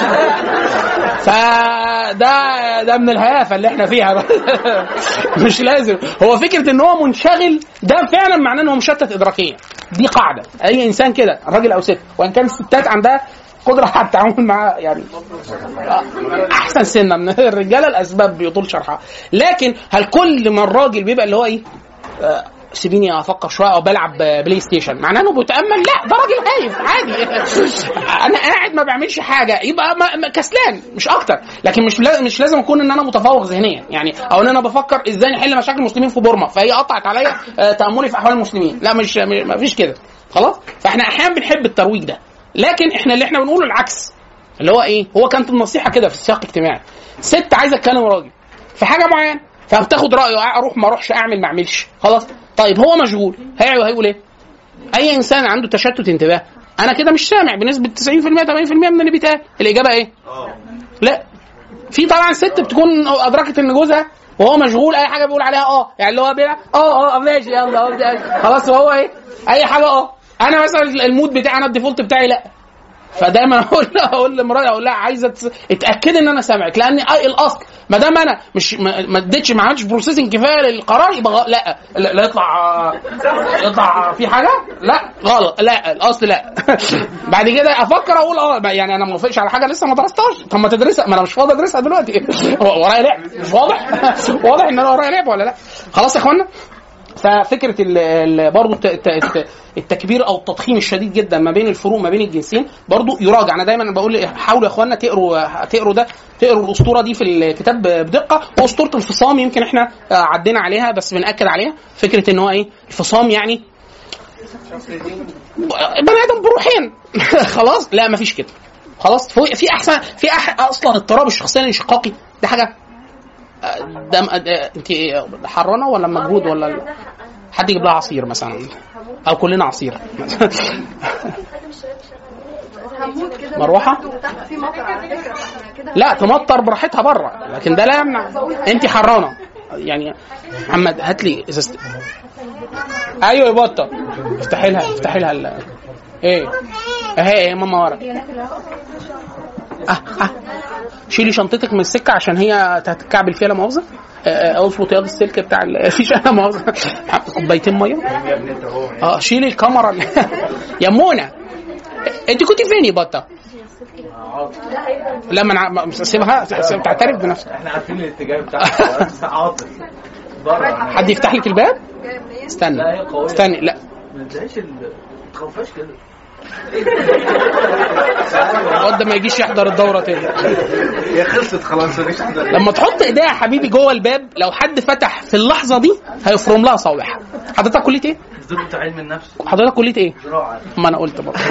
فده ده من الهيافه اللي احنا فيها مش لازم هو فكره ان هو منشغل ده فعلا معناه ان هو مشتت ادراكيا دي قاعده اي انسان كده راجل او ست وان كان الستات عندها قدره على التعامل مع يعني احسن سنه من الرجاله الاسباب بيطول شرحها لكن هل كل ما الراجل بيبقى اللي هو ايه آه، سيبيني افكر شويه او بلعب بلاي ستيشن معناه انه بيتامل لا ده راجل هايف عادي انا قاعد ما بعملش حاجه يبقى ما ما- كسلان مش اكتر لكن مش لا- مش لازم اكون ان انا متفوق ذهنيا يعني او ان انا بفكر ازاي نحل مشاكل المسلمين في بورما فهي قطعت عليا آه، تاملي في احوال المسلمين لا مش ما فيش كده خلاص فاحنا احيانا بنحب الترويج ده لكن احنا اللي احنا بنقوله العكس اللي هو ايه هو كانت النصيحه كده في السياق الاجتماعي ست عايزه تكلم راجل في حاجه معينه فبتاخد رايه اروح ما اروحش اعمل ما اعملش خلاص طيب هو مشغول هيعمل هيقول ايه اي انسان عنده تشتت انتباه انا كده مش سامع بنسبه 90% 80% من اللي بيتقال الاجابه ايه لا في طبعا ست بتكون ادركت ان جوزها وهو مشغول اي حاجه بيقول عليها اه يعني اللي هو بيلعب اه اه ماشي يلا اه ده- خلاص وهو ايه اي حاجه اه انا مثلا المود بتاعي انا الديفولت بتاعي لا فدايما اقول لها اقول لمراتي اقول لها عايزه تس- اتاكدي ان انا سامعك لان أي- الاصل ما دام انا مش ما ما اديتش ما عملتش بروسيسنج كفايه للقرار يبقى غ- لا لا, لا يطلع يطلع في حاجه لا غلط لا الاصل لا بعد كده افكر اقول اه ما- يعني انا ما موافقش على حاجه لسه ما درستهاش طب ما تدرسها ما انا مش فاضي ادرسها دلوقتي هو ورايا لعب مش واضح واضح ان انا ورايا لعب ولا لا خلاص يا اخوانا ففكره ال- ال- برضو الت- الت- الت- التكبير او التضخيم الشديد جدا ما بين الفروق ما بين الجنسين برضو يراجع انا دايما بقول حاولوا يا اخوانا تقروا تقروا ده تقروا الاسطوره دي في الكتاب بدقه واسطوره الفصام يمكن احنا آه، عدينا عليها بس بناكد عليها فكره ان هو ايه الفصام يعني بني ادم بروحين خلاص لا مفيش كده خلاص في في احسن في أح اصلا اضطراب الشخصيه الانشقاقي ده حاجه آه، ده آه، انت إيه، حرانه ولا مجهود ولا حد يجيب لها عصير مثلا او كلنا عصير هموت كده مروحة؟ تحت في مطر على فكره فاحنا كده لا تمطر براحتها بره لكن ده لا يمنع انت حرانه يعني محمد هات لي ازازه ايوه يا بطه افتحي لها افتحي لها ال- ايه اهي ايه ماما ورا اه اه شيلي شنطتك من السكه عشان هي هتتكعبل فيها لا مؤاخذه آه، آه، اظبط ياض السلك بتاع ال- مفيش لا مؤاخذه كوبايتين ميه اه شيلي الكاميرا اللي- يا منى انت كنت فين يا بطه؟ لا ما انا ما- سيبها سيبها تعترف بنفسك احنا عارفين الاتجاه بتاعها بس عاطف بره حد يفتح لك الباب جايه منين؟ استنى لا، هي قوية. استنى لا ما تلاقيش ال ما تخوفهاش كده الواد ده ما يجيش يحضر الدوره تاني هي خلصت خلاص مفيش حد لما تحط ايديها يا حبيبي جوه الباب لو حد فتح في اللحظه دي هيفرم لها صوابعها حضرتك كليه ايه؟ الدور بتاع علم النفس حضرتك كليه ايه؟ زراعه ما انا قلت برضه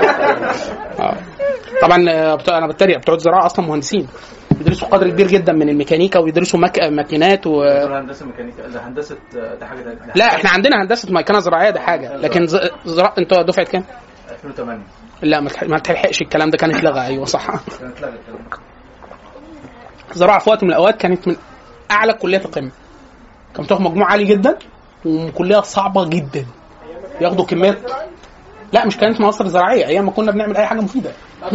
آه. طبعا آه، بتوع انا بتريق بتوع الزراعه اصلا مهندسين بيدرسوا قدر كبير جدا من الميكانيكا ويدرسوا مك... ماكينات و... دور هندسه ميكانيكا ده هندسه ده حاجه تانية لا احنا عندنا هندسه ميكانه زراعيه ده حاجه لكن ز... زراعه انت دفعه كام؟ 2008 لا ما تح- ما تلحقش الكلام ده كان اتلغى ايوه صح كانت لغت الكلام ده. زراعه في وقت من الاوقات كانت من اعلى كليات القمه كان بتاخد مجموع عالي جدا وكليه صعبه جدا ياخدوا كميات لا مش كانت مصر زراعيه ايام ما كنا بنعمل اي حاجه مفيده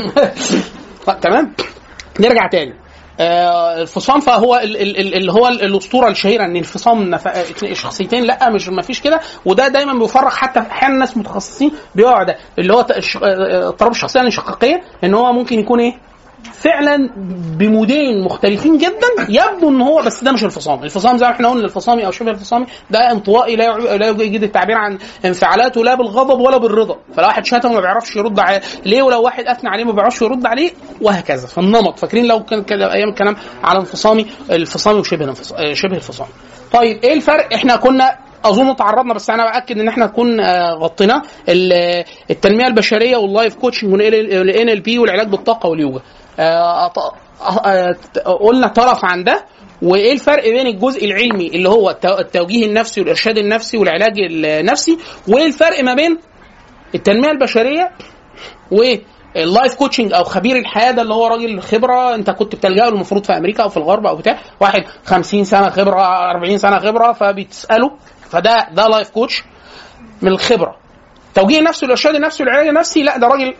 طيب، تمام نرجع تاني آه، الفصام فهو ال- ال- ال- اللي هو ال- الاسطوره الشهيره ان الفصام نف... اتنين- شخصيتين لا مش ما فيش كده وده دايما بيفرق حتى في احيانا ناس متخصصين بيقعوا ده اللي هو ت- الش- آه، اضطراب الشخصيه الانشقاقيه ان هو ممكن يكون ايه فعلا بمودين مختلفين جدا يبدو ان هو بس ده مش الفصام، الفصام زي ما احنا قلنا الفصامي او شبه الفصامي ده انطوائي لا يع- لا يجيد التعبير عن انفعالاته لا بالغضب ولا بالرضا، فلو واحد شتمه ما بيعرفش يرد عليه ليه ولو واحد اثنى عليه ما بيعرفش يرد عليه وهكذا فالنمط فاكرين لو كان كان ايام الكلام على انفصامي الفصامي وشبه الانفص- آه، شبه الفصامي. طيب ايه الفرق؟ احنا كنا اظن تعرضنا بس انا باكد ان احنا نكون آه، غطينا ال- التنميه البشريه واللايف كوتشنج والان ال بي والعلاج بالطاقه واليوجا آه، أط- آه، قلنا طرف عن ده وايه الفرق بين الجزء العلمي اللي هو التو- التوجيه النفسي والارشاد النفسي والعلاج النفسي وايه الفرق ما بين التنميه البشريه واللايف كوتشنج او خبير الحياه ده اللي هو راجل خبره انت كنت بتلجأ له المفروض في امريكا او في الغرب او بتاع واحد 50 سنه خبره 40 سنه خبره فبتساله فده ده لايف كوتش من الخبره توجيه النفسي والارشاد النفسي والعلاج النفسي لا ده راجل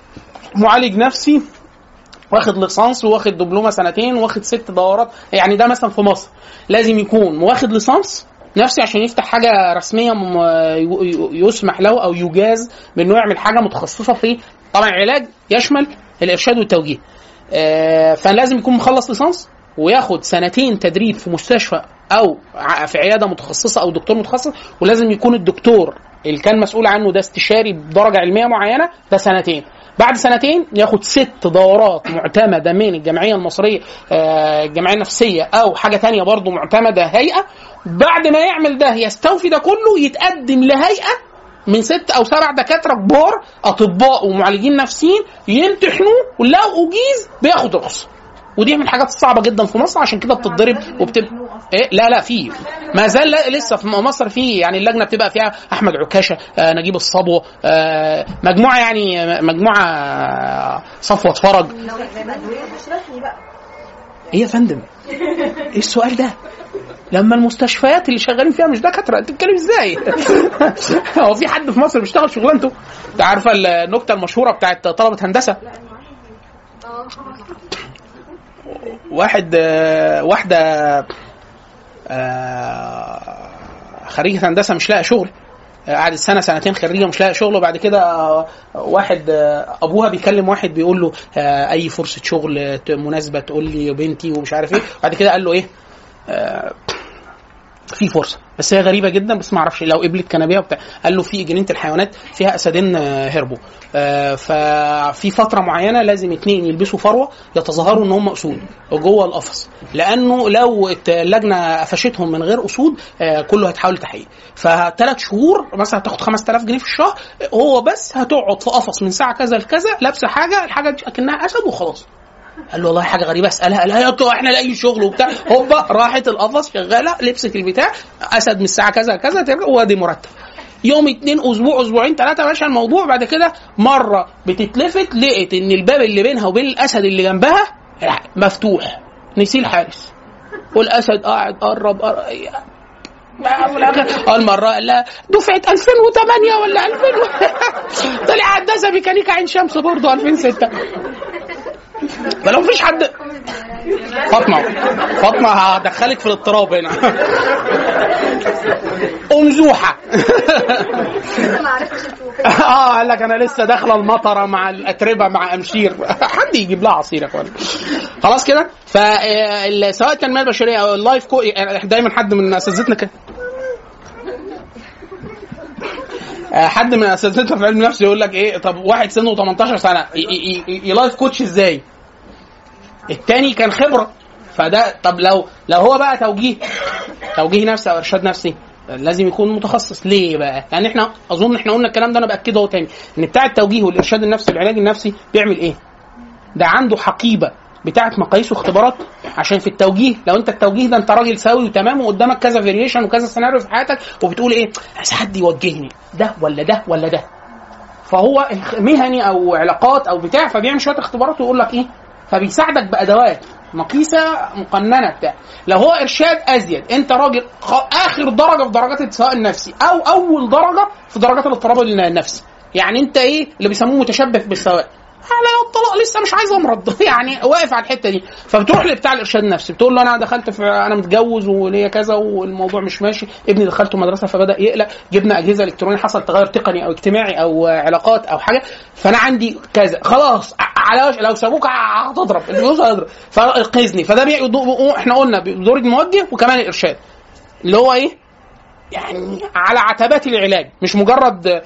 معالج نفسي واخد ليسانس واخد دبلومه سنتين واخد ست دورات يعني ده مثلا في مصر لازم يكون واخد ليسانس نفسي عشان يفتح حاجه رسميه م- ي- ي- يسمح له او يجاز بانه يعمل حاجه متخصصه في طبعا العلاج يشمل الارشاد والتوجيه آه، فلازم يكون مخلص ليسانس وياخد سنتين تدريب في مستشفى او ع- في عياده متخصصه او دكتور متخصص ولازم يكون الدكتور اللي كان مسؤول عنه ده استشاري بدرجه علميه معينه ده سنتين بعد سنتين ياخد ست دورات معتمده من الجمعيه المصريه آه، الجمعيه النفسيه او حاجه تانية برضه معتمده هيئه بعد ما يعمل ده يستوفي ده كله يتقدم لهيئه من ست او سبع دكاتره كبار اطباء ومعالجين نفسيين يمتحنوا ولو اجيز بياخد رخصه ودي من الحاجات الصعبه جدا في مصر عشان كده بتتضرب وبتبقى إيه لا لا في ما زال لا- لسه في مصر في يعني اللجنه بتبقى فيها احمد عكاشه آه نجيب الصبو آه مجموعه يعني مجموعه آه، صفوه فرج ايه يا فندم ايه السؤال ده لما المستشفيات اللي شغالين فيها مش دكاتره انت بتتكلم ازاي هو في حد في مصر بيشتغل شغلانته انت عارفه النكته المشهوره بتاعت طلبه هندسه واحد آه، واحده آه، خريجه هندسه مش لاقي شغل آه، قعدت سنه سنتين خريجه مش لاقي شغل وبعد كده آه، واحد آه، ابوها بيكلم واحد بيقول له آه، اي فرصه شغل آه، ت- مناسبه تقول لي يا بنتي ومش عارف ايه بعد كده قال له ايه آه، في فرصه بس هي غريبه جدا بس ما اعرفش لو قبلت كان بيها وبتاع قال له في جنينه الحيوانات فيها اسدين آه، هربوا آه، ففي فتره معينه لازم اتنين يلبسوا فروه يتظاهروا ان هم اسود جوه القفص لانه لو الت- اللجنه قفشتهم من غير اسود آه، كله هيتحول لتحقيق فثلاث شهور مثلا هتاخد 5000 جنيه في الشهر هو بس هتقعد في قفص من ساعه كذا لكذا لابسه حاجه الحاجه دي اكنها اسد وخلاص قال له والله حاجه غريبه اسالها قال لها يا بتوع احنا لاقي شغل وبتاع هوبا راحت القفص شغاله لبست البتاع اسد من الساعه كذا كذا ترجع وادي مرتب يوم اتنين اسبوع اسبوعين ثلاثه ماشي الموضوع بعد كده مره بتتلفت لقيت ان الباب اللي بينها وبين الاسد اللي جنبها مفتوح نسيه الحارس والاسد قاعد قرب قرب في الاخر اول مره قال لها دفعه 2008 ولا 2000 طلع هندسه ميكانيكا عين شمس برضه 2006 فلو مفيش حد فاطمه فاطمه هدخلك في الاضطراب هنا امزوحه ما عرفتش اشوف اه قال لك انا لسه داخله المطره مع الاتربه مع امشير حد يجيب لها عصير يا اخوان خلاص كده فسواء التنميه البشريه او اللايف كو يعني دايما حد من اساتذتنا كده آه، حد من اساتذتنا في علم النفس يقول لك ايه طب واحد سنه 18 سنه ي- ي- ي- يلايف كوتش ازاي؟ التاني كان خبره فده طب لو لو هو بقى توجيه توجيه نفسي او ارشاد نفسي لازم يكون متخصص ليه بقى؟ يعني احنا اظن احنا قلنا الكلام ده انا باكده اهو تاني ان بتاع التوجيه والارشاد النفسي والعلاج النفسي بيعمل ايه؟ ده عنده حقيبه بتاعه مقاييس واختبارات عشان في التوجيه لو انت التوجيه ده انت راجل سوي وتمام وقدامك كذا فيريشن وكذا سيناريو في حياتك وبتقول ايه؟ عايز حد يوجهني ده ولا ده ولا ده فهو مهني او علاقات او بتاع فبيعمل شويه اختبارات ويقول لك ايه فبيساعدك بادوات مقيسه مقننه بتاع لو هو ارشاد ازيد انت راجل خ- اخر درجه في درجات السواء النفسي او اول درجه في درجات الاضطراب النفسي يعني انت ايه اللي بيسموه متشبث بالسواء على الطلاق لسه مش عايز امرض يعني واقف على الحته دي فبتروح لبتاع الارشاد النفسي بتقول له انا دخلت في انا متجوز وليا كذا والموضوع مش ماشي ابني دخلته مدرسه فبدا يقلق جبنا اجهزه الكترونيه حصل تغير تقني او اجتماعي او علاقات او حاجه فانا عندي كذا خلاص ع- على وش- لو سابوك ع- هتضرب الفلوس هتضرب فانقذني فده بي- احنا قلنا بدور الموجه وكمان الارشاد اللي هو ايه يعني على عتبات العلاج مش مجرد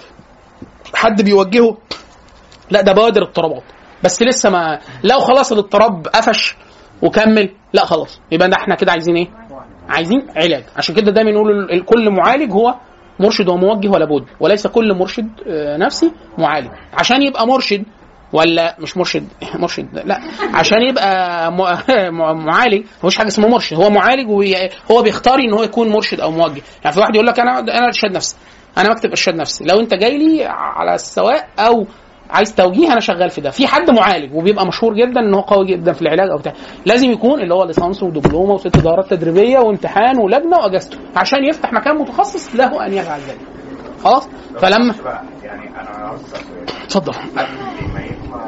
حد بيوجهه لا ده بوادر اضطرابات بس لسه ما لو خلاص الاضطراب قفش وكمل لا خلاص يبقى ده احنا كده عايزين ايه؟ عايزين علاج عشان كده دايما نقول ال- ال- كل معالج هو مرشد وموجه ولا بد وليس كل مرشد آه، نفسي معالج عشان يبقى مرشد ولا مش مرشد مرشد لا عشان يبقى م- م- معالج مفيش حاجه اسمها مرشد هو معالج وهو بيختار ان هو يكون مرشد او موجه يعني في واحد يقول لك انا انا ارشاد نفسي انا بكتب ارشاد نفسي لو انت جاي لي على السواء او عايز توجيه انا شغال في ده في حد معالج وبيبقى مشهور جدا ان هو قوي جدا في العلاج او بتاع لازم يكون اللي هو ليسانس ودبلومه وست دورات تدريبيه وامتحان ولجنه واجازته عشان يفتح مكان متخصص له ان يفعل ذلك خلاص فلما يعني انا عاوز اسال سؤال اتفضل قبل ما يطلع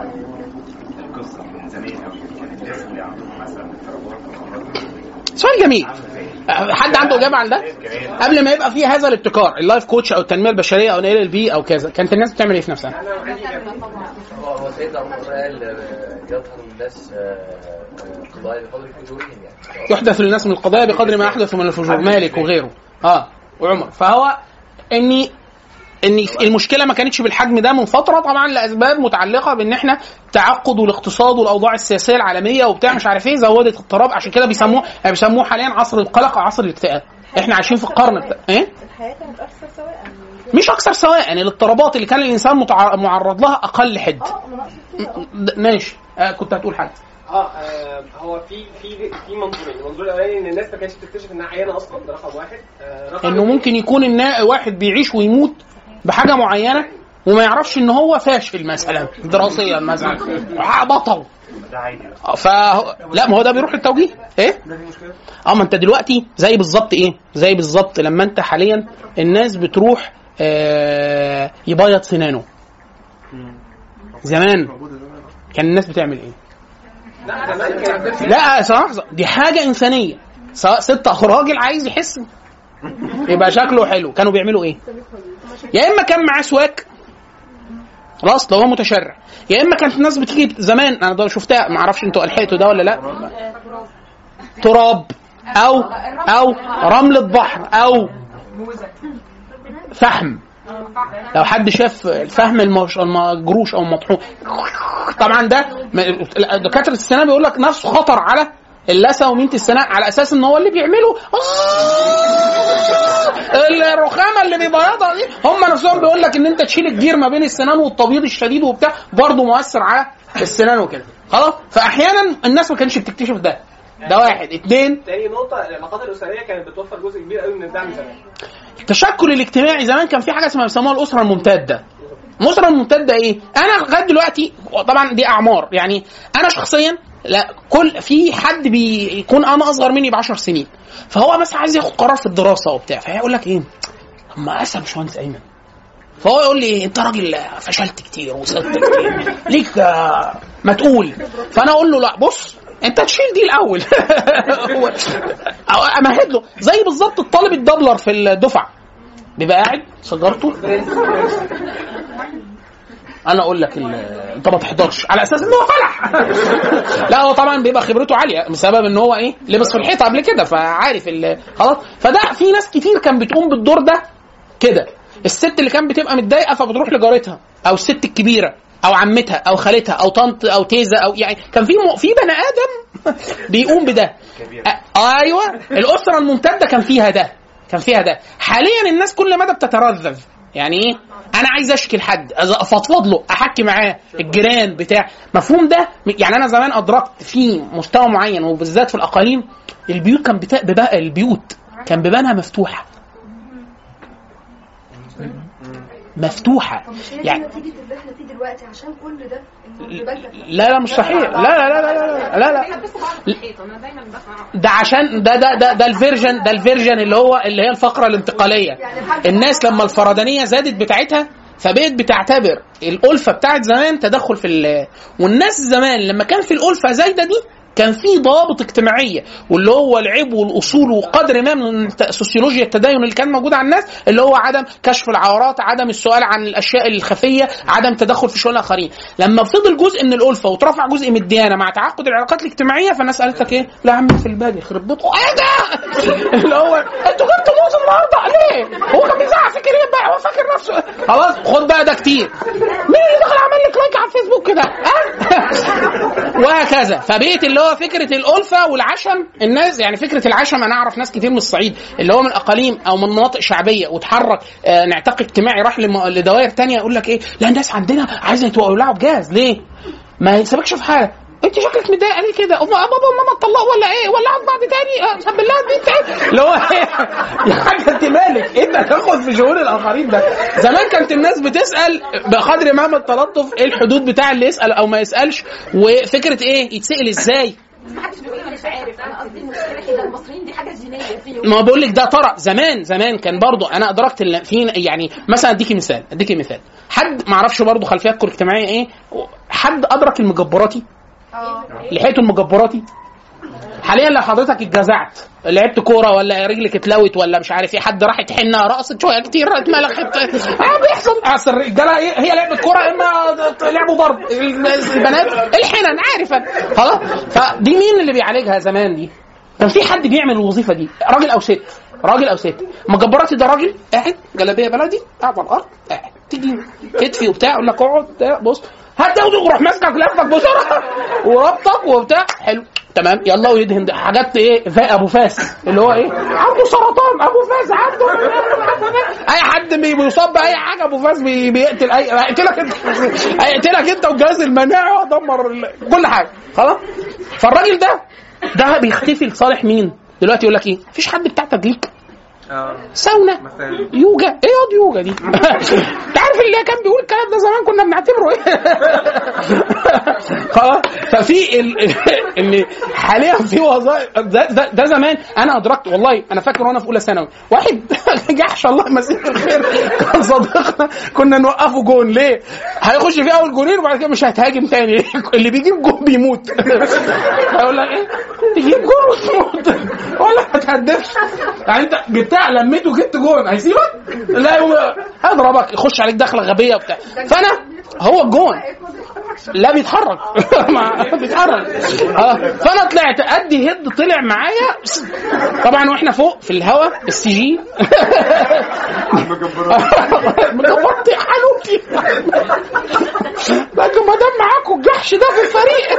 القصه من زمان قوي كان الناس اللي عندهم مثلا اضطرابات او امراض سؤال جميل حد عنده اجابه عن ده؟ قبل ما يبقى فيه هذا الابتكار اللايف كوتش او التنميه البشريه او ال ال بي او كذا كانت الناس بتعمل ايه في نفسها؟ هو هو سيدنا عمر قال آه، يظهر الناس آه، آه، قضايا بقدر فجورهم يعني يحدث للناس من القضايا بقدر ما يحدث من الفجور مالك وغيره اه وعمر فهو اني ان المشكله ما كانتش بالحجم ده من فتره طبعا لاسباب متعلقه بان احنا تعقد والاقتصاد والاوضاع السياسيه العالميه وبتاع مش عارف ايه زودت اضطراب عشان كده بيسموه يعني بيسموه حاليا عصر القلق او عصر الاكتئاب احنا عايشين في القرن بتاع ايه الحياه كانت اكثر سواء مش اكثر سواء يعني الاضطرابات اللي كان الانسان متع- معرض لها اقل حد د- ماشي آه كنت هتقول حاجه اه آه، هو في في في منظورين المنظور الاولاني ان الناس ما كانتش بتكتشف انها عيانه اصلا ده رقم واحد آه، رقم انه اتنين- ممكن يكون ان واحد بيعيش ويموت بحاجه معينه وما يعرفش ان هو فاشل مثلا دراسيا مثلا بطل ده عادي ف لا ما هو ده بيروح للتوجيه ايه ده في مشكله اه ما انت دلوقتي زي بالظبط ايه زي بالظبط لما انت حاليا الناس بتروح آه يبيض سنانه زمان كان الناس بتعمل ايه لا زمان كان لا صراحة دي حاجة إنسانية سواء ست أو راجل عايز يحس يبقى شكله حلو كانوا بيعملوا إيه؟ يا إما كان معاه سواك خلاص لو هو متشرع يا إما كانت الناس بتيجي زمان أنا ده شفتها ما أعرفش أنتوا لحقتوا ده ولا لا تراب أو أو رملة بحر أو فحم لو حد شاف الفحم المش- المجروش او المطحون طبعا ده م- دكاتره السنان بيقول لك نفسه خطر على اللثه ومينة السنان على اساس ان هو اللي بيعمله الرخامه اللي بيبيضها دي هم نفسهم بيقول لك ان انت تشيل الجير ما بين السنان والتبييض الشديد وبتاع برضه مؤثر على السنان وكده خلاص فاحيانا الناس ما كانتش بتكتشف ده ده واحد اتنين تاني نقطة العلاقات الأسرية كانت بتوفر جزء كبير قوي من الدعم زمان. التشكل الاجتماعي زمان كان في حاجه اسمها بيسموها الاسره الممتده الاسره الممتده ايه انا لغايه دلوقتي طبعا دي اعمار يعني انا شخصيا لا كل في حد بيكون انا اصغر مني ب 10 سنين فهو مثلا عايز ياخد قرار في الدراسه وبتاع فيقول لك ايه طب ما اسال باشمهندس ايمن فهو يقول لي انت راجل فشلت كتير وصلت كتير ليك آه، ما تقول فانا اقول له لا بص انت تشيل دي الاول هو- أو امهد له زي بالظبط الطالب الدبلر في الدفعه بيبقى قاعد سجارته انا اقول لك ال- انت ما تحضرش على اساس ان هو فلح لا هو طبعا بيبقى خبرته عاليه بسبب ان هو ايه لبس في الحيطه قبل كده فعارف ال- خلاص فده في ناس كتير كان بتقوم بالدور ده كده الست اللي كانت بتبقى متضايقه فبتروح لجارتها او الست الكبيره او عمتها او خالتها او طنط او تيزه او يعني كان في م... في بني ادم بيقوم بده أ- ايوه الاسره الممتده كان فيها ده كان فيها ده حاليا الناس كل مدى بتترذذ يعني ايه انا عايز اشكي لحد أز- افضفض له احكي معاه الجيران بتاع مفهوم ده يعني انا زمان ادركت في مستوى معين وبالذات في الاقاليم البيوت كان بتا... ببقى البيوت كان بيبانها مفتوحه مفتوحه طب مش هي دي يعني نتيجة اللي احنا فيه دلوقتي عشان كل ده انه البنك لا لا مش صحيح لا لا لا لا لا لا, لا. بس بعض في الحيط انا دايما بسمع ده عشان ده ده ده ده الفيرجن ده الفيرجن اللي هو اللي هي الفقره الانتقاليه الناس لما الفردانيه زادت بتاعتها فبقت بتعتبر الألفة بتاعت زمان تدخل في ال والناس زمان لما كان في الألفة زايدة دي كان في ضوابط اجتماعيه واللي هو العيب والاصول وقدر ما من ت- سوسيولوجيا التدين اللي كان موجود على الناس اللي هو عدم كشف العورات عدم السؤال عن الاشياء الخفيه عدم تدخل في شؤون الاخرين لما فضل جزء من الالفه وترفع جزء من الديانه مع تعقد العلاقات الاجتماعيه فالناس قالت لك ايه لا يا عم في الباقي يخرب بيتكم ايه ده اللي هو انتوا جبتوا موز النهارده ليه هو كان بيزعق فاكر ايه بقى هو فاكر نفسه خلاص خد بقى ده كتير مين اللي دخل عمل لك لايك على الفيسبوك كده ها وهكذا فبقيت اللي هو فكره الالفه والعشم الناس يعني فكره العشم انا اعرف ناس كتير من الصعيد اللي هو من اقاليم او من مناطق شعبيه وتحرك آه، نعتق اجتماعي راح لم- لدوائر تانية يقول لك ايه لا الناس عندنا عايزه يولعوا بجاز ليه؟ ما يسيبكش في حاجه انت شكلك متضايقه ليه كده؟ أم- بابا وماما اتطلقوا ولا ايه؟ ولعوا بعض تاني؟ آه، سب الله البنت ايه؟ اللي هو ايه؟ يا حاجه انت مالك؟ انت تاخد في شؤون الاخرين ده زمان كانت الناس بتسال بقدر ما من التلطف ايه الحدود بتاع اللي يسال او ما يسالش وفكره ايه؟ يتسال ازاي؟ ما حدش بيقول انا مش عارف انا قصدي المشكله كده المصريين دي حاجه جينيه فيهم ما بقول لك ده طرأ زمان زمان كان برضو انا ادركت ان في يعني مثلا اديكي مثال اديكي مثال حد ما اعرفش برضو خلفياتكم الاجتماعيه ايه حد ادرك المجبراتي لحقتوا المجبراتي حاليا لو حضرتك اتجزعت لعبت كوره ولا رجلك اتلوت ولا مش عارف ايه حد راحت حنه رقصت شويه كتير اتملخت اه بيحصل اصل الرجاله ايه هي لعبه كوره اما لعبوا ضرب البنات الحنن عارف أنا. خلاص فدي مين اللي بيعالجها زمان دي؟ كان في حد بيعمل الوظيفه دي راجل او ست راجل او ست مجبراتي ده راجل قاعد جلابيه بلدي قاعد على الارض قاعد تيجي كتفي وبتاع يقول لك اقعد بتاع، بص هات ده وروح ماسكك لفك بسرعه وربطك وبتاع حلو تمام يلا ويدهن حاجات ايه زي ابو فاس اللي هو ايه عنده سرطان ابو فاس عنده اي حد بي- بيصاب باي حاجه ابو فاس بي- بيقتل اي هيقتلك انت هيقتلك انت والجهاز المناعي ويدمر ال- كل حاجه خلاص فالراجل ده ده بيختفي لصالح مين؟ دلوقتي يقول لك ايه؟ مفيش حد بتاع تدليك اه ساونا مثلا يوجا ايه ياض يوجا دي انت عارف اللي كان بيقول الكلام ده زمان كنا بنعتبره ايه خلاص ففي ال... ان حاليا في وظائف ده, ده, ده زمان انا ادركت والله انا فاكر وانا في اولى ثانوي واحد جحش الله يمسيه بالخير كان صديقنا كنا نوقفه جون ليه؟ هيخش فيه اول جونين وبعد كده مش هيتهاجم تاني اللي بيجيب جون بيموت اقول لك ايه؟ تجيب جون وتموت ولا ما تهدفش يعني انت جبتها لميته جبت جون هيسيبك؟ لا يقوم هيضربك يخش عليك دخله غبيه وبتاع فانا هو الجون لا بيتحرك ما بيتحرك اه فانا طلعت ادي هيد طلع معايا طبعا واحنا فوق في الهواء السي جي مجبرت حالوتي لكن ما دام معاكم الجحش ده في الفريق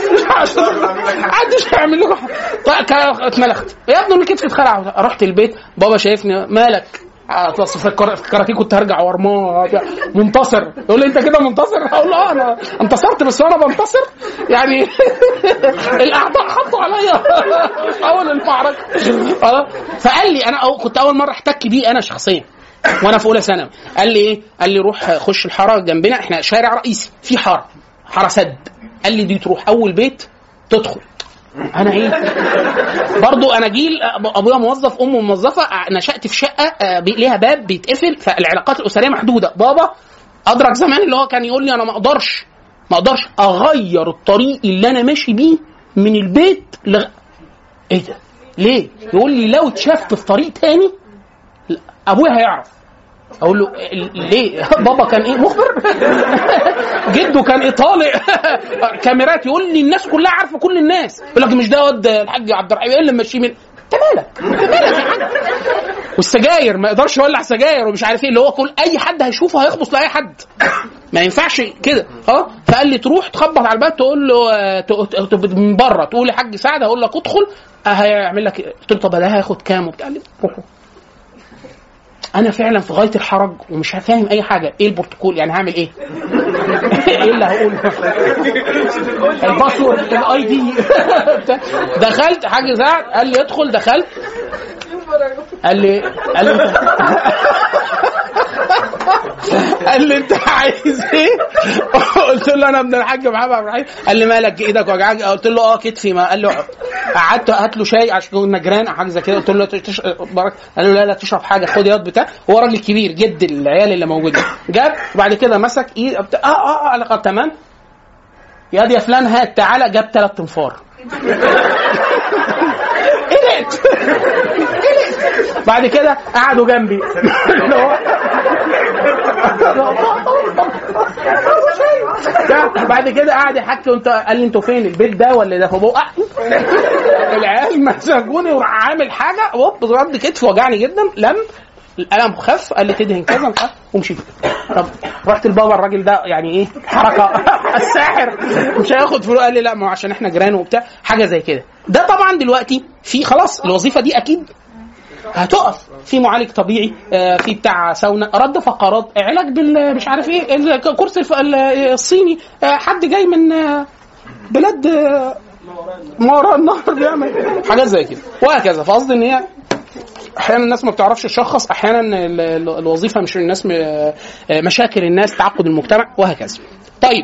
محدش هيعمل لكم حاجة. طيب كا- اتملخت يا ابني الكتف اتخلع رحت البيت بابا شايفني مالك اصل في الكرا- في الكاراتيه كنت هرجع ورماه منتصر يقول لي انت كده منتصر اقول له اه انا انتصرت بس وانا بنتصر يعني الاعداء حطوا عليا في اول المعركه اه فقال لي انا أو كنت اول مره احتك بيه انا شخصيا وانا في اولى ثانوي قال لي ايه قال لي روح خش الحاره جنبنا احنا شارع رئيسي في حاره حاره سد قال لي دي تروح اول بيت تدخل انا ايه برضو انا جيل أب- ابويا موظف امه موظفه ع- نشات في شقه آه، بي- ليها باب بيتقفل فالعلاقات الاسريه محدوده بابا ادرك زمان اللي هو كان يقول لي انا ما اقدرش ما اقدرش اغير الطريق اللي انا ماشي بيه من البيت لغ... ايه ده ليه يقول لي لو اتشفت في طريق تاني لا، ابويا هيعرف اقول له ال- ليه بابا كان ايه مخبر جده كان ايه طالع كاميرات يقول لي الناس كلها عارفه كل الناس يقول لك مش ده واد الحاج عبد الرحيم ايه اللي ماشيه من انت مالك انت مالك يا حاج والسجاير ما يقدرش يولع سجاير ومش عارف ايه اللي هو كل اي حد هيشوفه هيخبص لاي حد ما ينفعش كده اه فقال لي تروح تخبط على الباب تقول له آه، ت- ت- ت- من بره تقول يا حاج سعد هقول لك ادخل آه، هيعمل لك إيه؟ قلت له طب ده هياخد كام وبتاع قال لي روحوا انا فعلا في غايه الحرج ومش فاهم اي حاجه ايه البروتوكول يعني هعمل ايه ايه اللي هقوله الباسورد الاي دي دخلت حاج سعد قال لي ادخل دخلت قال لي قال لي انت قال لي انت عايز ايه؟ قلت له انا ابن الحاج محمد عبد الرحيم قال لي مالك ايدك وجعك قلت له اه كتفي ما قال له اقعد. قعدت هات له شاي عشان كنا جيران او حاجه زي كده قلت له تش... برك قال له لا لا تشرب حاجه خد ياض بتاع هو راجل كبير جد العيال اللي موجودين جاب وبعد كده مسك ايد بتاع- اه اه اه قال تمام ياض يا فلان هات تعالى جاب ثلاث تنفار قلقت قلقت بعد كده قعدوا جنبي اللي هو بعد كده قعد يحكي وانت قال لي انتوا فين البيت ده ولا ده فبقى العيال مسكوني وراح عامل حاجه هوب رد كتفي وجعني جدا لم الالم خف قال لي تدهن كذا مش عارف ومشيت طب رحت لبابا الراجل ده يعني ايه حركه الساحر مش هياخد فلوس قال لي لا ما هو عشان احنا جيران وبتاع حاجه زي كده ده طبعا دلوقتي في خلاص الوظيفه دي اكيد هتقف في معالج طبيعي آه، في بتاع ساونا رد فقرات علاج بال مش عارف ايه الكورس الف- ال- الصيني آه، حد جاي من آه، بلاد آه، ما وراء النهر بيعمل حاجات زي كده وهكذا فقصدي ان هي احيانا الناس ما بتعرفش تشخص احيانا ال- ال- الوظيفه مش الناس م- آه، مشاكل الناس تعقد المجتمع وهكذا طيب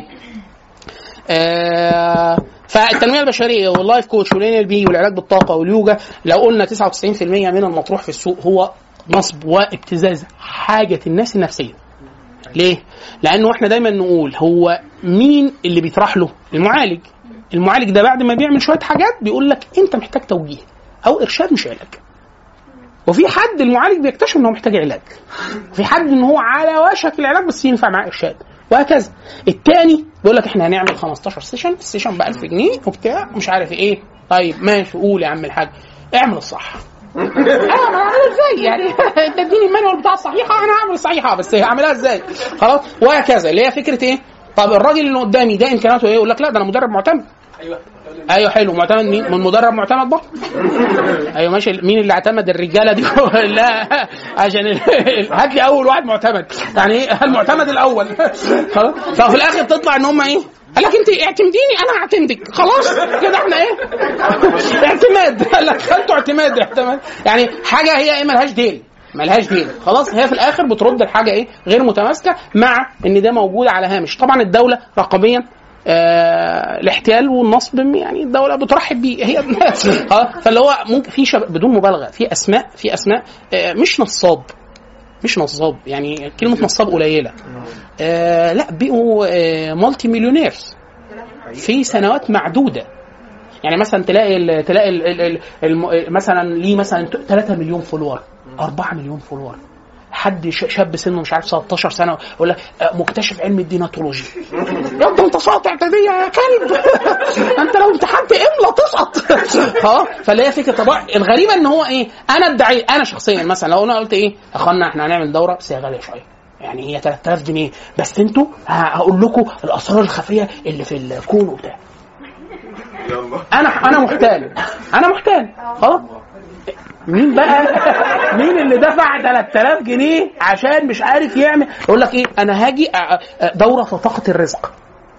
آه فالتنميه البشريه واللايف كوتش والان ال بي والعلاج بالطاقه واليوجا لو قلنا 99% من المطروح في السوق هو نصب وابتزاز حاجه الناس النفسيه. ليه؟ لانه احنا دايما نقول هو مين اللي بيطرح له؟ المعالج. المعالج ده بعد ما بيعمل شويه حاجات بيقول لك انت محتاج توجيه او ارشاد مش علاج. وفي حد المعالج بيكتشف ان هو محتاج علاج. في حد ان هو على وشك العلاج بس ينفع معاه ارشاد. وهكذا التاني بيقول لك احنا هنعمل 15 سيشن السيشن ب 1000 جنيه وبتاع مش عارف ايه طيب ماشي قول يا عم الحاج اعمل الصح اه ما اعملها ازاي يعني انت اديني المانيوال بتاع الصحيحه انا هعمل الصحيحه بس هعملها ازاي خلاص وهكذا اللي هي فكره ايه طب الراجل اللي قدامي ده امكانياته ايه يقول لك لا ده انا مدرب معتمد ايوه ايوه حلو معتمد مين؟ من مدرب معتمد برضه ايوه ماشي مين اللي اعتمد الرجاله دي لا عشان ال- هات لي اول واحد معتمد يعني ايه المعتمد الاول خلاص ففي الاخر تطلع ان هم ايه قال لك انت اعتمديني انا هعتمدك خلاص كده احنا ايه اعتماد قال لك خدتوا اعتماد اعتماد يعني حاجه هي ايه ملهاش ديل ملهاش دين خلاص هي في الاخر بترد الحاجه ايه غير متماسكه مع ان ده موجود على هامش طبعا الدوله رقميا آه الاحتيال والنصب يعني الدوله بترحب بيه هي آه، فاللي هو ممكن في شب... بدون مبالغه في اسماء في اسماء آه مش نصاب مش نصاب يعني كلمه نصاب قليله آه لا بقوا آه مالتي مليونيرز في سنوات معدوده يعني مثلا تلاقي ال تلاقي ال ال ال الم- مثلا ليه مثلا 3 مليون فولور 4 مليون فولور حد ش- شاب سنه مش عارف 13 سنه يقول لك آه، مكتشف علم الديناتولوجي يا ابني انت ساقط اعتديه يا كلب انت لو امتحنت املا تسقط اه فاللي هي فكره طب الغريبه ان هو ايه انا ادعي انا شخصيا مثلا لو انا قلت ايه يا اخوانا احنا هنعمل دوره بس هي غاليه شويه يعني هي 3000 جنيه بس انتوا ه- هقول لكم الاسرار الخفيه اللي في الكون وبتاع انا انا محتال انا محتال خلاص مين بقى مين اللي دفع 3000 جنيه عشان مش عارف يعمل يقول لك ايه انا هاجي أ- أ- دوره في طاقه الرزق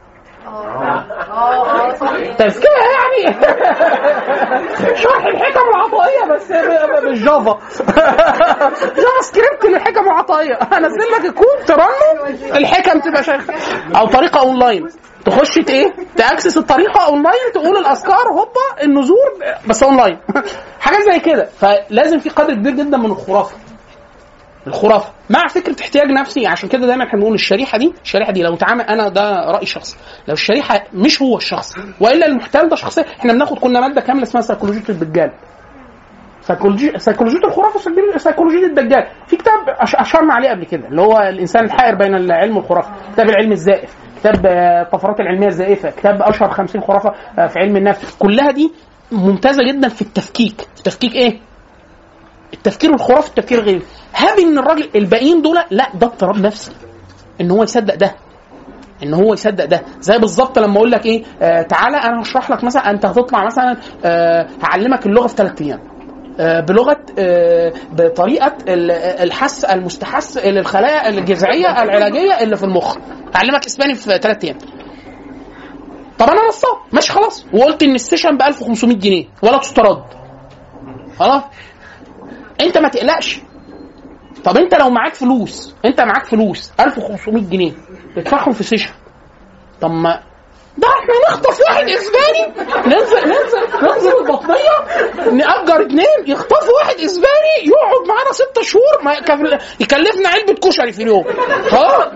تذكرة يعني شرح الحكم العطائية بس ب- ب- بالجافا جافا سكريبت للحكم العطائية انزل لك الكود ترنه الحكم تبقى شغاله او طريقة اونلاين تخش ت- ايه تاكسس الطريقة اونلاين تقول الاذكار هوبا النذور بس اونلاين حاجات زي كده فلازم في قدر كبير جدا من الخرافة الخرافه مع فكره احتياج نفسي عشان كده دايما احنا بنقول الشريحه دي الشريحه دي لو تعامل انا ده راي شخصي لو الشريحه مش هو الشخص والا المحتال ده شخصيه احنا بناخد كنا ماده كامله اسمها سيكولوجيه الدجال سيكولوجي سيكولوجيه الخرافه وسيكولوجي- سيكولوجيه الدجال في كتاب أش- اشرنا عليه قبل كده اللي هو الانسان الحائر بين العلم والخرافه كتاب العلم الزائف كتاب آه، الطفرات العلميه الزائفه كتاب اشهر 50 خرافه آه، في علم النفس كلها دي ممتازه جدا في التفكيك تفكيك ايه التفكير الخرافي التفكير غير هابي ان الراجل الباقيين دول لا ده اضطراب نفسي ان هو يصدق ده ان هو يصدق ده زي بالظبط لما اقول لك ايه آه تعالى انا هشرح لك مثلا انت هتطلع مثلا آه هعلمك اللغه في ثلاث ايام آه بلغه آه بطريقه ال- الحس المستحث للخلايا الجذعيه العلاجيه اللي في المخ هعلمك اسباني في ثلاث ايام طب انا نصاب ماشي خلاص وقلت ان السيشن ب 1500 جنيه ولا تسترد خلاص انت ما تقلقش طب انت لو معاك فلوس انت معاك فلوس 1500 جنيه تدفعهم في سيشن طب ما ده احنا نخطف واحد اسباني ننزل ننزل ننزل البطنيه نأجر اتنين يخطفوا واحد اسباني يقعد معانا ست شهور ما يكل- يكلفنا علبه كشري في اليوم اه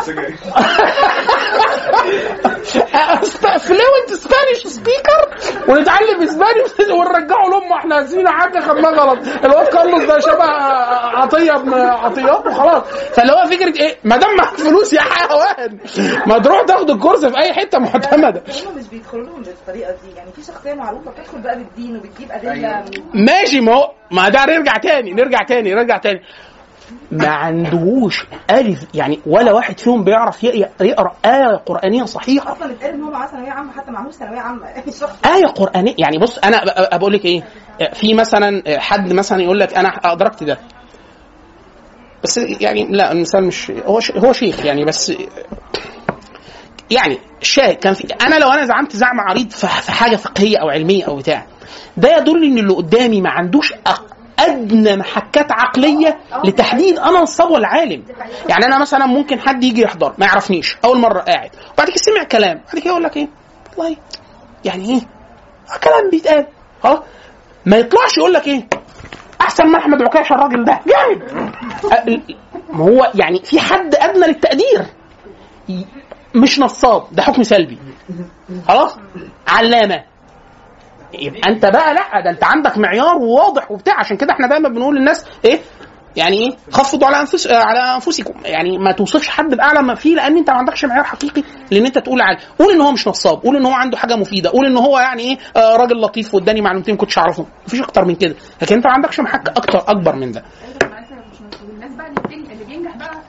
فلوينت سبانيش سبيكر ونتعلم اسباني ونرجعه لامه احنا اسفين يا حاجه خدناه غلط الواد كارلوس ده شبه عطيه ابن عطيات وخلاص فاللي هو فكره ايه ما دام معاك فلوس يا حيوان ما تروح تاخد الكورس في اي حته معتمده هم مش بيدخلوا لهم بالطريقه دي يعني في شخصيه معروفه بتدخل بقى بالدين وبتجيب ادله ماشي ما هو ما ده نرجع تاني نرجع تاني نرجع تاني ما عندهوش الف يعني ولا واحد فيهم بيعرف يقرا يقرا ايه قرانيه صحيحه اصلا اتقال ان هو معاه ثانويه عامه حتى معهوش ثانويه عامه يعني الشخص آية قرآنية يعني بص أنا أ- بقول لك إيه في مثلا حد مثلا يقول لك أنا أدركت ده بس يعني لا الإنسان مش هو ش- هو شيخ يعني بس يعني الشاهد كان في أنا لو أنا زعمت زعم عريض في في حاجة فقهية أو علمية أو بتاع ده يدل إن اللي قدامي ما عندوش أق- أدنى محكات عقلية لتحديد أنا نصاب ولا عالم يعني أنا مثلا ممكن حد يجي يحضر ما يعرفنيش أول مرة قاعد وبعد كده سمع كلام بعد كده يقول لك إيه والله يعني ايه آه كلام بيتقال اه ما يطلعش يقول لك ايه احسن من احمد عكاشه الراجل ده جامد آه، ال- ما هو يعني في حد ادنى للتقدير ي- مش نصاب ده حكم سلبي خلاص علامه يبقى انت بقى لا ده انت عندك معيار واضح وبتاع عشان كده احنا دايما بنقول للناس ايه يعني ايه خفضوا على انفس آه، على انفسكم يعني ما توصفش حد باعلى ما فيه لان انت ما عندكش معيار حقيقي لان انت تقول عليه قول ان هو مش نصاب قول ان هو عنده حاجه مفيده قول ان هو يعني ايه آه راجل لطيف واداني معلومتين ما كنتش اعرفهم مفيش اكتر من كده لكن انت ما عندكش محك اكتر اكبر من ده والناس بقى اللي بتنجح, اللي بينجح بقى بعد الكورس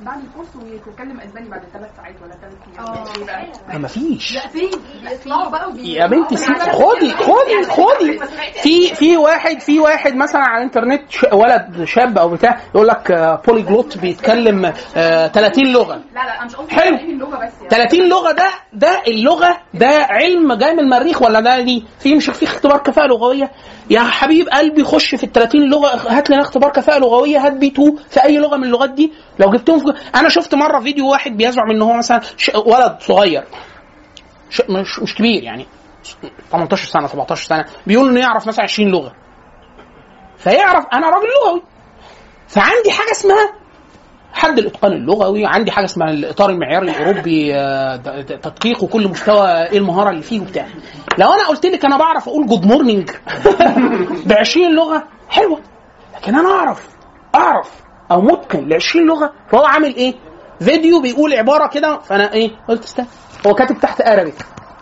وتتكلم اسباني بعد ثلاث ساعات ولا ثلاث ايام إيه بقى؟ ما فيش لا في بيطلعوا بقى وبي- يا بنتي سي- خدي خدي خدي في في واحد في واحد مثلا على الانترنت ش- ولد شاب او بتاع يقول لك بولي جلوت بيتكلم آه، 30 لغه لا لا انا مش قصدي حلو. 30 لغه بس يعني 30 لغه ده ده اللغه ده علم جاي من المريخ ولا ده دي في مش في اختبار كفاءه لغويه يا حبيب قلبي خش في ال 30 لغه هات لنا اختبار كفاءه لغويه هات بي 2 في اي لغه من اللغات دي لو جبتهم في انا شفت مره فيديو واحد بيزعم ان هو مثلا ش... ولد صغير ش... مش مش كبير يعني 18 سنه 17 سنه بيقول انه يعرف مثلا 20 لغه فيعرف انا راجل لغوي فعندي حاجه اسمها حد الاتقان اللغوي عندي حاجه اسمها الاطار المعياري الاوروبي آه، د- د- تدقيق وكل مستوى ايه المهاره اللي فيه وبتاع لو انا قلت لك انا بعرف اقول جود مورنينج ب 20 لغه حلوه لكن انا اعرف اعرف او متقن ل 20 لغه فهو عامل ايه؟ فيديو بيقول عباره كده فانا ايه؟ قلت استنى هو كاتب تحت ارابيك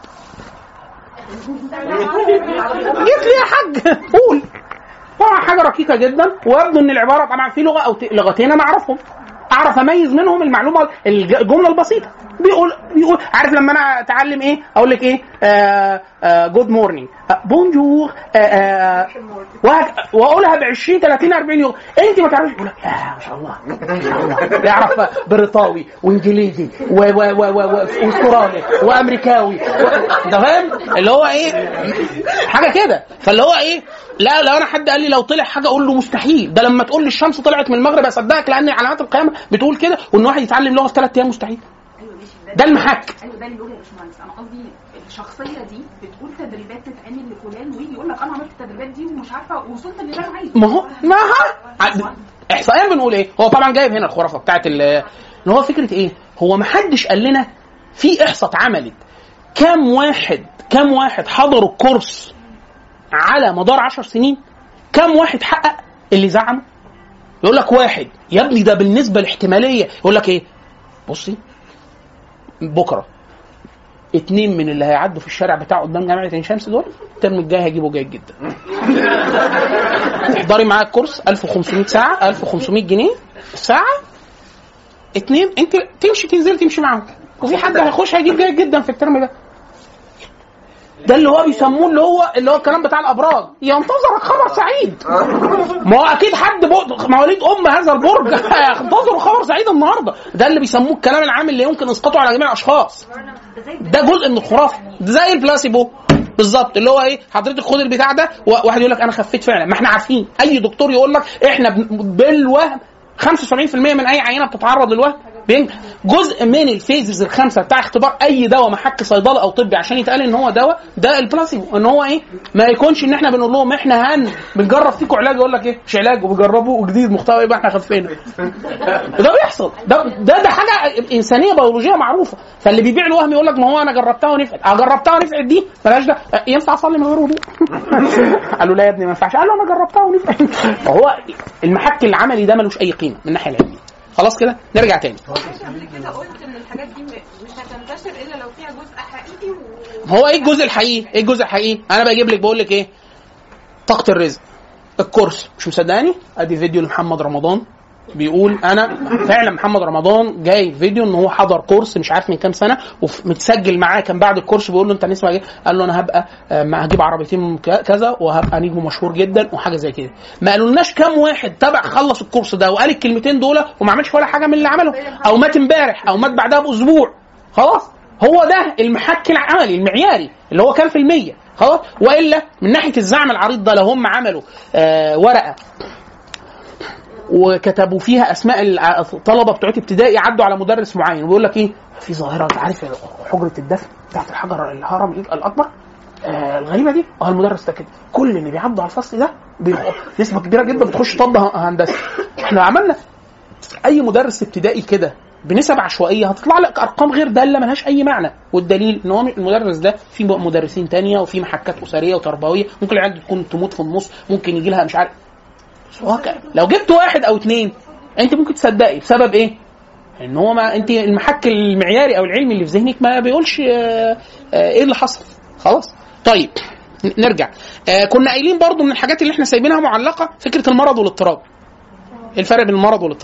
جيت لي يا حاج قول طبعا حاجه رقيقه جدا ويبدو ان العباره طبعا في لغه او ت- لغتين انا اعرفهم اعرف اميز منهم المعلومه الج- الجمله البسيطه بيقول بيقول عارف لما انا اتعلم ايه اقول لك ايه جود مورنينج بونجور وهك- واقولها ب 20 30 40 يوم انت ما تعرفش يقول لك لا ما شاء الله ما شاء الله يعرف بريطاوي وانجليزي و- و- و- و- و- واسترالي وامريكاوي و- انت فاهم اللي هو ايه حاجه كده فاللي هو ايه لا لو انا حد قال لي لو طلع حاجه اقول له مستحيل ده لما تقول لي الشمس طلعت من المغرب اصدقك لان علامات القيامه بتقول كده وان واحد يتعلم لغه في ثلاث ايام مستحيل ايوه ماشي ده المحك. ايوه ده اللغه يا باشمهندس انا قصدي الشخصيه دي بتقول تدريبات تتعمل لفلان ويجي يقول لك انا عملت التدريبات دي ومش عارفه وصلت اللي انا عايزه ما هو ما ها احصائيا بنقول ايه هو طبعا جايب هنا الخرافه بتاعت ال- ان هو فكره ايه هو ما حدش قال لنا في احصاء اتعملت كام واحد كام واحد حضروا الكورس على مدار عشر سنين كام واحد حقق اللي زعمه يقول لك واحد يا ابني ده بالنسبه لاحتماليه يقول لك ايه بصي بكره اتنين من اللي هيعدوا في الشارع بتاعه قدام جامعه عين شمس دول الترم الجاي هيجيبوا جيد جدا تحضري معايا الكورس 1500 ساعه 1500 جنيه الساعه اتنين انت تمشي تنزل تمشي معاهم وفي حد هيخش هيجيب جيد جدا في الترم ده ده اللي هو بيسموه اللي هو اللي هو الكلام بتاع الابراج ينتظرك خبر سعيد ما هو اكيد حد بق- مواليد ام هذا البرج هينتظروا خبر سعيد النهارده ده اللي بيسموه الكلام العام اللي يمكن اسقاطه على جميع الاشخاص ده جزء من الخرافه ده زي البلاسيبو بالظبط اللي هو ايه حضرتك خد البتاع ده وواحد يقول لك انا خفيت فعلا ما احنا عارفين اي دكتور يقول لك احنا بن- بالوهم 75% من اي عينه بتتعرض للوهم بينجح جزء من الفيزز الخمسه بتاع اختبار اي دواء محك صيدله او طبي عشان يتقال ان هو دواء ده البلاسيبو ان هو ايه ما يكونش ان احنا بنقول لهم احنا هن بنجرب فيكم علاج يقول لك ايه مش علاج وبيجربوا وجديد محتوى يبقى احنا خفينا ده بيحصل ده ده ده حاجه انسانيه بيولوجيه معروفه فاللي بيبيع الوهم يقول لك ما هو انا جربتها ونفعت اه جربتها ونفعت دي ملهاش ده اه، ينفع اصلي من غير وضوء قالوا لا يا ابني ما ينفعش قال له انا جربتها ونفعت فهو المحك العملي ده ملوش اي قيمه من الناحيه العلميه خلاص كده نرجع تاني قبل كده قلت ان الحاجات دي م- مش هتنتشر الا لو فيها جزء حقيقي و... هو ايه الجزء الحقيقي؟ ايه الجزء الحقيقي؟ انا بجيب لك بقول لك ايه؟ طاقة الرزق الكورس مش مصدقاني؟ ادي فيديو لمحمد رمضان بيقول انا فعلا محمد رمضان جاي فيديو ان هو حضر كورس مش عارف من كام سنه ومتسجل معاه كان بعد الكورس بيقول له انت نسمع ايه؟ قال له انا هبقى آه، ما هجيب عربيتين ك- كذا وهبقى نجم مشهور جدا وحاجه زي كده ما قالولناش كام واحد تبع خلص الكورس ده وقال الكلمتين دول وما عملش ولا حاجه من اللي عمله او مات امبارح او مات بعدها باسبوع خلاص هو ده المحك العملي المعياري اللي هو كام في المية خلاص والا من ناحيه الزعم العريض ده لو هم عملوا آه ورقه وكتبوا فيها اسماء الع- الطلبه بتوع ابتدائي عدوا على مدرس معين ويقول لك ايه في ظاهره انت عارف حجره الدفن بتاعت الحجر الهرم الاكبر آه الغريبه دي اه المدرس ده كده كل اللي بيعدوا على الفصل ده بيبقوا نسبه كبيره جدا بتخش طب ه- هندسه احنا عملنا اي مدرس ابتدائي كده بنسب عشوائيه هتطلع لك ارقام غير داله ملهاش اي معنى والدليل ان هو المدرس ده في مدرسين تانية وفي محكات اسريه وتربويه ممكن العيال تكون تموت في النص ممكن يجي لها مش عارف وهكذا. لو جبت واحد او اتنين انت ممكن تصدقي بسبب ايه؟ ان هو ما انت المحك المعياري او العلمي اللي في ذهنك ما بيقولش آه، آه، ايه اللي حصل خلاص طيب ن- نرجع آه كنا قايلين برضو من الحاجات اللي احنا سايبينها معلقه فكره المرض والاضطراب إيه الفرق بين المرض والاضطراب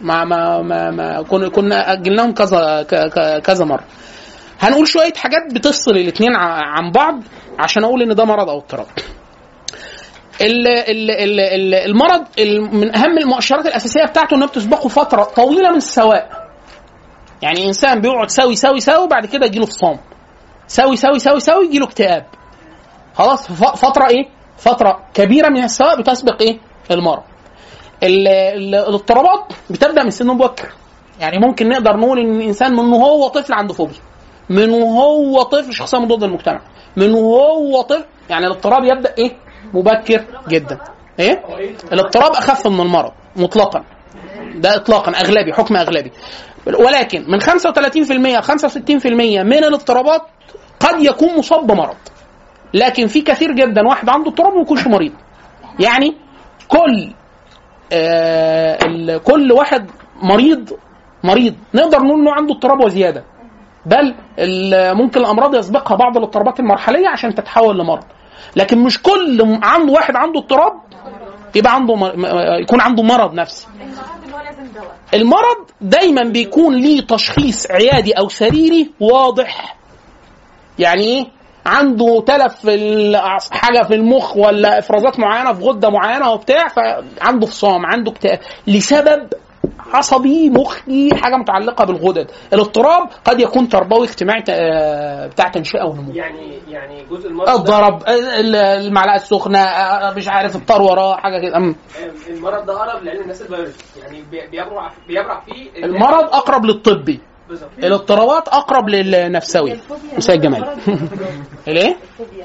ما ما ما, ما كنا كنا اجلناهم كذا ك- ك- كذا مره هنقول شويه حاجات بتفصل الاثنين عن بعض عشان اقول ان ده مرض او اضطراب ال- ال- ال- ال- المرض ال- من اهم المؤشرات الاساسيه بتاعته انه بتسبقه فتره طويله من السواء يعني انسان بيقعد سوي سوي سوي بعد كده يجيله فصام سوي سوي سوي سوي يجيله اكتئاب خلاص ف- فتره ايه فتره كبيره من السواء بتسبق ايه المرض ال- ال- الاضطرابات بتبدا من سن مبكر يعني ممكن نقدر نقول ان الانسان من وهو طفل عنده فوبيا من وهو طفل شخصيه ضد المجتمع من وهو طفل يعني الاضطراب يبدا ايه مبكر جدا ايه الاضطراب اخف من المرض مطلقا ده اطلاقا اغلبي حكم اغلبي ولكن من 35% 65% من الاضطرابات قد يكون مصاب بمرض لكن في كثير جدا واحد عنده اضطراب وما يكونش مريض يعني كل آه ال- كل واحد مريض مريض نقدر نقول انه عنده اضطراب وزياده بل ال- ممكن الامراض يسبقها بعض الاضطرابات المرحليه عشان تتحول لمرض لكن مش كل م- عنده واحد عنده اضطراب يبقى عنده م- م- يكون عنده مرض نفسي المرض اللي هو لازم دواء المرض دايما بيكون ليه تشخيص عيادي او سريري واضح يعني ايه عنده تلف في الأعص- حاجه في المخ ولا افرازات معينه في غده معينه وبتاع فعنده فصام عنده اكتئاب لسبب عصبي مخي حاجه متعلقه بالغدد الاضطراب قد يكون تربوي اجتماعي آه، بتاع تنشئه ونمو يعني يعني جزء المرض ده- الضرب ال- المعلقه السخنه آه، مش عارف الطار وراه حاجه كده أم. المرض ده اقرب لعلم الناس البيولوجي يعني بي- بيبرع بيبرع فيه المرض اقرب للطبي بالظبط الاضطرابات اقرب للنفسوي مساء الجمال الايه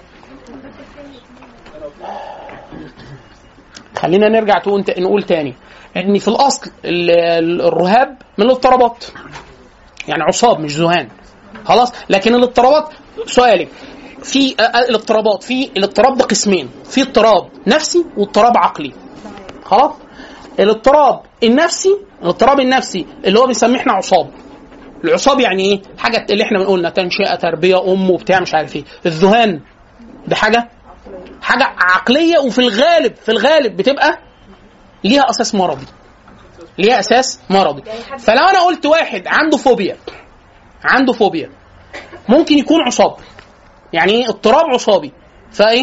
خلينا نرجع تقول نقول تاني ان في الاصل ال- ال- الرهاب من الاضطرابات يعني عصاب مش ذهان خلاص لكن الاضطرابات سؤالك في آه، آه، الاضطرابات في الاضطراب ده قسمين في اضطراب نفسي واضطراب عقلي خلاص الاضطراب النفسي الاضطراب النفسي اللي هو بنسميه احنا عصاب العصاب يعني ايه حاجه اللي احنا بنقولنا تنشئه تربيه ام وبتاع مش عارف ايه الذهان ده حاجه حاجه عقليه وفي الغالب في الغالب بتبقى ليها اساس مرضي ليها اساس مرضي فلو انا قلت واحد عنده فوبيا عنده فوبيا ممكن يكون عصاب يعني ايه اضطراب عصابي فايه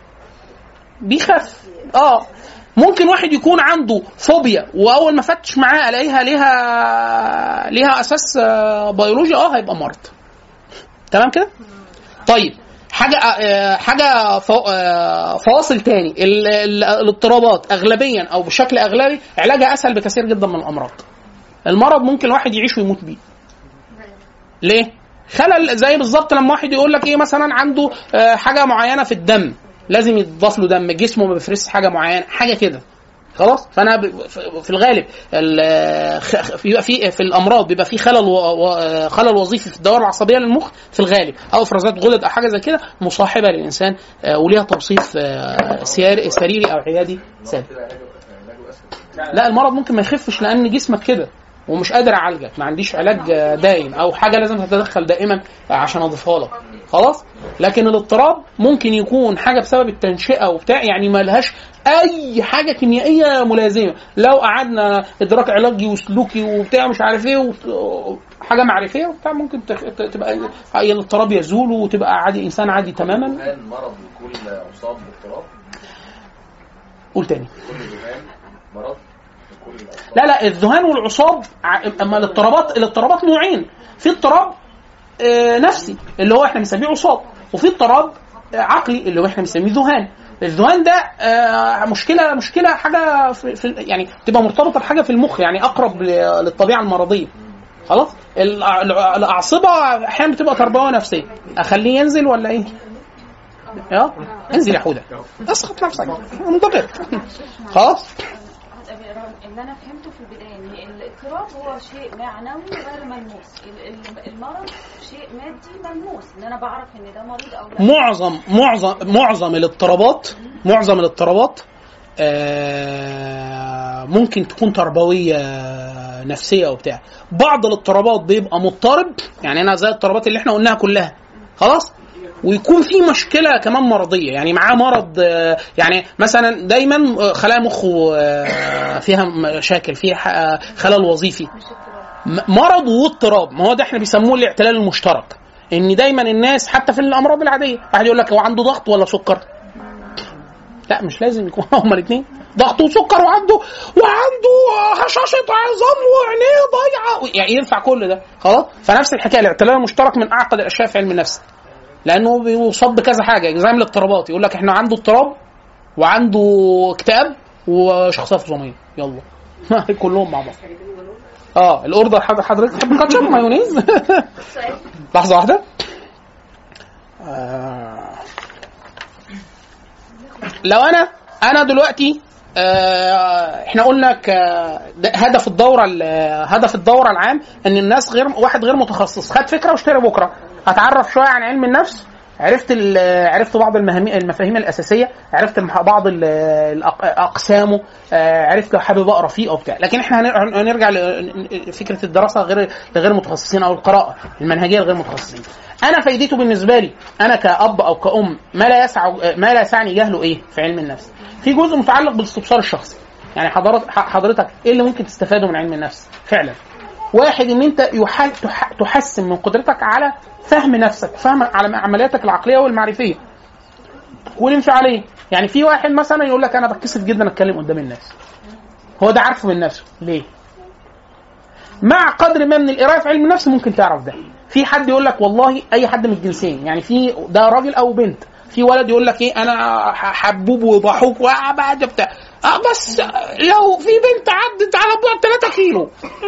بيخف اه ممكن واحد يكون عنده فوبيا واول ما فتش معاه الاقيها ليها ليها اساس آه، بيولوجي اه هيبقى مرض تمام كده طيب حاجه آه، حاجه فو- آه، فواصل تاني ال- ال- الاضطرابات اغلبيا او بشكل اغلبي علاجها اسهل بكثير جدا من الامراض المرض ممكن الواحد يعيش ويموت بيه ليه خلل زي بالظبط لما واحد يقول لك ايه مثلا عنده آه، حاجه معينه في الدم لازم يتضاف له دم جسمه ما بيفرزش حاجه معينه حاجه كده خلاص فانا ب- في- في الغالب ال- خ- خ- بيبقى في في الامراض بيبقى في خلل و- و- خلل وظيفي في الدوره العصبيه للمخ في الغالب او افرازات غدد او حاجه زي كده مصاحبه للانسان آه، وليها توصيف آه، سيار- سريري او عيادي ثابت لا المرض ممكن ما يخفش لان جسمك كده ومش قادر اعالجك ما عنديش علاج آه، دائم او حاجه لازم تتدخل دائما آه، عشان اضيفها لك خلاص لكن الاضطراب ممكن يكون حاجه بسبب التنشئه وبتاع يعني ما لهاش اي حاجه كيميائيه ملازمه لو قعدنا ادراك علاجي وسلوكي وبتاع مش عارف ايه وت- حاجه معرفيه وبتاع ممكن تخ- ت- تبقى الاضطراب يزول وتبقى عادي انسان عادي تماما هل مرض لكل مصاب باضطراب؟ قول تاني كل ذهان مرض لكل لا لا الذهان والعصاب ع- اما الاضطرابات الاضطرابات نوعين في اضطراب آه، نفسي اللي هو احنا بنسميه عصاب وفي اضطراب آه، عقلي اللي هو احنا بنسميه ذهان الذهان ده آه، مشكله مشكله حاجه في, في يعني تبقى مرتبطه بحاجه في المخ يعني اقرب ل- للطبيعه المرضيه خلاص الأع- الأع- الاعصبه احيانا بتبقى تربويه نفسيه اخليه ينزل ولا ايه؟ اه انزل يا حوده اسقط نفسك منتظر خلاص اللي انا فهمته في البدايه ان الاضطراب هو شيء معنوي غير ملموس ال- ال- المرض شيء مادي ملموس ان انا بعرف ان ده مريض او لا معظم معظم معظم الاضطرابات معظم الاضطرابات آه، ممكن تكون تربويه نفسيه وبتاع بعض الاضطرابات بيبقى مضطرب يعني انا زي الاضطرابات اللي احنا قلناها كلها خلاص ويكون في مشكله كمان مرضيه يعني معاه مرض آه، يعني مثلا دايما آه، خلايا مخه آه، فيها مشاكل فيها آه، خلل وظيفي م- مرض واضطراب ما هو ده احنا بيسموه الاعتلال المشترك ان دايما الناس حتى في الامراض العاديه واحد يقول لك هو عنده ضغط ولا سكر لا مش لازم يكون هما الاثنين ضغط وسكر وعنده وعنده هشاشه عظام وعينيه ضايعه يعني ينفع كل ده خلاص فنفس الحكايه الاعتلال المشترك من اعقد الاشياء في علم النفس لانه بيصاب بكذا حاجه زي من الاضطرابات يقول لك احنا عنده اضطراب وعنده اكتئاب وشخصيه فصاميه يلا كلهم مع بعض اه الاوردر حضر- حضرتك تحب كاتشب مايونيز لحظه واحده آه. لو انا انا دلوقتي آه احنا قلنا ك ده هدف الدوره ال- هدف الدوره العام ان الناس غير واحد غير متخصص خد فكره واشتري بكره اتعرف شويه عن علم النفس عرفت ال- عرفت بعض المهام- المفاهيم الاساسيه عرفت المح- بعض ال- الأق- اقسامه آه، عرفت لو حابب اقرا فيه او بتاع لكن احنا هن- هنرجع لفكره الدراسه غير لغير المتخصصين او القراءه المنهجيه لغير المتخصصين انا فايدته بالنسبه لي انا كاب او كأم ما لا يسع ما لا يسعني جهله ايه في علم النفس في جزء متعلق بالاستبصار الشخصي يعني حضرتك حضرتك ايه اللي ممكن تستفاده من علم النفس فعلا واحد ان انت يح... تح... تحسن من قدرتك على فهم نفسك فهم على عملياتك العقليه والمعرفيه والانفعاليه يعني في واحد مثلا يقول لك انا بتكسف جدا اتكلم قدام الناس هو ده عارفه من نفسه ليه مع قدر ما من القرايه في علم النفس ممكن تعرف ده في حد يقول لك والله اي حد من الجنسين يعني في ده راجل او بنت في ولد يقول لك ايه انا ح- حبوب وضحوك وبعد بتاع اه بس لو في بنت عدت على بعد 3 كيلو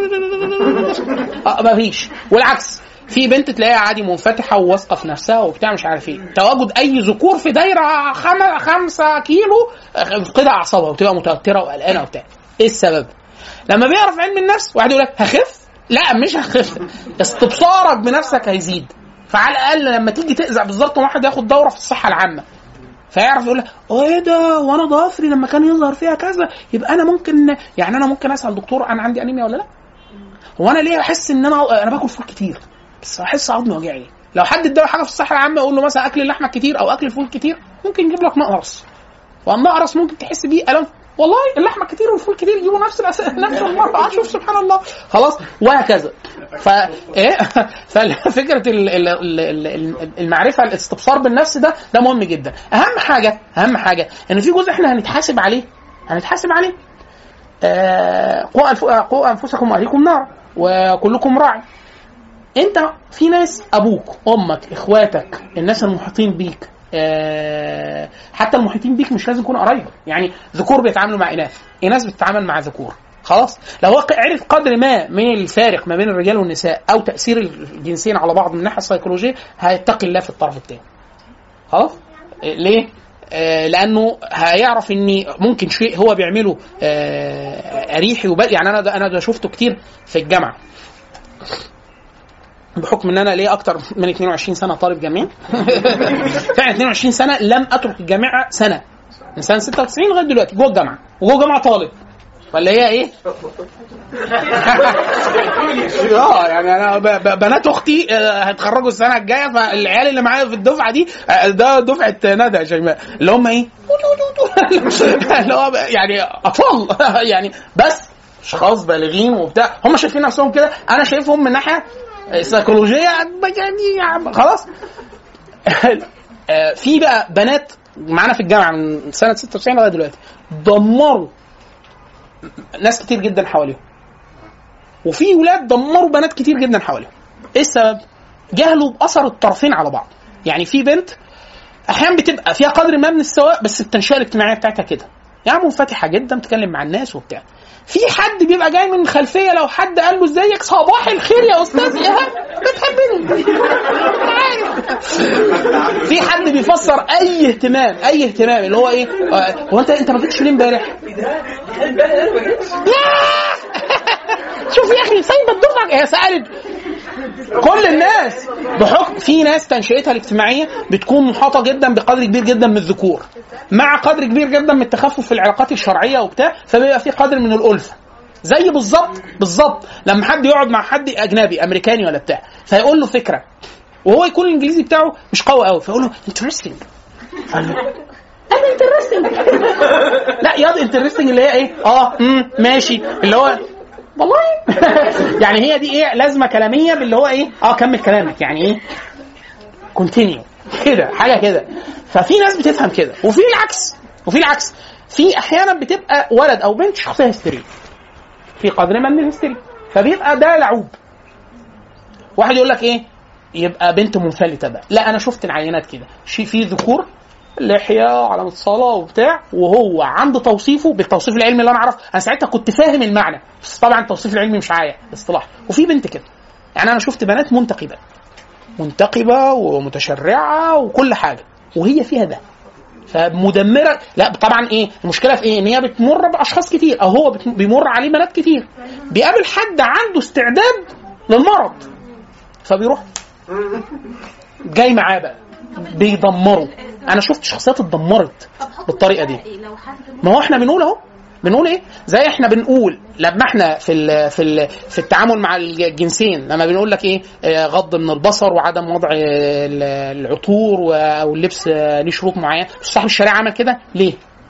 اه مفيش والعكس في بنت تلاقيها عادي منفتحه وواثقه في نفسها وبتاع مش عارف ايه تواجد اي ذكور في دايره خم... خمسة كيلو كده اعصابها وتبقى متوتره وقلقانه وبتاع ايه السبب؟ لما بيعرف علم النفس واحد يقول لك هخف لا مش هخف استبصارك بنفسك هيزيد فعلى الاقل لما تيجي تأذع بالظبط واحد ياخد دوره في الصحه العامه فيعرف يقول لك اه ايه ده وانا ضفري لما كان يظهر فيها كذا يبقى انا ممكن يعني انا ممكن اسال دكتور انا عندي انيميا ولا لا؟ هو انا ليه احس ان انا انا باكل فول كتير بس احس عظمي وجعني لو حد اداله حاجه في الصحه العامه يقول له مثلا اكل اللحمه كتير او اكل الفول كتير ممكن يجيب لك نقرس والنقرس ممكن تحس بيه الم والله اللحمه كتير والفول كتير يجيبوا نفس الأس... نفس المرة شوف سبحان الله خلاص وهكذا ف ايه ففكره ال- ال- ال- ال- المعرفه الاستبصار بالنفس ده ده مهم جدا اهم حاجه اهم حاجه ان في جزء احنا هنتحاسب عليه هنتحاسب عليه آه، قوا أنف- آه، قوا انفسكم واهليكم نارا وكلكم راعي انت في ناس ابوك امك اخواتك الناس المحيطين بيك آه، حتى المحيطين بيك مش لازم يكونوا قرايبك يعني ذكور بيتعاملوا مع اناث اناث بتتعامل مع ذكور خلاص لو هو عرف قدر ما من الفارق ما بين الرجال والنساء او تاثير الجنسين على بعض من الناحيه السيكولوجيه هيتقي الله في الطرف الثاني خلاص آه، ليه آه، لانه هيعرف ان ممكن شيء هو بيعمله آه، اريحي وبل يعني انا ده انا ده شفته كتير في الجامعه بحكم ان انا ليه اكتر من 22 سنه طالب جامعي فعلا 22 سنه لم اترك الجامعه سنه من سنه 96 لغايه دلوقتي جوه الجامعه وجوه الجامعه طالب ولا هي ايه؟ اه يعني انا ب- ب- بنات اختي آه، هيتخرجوا السنه الجايه فالعيال اللي معايا في الدفعه دي آه، ده دفعه ندى يا شيماء اللي هم ايه؟ اللي هو يعني اطفال يعني بس اشخاص بالغين وبتاع هم شايفين نفسهم كده انا شايفهم من ناحيه سيكولوجيه يعني خلاص آه، في بقى بنات معانا في الجامعه من سنه 96 لغايه دلوقتي دمروا ناس كتير جدا حواليهم وفي ولاد دمروا بنات كتير جدا حواليهم ايه السبب جهلوا باثر الطرفين على بعض يعني في بنت احيانا بتبقى فيها قدر ما من السواء بس التنشئه الاجتماعيه بتاعتها كده يعني منفتحه جدا بتتكلم مع الناس وبتاع في حد بيبقى جاي من خلفيه لو حد قال له ازيك صباح الخير يا استاذ ايهاب بتحبني عارف في حد بيفسر اي اهتمام اي اهتمام اللي هو ايه آه، هو انت انت ما جيتش ليه امبارح شوف يا اخي سايبه الدفعه هي سالت كل الناس بحكم في ناس تنشئتها الاجتماعيه بتكون محاطه جدا بقدر كبير جدا من الذكور مع قدر كبير جدا من التخفف في العلاقات الشرعيه وبتاع فبيبقى في قدر من الالفه زي بالظبط بالظبط لما حد يقعد مع حد اجنبي امريكاني ولا بتاع فيقول له فكره وهو يكون الانجليزي بتاعه مش قوي قوي فيقول له انترستنج انا انترستنج لا ياض انترستنج اللي هي ايه اه امم ماشي اللي هو والله يعني هي دي ايه لازمه كلاميه باللي هو ايه اه كمل كلامك يعني ايه كونتينيو كده حاجه كده ففي ناس بتفهم كده وفي العكس وفي العكس في احيانا بتبقى ولد او بنت شخصيه هستيريه في قدر ما من الهستيريا فبيبقى ده لعوب واحد يقول لك ايه يبقى بنت منفلته بقى لا انا شفت العينات كده شي في ذكور لحيه علامه صلاه وبتاع وهو عنده توصيفه بالتوصيف العلمي اللي انا اعرفه انا ساعتها كنت فاهم المعنى بس طبعا التوصيف العلمي مش معايا اصطلاح وفي بنت كده يعني انا شفت بنات منتقبه منتقبه ومتشرعه وكل حاجه وهي فيها ده فمدمره لا طبعا ايه المشكله في ايه ان هي بتمر باشخاص كتير او هو بت- بيمر عليه بنات كتير بيقابل حد عنده استعداد للمرض فبيروح جاي معاه بقى بيدمره انا شفت شخصيات اتدمرت بالطريقه دي لو حد ما هو احنا بنقول اهو بنقول ايه زي احنا بنقول لما احنا في ال في ال في التعامل مع الجنسين لما بنقول لك ايه آه، غض من البصر وعدم وضع آه، ال- العطور و- او اللبس آه، ليه شروط معينه صاحب الشريعه عمل كده ليه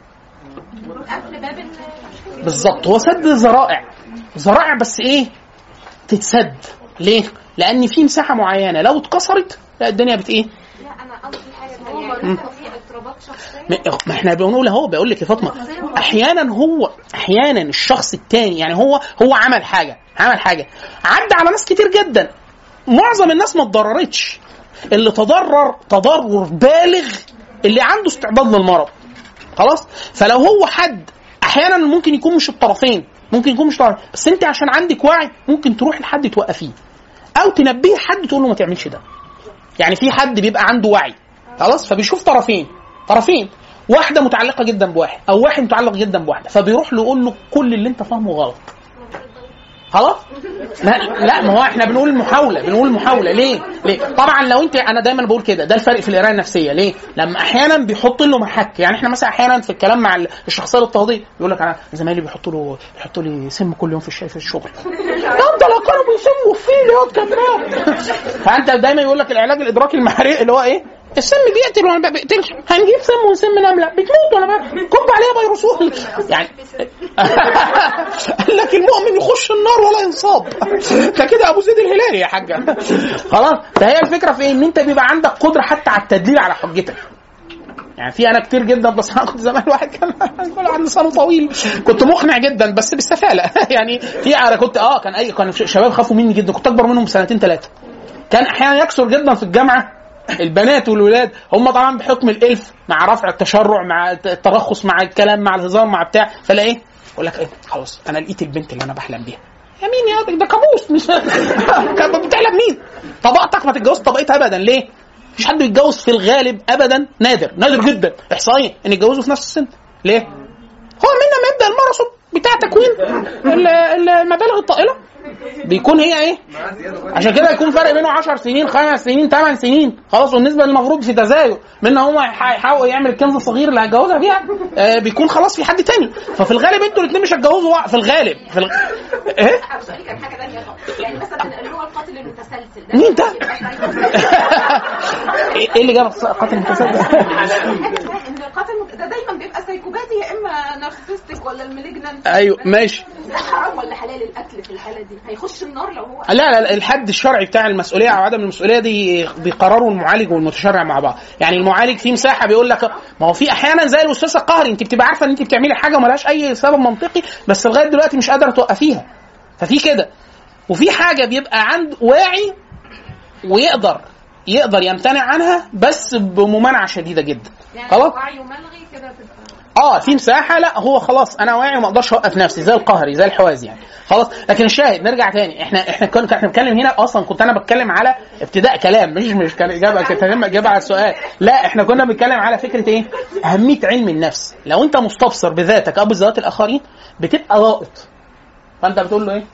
قبل باب ال- بالظبط هو سد ذرائع ذرائع بس ايه تتسد ليه لان في مساحه معينه لو اتكسرت لا الدنيا بت ايه لا انا قصدي حاجه ثانيه مم. يعني مثلا في اضطرابات شخصيه ما ما احنا بنقول اهو بقول لك يا فاطمه احيانا هو احيانا الشخص التاني يعني هو هو عمل حاجه عمل حاجه عدى على ناس كتير جدا معظم الناس ما اتضررتش اللي تضرر تضرر بالغ اللي عنده استعداد للمرض خلاص فلو هو حد احيانا ممكن يكون مش الطرفين ممكن يكون مش طرف بس انت عشان عندك وعي ممكن تروح لحد توقفيه او تنبيه حد تقول له ما تعملش ده يعني في حد بيبقى عنده وعي خلاص فبيشوف طرفين طرفين واحده متعلقه جدا بواحد او واحد متعلق جدا بواحده فبيروح له يقول له كل اللي انت فاهمه غلط خلاص لا لا ما هو احنا بنقول محاوله بنقول محاوله ليه؟ ليه؟ طبعا لو انت انا دايما بقول كده ده الفرق في القرايه النفسيه ليه؟ لما احيانا بيحط له محك يعني احنا مثلا احيانا في الكلام مع الشخصيه الاضطهاديه يقول لك انا زمايلي بيحطوا له بيحطوا لي سم كل يوم في الشاي في الشغل انت لو كانوا بيسموا فيه يا كمان فانت دايما يقول لك العلاج الادراكي المحرق اللي هو ايه؟ السم بيقتل وانا ما بقتلش هنجيب سم ونسم نمله بتموت وانا بقى كب عليها فيروسول يعني قال لك المؤمن يخش النار ولا ينصاب ده كده ابو زيد الهلالي يا حاجه خلاص فهي الفكره في ايه ان انت بيبقى عندك قدره حتى على التدليل على حجتك يعني في انا كتير جدا بس انا كنت زمان واحد كان يقول عن لسانه طويل كنت مقنع جدا بس بالسفاله يعني في انا كنت اه كان اي كان شباب خافوا مني جدا كنت اكبر منهم بسنتين ثلاثه كان احيانا يكثر جدا في الجامعه البنات والولاد هم طبعا بحكم الالف مع رفع التشرع مع الترخص مع الكلام مع الهزار مع بتاع فلا ايه يقول لك ايه خلاص انا لقيت البنت اللي انا بحلم بيها يا مين يا ده كابوس مش كان بتحلم مين طبقتك ما تتجوز طبقتها ابدا ليه مفيش حد بيتجوز في الغالب ابدا نادر نادر جدا احصائيا ان يتجوزوا في نفس السن ليه هو منا ما يبدا الماراثون بتاع تكوين ال- ال- المبالغ الطائله بيكون هي ايه عشان كده يكون فرق بينه 10 سنين خمس سنين 8 سنين خلاص والنسبه المفروض في تزايد من هو يحاول يعمل الكنز الصغير اللي هيتجوزها فيها آه بيكون خلاص في حد تاني ففي الغالب انتوا الاثنين مش هتجوزوا بعض في الغالب في الغ... ايه سؤالي كان حاجه ثانيه خالص يعني مثلا اللي هو القاتل المتسلسل ده مين ده؟ ايه اللي جاب قاتل متسلسل ان القاتل المت- ده دايما بيبقى سايكوباتي يا اما نارسستك ولا المليجنانت ايوه ماشي ده حرام ولا حلال القتل في الحاله دي هيخش النار لو هو لا لا لا، الحد الشرعي بتاع المسؤوليه او عدم المسؤوليه دي بيقرروا المعالج والمتشرع مع بعض يعني المعالج في مساحه بيقول لك ما هو في احيانا زي الوسواس القهري انت بتبقى عارفه ان انت بتعملي حاجه ملهاش اي سبب منطقي بس لغايه دلوقتي مش قادره توقفيها ففي كده وفي حاجه بيبقى عنده واعي ويقدر يقدر يمتنع عنها بس بممانعه شديده جدا يعني خلاص وعي وملغي كده تبقى اه في مساحه لا هو خلاص انا واعي وما اقدرش اوقف نفسي زي القهري زي الحوازي يعني خلاص لكن الشاهد نرجع تاني احنا احنا كنا احنا بنتكلم هنا اصلا كنت انا بتكلم على ابتداء كلام مش مش كان اجابه كانت اجابه على السؤال لا احنا كنا بنتكلم على فكره ايه اهميه علم النفس لو انت مستبصر بذاتك او بذات الاخرين بتبقى ضائط فانت بتقول له ايه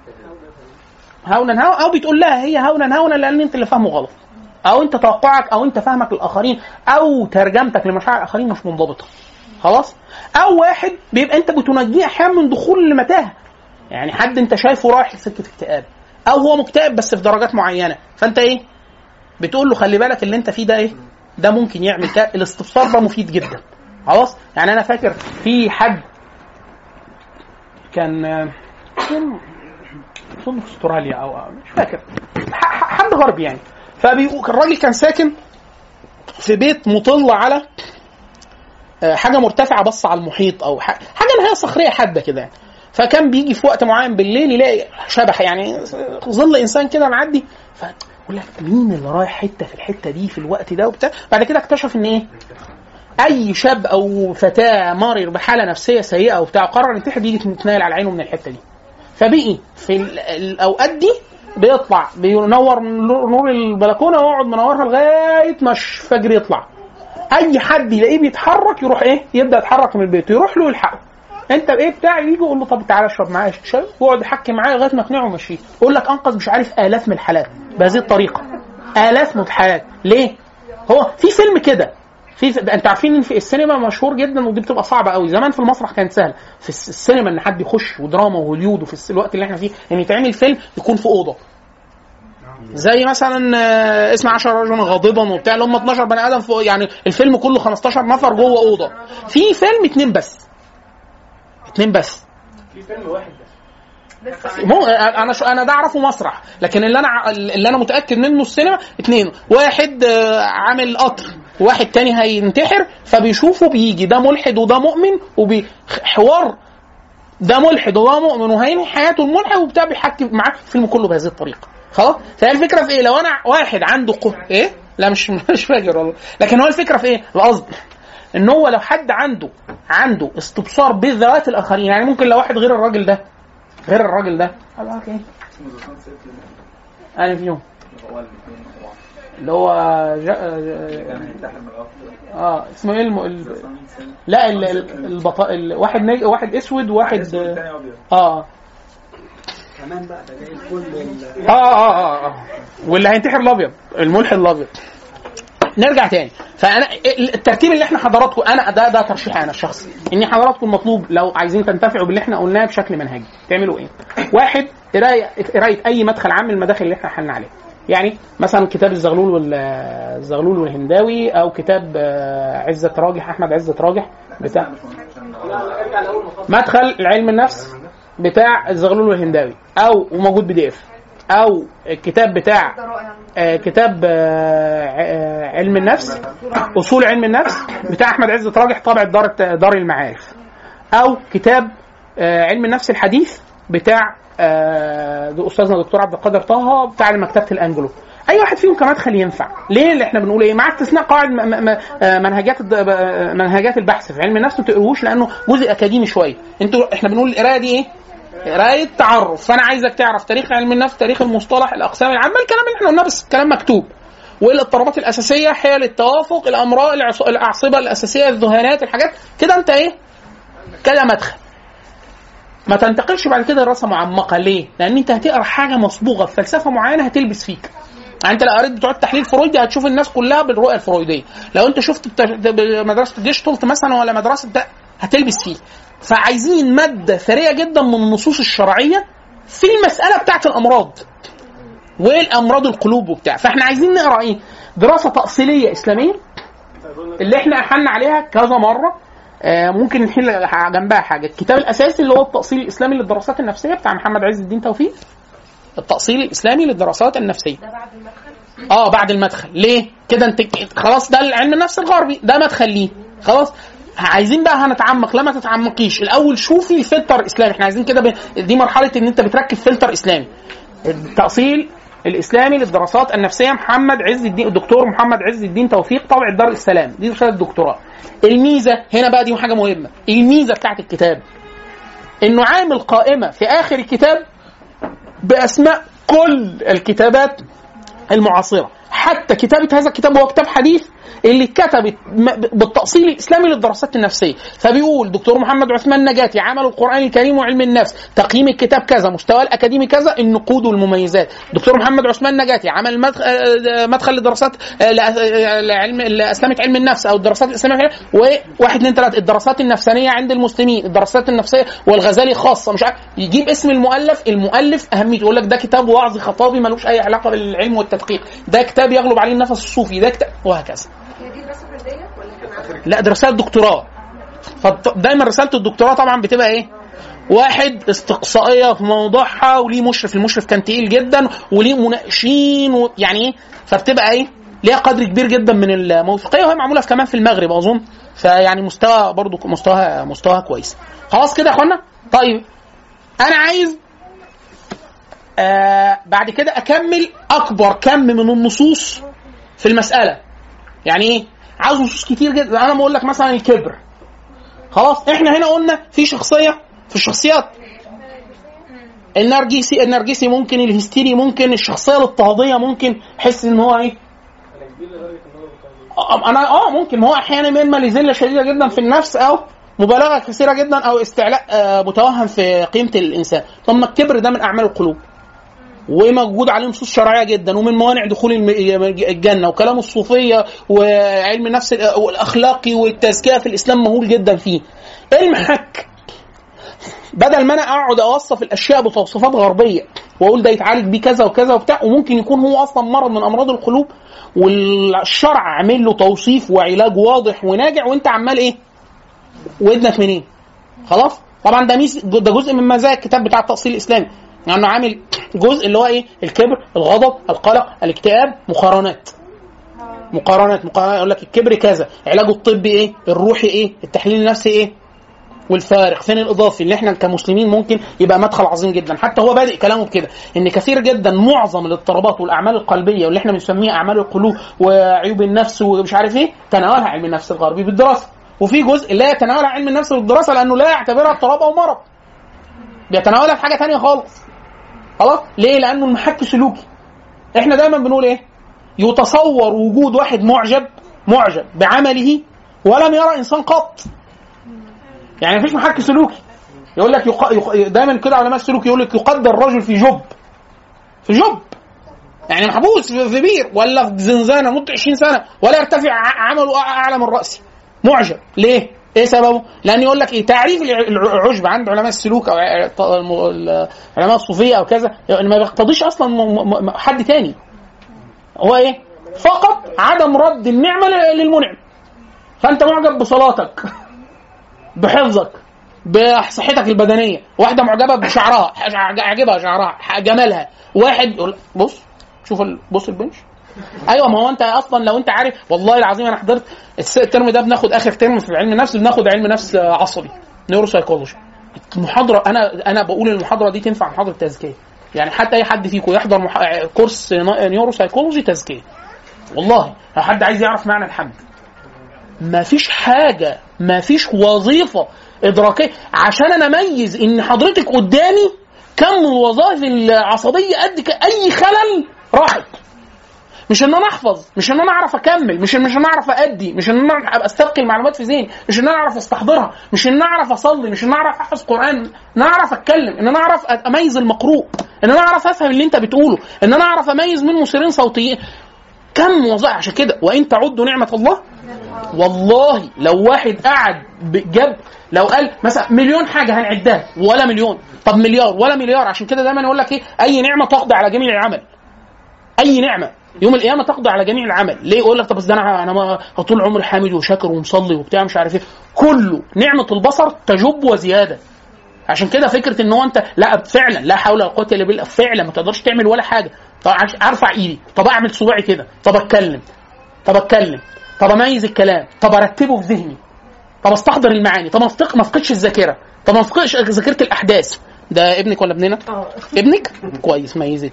هونا هونا او بتقول لها هي هونا هونا لان انت اللي فاهمه غلط او انت توقعك او انت فهمك للاخرين او ترجمتك لمشاعر الاخرين مش منضبطه خلاص او واحد بيبقى انت بتنجيه احيانا من دخول المتاهه يعني حد انت شايفه رايح لسكه اكتئاب او هو مكتئب بس في درجات معينه فانت ايه بتقول له خلي بالك اللي انت فيه ده ايه ده ممكن يعمل كده الاستبصار ده مفيد جدا خلاص يعني انا فاكر في حد كان كان اظن في استراليا او أو مش فاكر ح- ح- حد غربي يعني فبيقول الراجل كان ساكن في بيت مطل على آه، حاجه مرتفعه بص على المحيط او ح- حاجه اللي هي صخريه حاده كده يعني فكان بيجي في وقت معين بالليل يلاقي شبح يعني ظل انسان كده معدي فيقول لك مين اللي رايح حته في الحته دي في الوقت ده وبتاع بعد كده اكتشف ان ايه اي شاب او فتاه مرر بحاله نفسيه سيئه وبتاع قرر ينتحر يجي يتنايل على عينه من الحته دي فبقي في ال- الاوقات دي بيطلع بينور نور نور البلكونه ويقعد منورها لغايه ما الفجر يطلع اي حد يلاقيه بيتحرك يروح ايه يبدا يتحرك من البيت يروح له يلحقه انت بايه بتاعي يجي يقول له طب تعالى اشرب معايا شاي ويقعد يحكي معاه لغايه ما اقنعه ومشيه يقول لك انقذ مش عارف الاف من الحالات بهذه الطريقه الاف من الحالات ليه هو في فيلم كده في انت عارفين ان في السينما مشهور جدا ودي بتبقى صعبه قوي زمان في المسرح كانت سهله في الس- السينما ان حد يخش ودراما وهوليود وفي الس- الوقت اللي احنا فيه ان يتعمل فيلم يكون في اوضه زي مثلا آه، اسم 10 رجلا غاضبا وبتاع اللي هم 12 بني ادم فوق يعني الفيلم كله 15 نفر جوه اوضه في فيلم اتنين بس اتنين بس في فيلم واحد بس مو انا شو انا ده اعرفه مسرح لكن اللي انا ع- اللي انا متاكد منه السينما اتنين واحد آه، عامل قطر واحد تاني هينتحر فبيشوفه بيجي ده ملحد وده مؤمن وبحوار ده ملحد وده مؤمن وهينهي حياته الملحد وبتاع بيحكي معاه الفيلم كله بهذه الطريقه خلاص فهي الفكره في ايه لو انا واحد عنده قو... ايه لا مش مش فاكر والله لكن هو الفكره في ايه القصد ان هو لو حد عنده عنده استبصار بذوات الاخرين يعني ممكن لو واحد غير الراجل ده غير الراجل ده هبقى عارف ايه انا فيهم اللي هو جا... اه اسمه ايه الم... ال... لا ال... ال... البط... ال... واحد نج... واحد اسود وواحد اه كمان بقى ده جاي كل اه اه اه اه واللي هينتحر الابيض الملحد الابيض نرجع تاني فانا الترتيب اللي احنا حضراتكم انا ده ده ترشيحي انا الشخصي ان حضراتكم مطلوب لو عايزين تنتفعوا باللي احنا قلناه بشكل منهجي تعملوا ايه؟ واحد قرايه قرايه اي مدخل عام من المداخل اللي احنا حلنا عليها يعني مثلا كتاب الزغلول وال الزغلول والهنداوي او كتاب آه، عزة راجح احمد عزة راجح بتاع مدخل علم النفس بتاع الزغلول والهنداوي او وموجود بي دي اف او الكتاب بتاع آه، كتاب آه، ع- آه، علم النفس اصول علم النفس بتاع احمد عزة راجح طابع دار دار المعارف او كتاب آه، علم النفس الحديث بتاع آه، ده استاذنا دكتور عبد القادر طه بتاع مكتبه الانجلو اي واحد فيهم كمدخل ينفع ليه اللي احنا بنقول ايه مع استثناء قواعد م- م- م- آه، منهجات الد- آه، منهجات البحث في علم النفس ما تقروش لانه جزء اكاديمي شويه انتوا احنا بنقول القرايه دي ايه قرايه تعرف فانا عايزك تعرف تاريخ علم النفس تاريخ المصطلح الاقسام العامه الكلام اللي احنا قلناه بس الكلام مكتوب والاضطرابات الاساسيه حيل التوافق الامراض العص- الاعصبه الاساسيه الذهانات الحاجات كده انت ايه كده مدخل ما تنتقلش بعد كده دراسه معمقه ليه؟ لان انت هتقرا حاجه مصبوغه في فلسفه معينه هتلبس فيك. يعني انت لو قريت بتوع التحليل الفرويدي هتشوف الناس كلها بالرؤيه الفرويديه. لو انت شفت الت- مدرسه جيشتولت مثلا ولا مدرسه ده هتلبس فيك. فعايزين ماده ثريه جدا من النصوص الشرعيه في المساله بتاعت الامراض. والامراض القلوب وبتاع، فاحنا عايزين نقرا ايه؟ دراسه تاصيليه اسلاميه اللي احنا احنا عليها كذا مره آه، ممكن نحل جنبها حاجه الكتاب الاساسي اللي هو التاصيل الاسلامي للدراسات النفسيه بتاع محمد عز الدين توفيق التاصيل الاسلامي للدراسات النفسيه ده بعد المدخل اه بعد المدخل ليه كده انت خلاص ده علم النفس الغربي ده مدخل ليه خلاص عايزين بقى هنتعمق لا ما تتعمقيش الاول شوفي الفلتر الاسلامي احنا عايزين كده ب... دي مرحله ان انت بتركب فلتر اسلامي التاصيل الاسلامي للدراسات النفسيه محمد عز الدين الدكتور محمد عز الدين توفيق طبع الدار السلام دي رساله دكتوراه الميزه هنا بقى دي حاجه مهمه الميزه بتاعت الكتاب انه عامل قائمه في اخر الكتاب باسماء كل الكتابات المعاصره حتى كتابه هذا الكتاب هو كتاب حديث اللي اتكتبت م- بالتاصيل الاسلامي للدراسات النفسيه فبيقول دكتور محمد عثمان نجاتي عمل القران الكريم وعلم النفس تقييم الكتاب كذا مستوى الاكاديمي كذا النقود والمميزات دكتور محمد عثمان نجاتي عمل مدخل, آه، مدخل لدراسات آه، لأ- آه، لعلم لاسلامه علم النفس او الدراسات الاسلاميه وواحد اثنين ثلاثه الدراسات النفسانيه عند المسلمين الدراسات النفسيه والغزالي خاصه مش عارف يجيب اسم المؤلف المؤلف اهميته يقول لك ده كتاب وعظ خطابي ملوش اي علاقه بالعلم والتدقيق ده كتاب يغلب عليه النفس الصوفي ده كتاب وهكذا هي دي الدراسه الفرديه ولا كان عندك لا ده رساله دكتوراه فدايما رساله الدكتوراه طبعا بتبقى ايه واحد استقصائيه في موضوعها وليه مشرف المشرف كان تقيل جدا وليه مناقشين و... يعني ايه فبتبقى ايه ليها قدر كبير جدا من الموثوقيه وهي معموله في كمان في المغرب اظن فيعني مستوى برضو مستواها مستواها كويس خلاص كده يا اخوانا طيب انا عايز آه بعد كده اكمل اكبر كم من النصوص في المساله يعني ايه عاوز نصوص كتير جدا انا بقول لك مثلا الكبر خلاص احنا هنا قلنا في شخصيه في الشخصيات النرجسي النرجسي ممكن الهستيري ممكن الشخصيه الاضطهاديه ممكن حس ان هو ايه آه، انا اه ممكن ما هو احيانا ينمى لذله شديده جدا في النفس او مبالغه كثيره جدا او استعلاء آه، متوهم في قيمه الانسان طب ما الكبر ده من اعمال القلوب وموجود عليه نصوص شرعيه جدا ومن موانع دخول الم- الجنه وكلام الصوفيه وعلم النفس الأ- والاخلاقي والتزكيه في الاسلام مهول جدا فيه. ايه المحك؟ بدل ما انا اقعد اوصف الاشياء بتوصيفات غربيه واقول ده يتعالج بيه كذا وكذا وبتاع وممكن يكون هو اصلا مرض من امراض القلوب والشرع عامل له توصيف وعلاج واضح وناجع وانت عمال ايه؟ ودنك منين؟ خلاص؟ طبعا ده ميز ده جزء من مزايا الكتاب بتاع التأصيل الإسلامي يعني عامل جزء اللي هو ايه؟ الكبر، الغضب، القلق، الاكتئاب، مقارنات. مقارنات مقارنات يقول لك الكبر كذا، علاجه الطبي ايه؟ الروحي ايه؟ التحليل النفسي ايه؟ والفارق فين الاضافي اللي احنا كمسلمين ممكن يبقى مدخل عظيم جدا حتى هو بادئ كلامه بكده ان كثير جدا معظم الاضطرابات والاعمال القلبيه واللي احنا بنسميها اعمال القلوب وعيوب النفس ومش عارف ايه تناولها علم النفس الغربي بالدراسه وفي جزء لا يتناولها علم النفس بالدراسه لانه لا يعتبرها اضطراب او مرض بيتناولها في حاجه تانية خالص خلاص ليه لانه المحك سلوكي احنا دايما بنقول ايه يتصور وجود واحد معجب معجب بعمله ولم يرى انسان قط يعني مفيش محك سلوكي يقول لك يق... يق... دايما كده علماء السلوك يقول لك يقدر الرجل في جب في جب يعني محبوس في في بير ولا في زنزانه مده 20 سنه ولا يرتفع ع- عمله أع- اعلى من راسه معجب ليه؟ ايه سببه؟ لان يقول لك ايه تعريف الع- العجب عند علماء السلوك او ع- ط- الم- ال- علماء الصوفيه او كذا يعني ما بيقتضيش اصلا م- م- م- حد تاني هو ايه؟ فقط عدم رد النعمه ل- للمنعم فانت معجب بصلاتك بحفظك بصحتك البدنيه واحده معجبه بشعرها عاجبها شعرها جمالها واحد يقول بص شوف ال- بص البنش ايوه ما هو انت اصلا لو انت عارف والله العظيم انا حضرت الس- الترم ده بناخد اخر ترم في علم النفس بناخد علم نفس عصبي نيورو سايكولوجي المحاضره انا انا بقول المحاضره دي تنفع محاضره تزكيه يعني حتى اي حد فيكم يحضر مح... كورس نيورو سايكولوجي تزكيه والله لو حد عايز يعرف معنى الحمد ما فيش حاجه ما فيش وظيفه ادراكيه عشان انا اميز ان حضرتك قدامي كم من الوظائف العصبيه قد ك- اي خلل راحت مش ان انا احفظ مش ان انا اعرف اكمل مش مش ان انا اعرف ادي مش ان انا ابقى استبقي المعلومات في ذهني مش ان انا اعرف استحضرها مش ان انا اعرف اصلي مش ان انا اعرف احفظ قران ان انا اعرف اتكلم ان انا اعرف اميز المقروء ان انا اعرف افهم اللي انت بتقوله ان انا اعرف اميز من مثيرين صوتيين كم وظائف عشان كده وان تعدوا نعمه الله والله لو واحد قعد ب- جاب لو قال مثلا مليون حاجه هنعدها ولا مليون طب مليار ولا مليار عشان كده دايما يقول لك ايه اي نعمه تقضي على جميع العمل اي نعمه يوم القيامه تقضي على جميع العمل ليه يقول لك طب بس ده انا انا ما- طول عمري حامد وشاكر ومصلي وبتاع مش عارف ايه كله نعمه البصر تجب وزياده عشان كده فكره ان هو انت لا فعلا لا حول ولا قوه الا بالله فعلا ما تقدرش تعمل ولا حاجه طب عش- ارفع ايدي طب اعمل صباعي كده طب اتكلم طب اتكلم طب اميز الكلام طب ارتبه في ذهني طب استحضر المعاني طب ما أفقد- ما افقدش الذاكره طب ما افقدش ذاكره الاحداث ده ابنك ولا ابننا؟ ابنك؟ كويس ميزته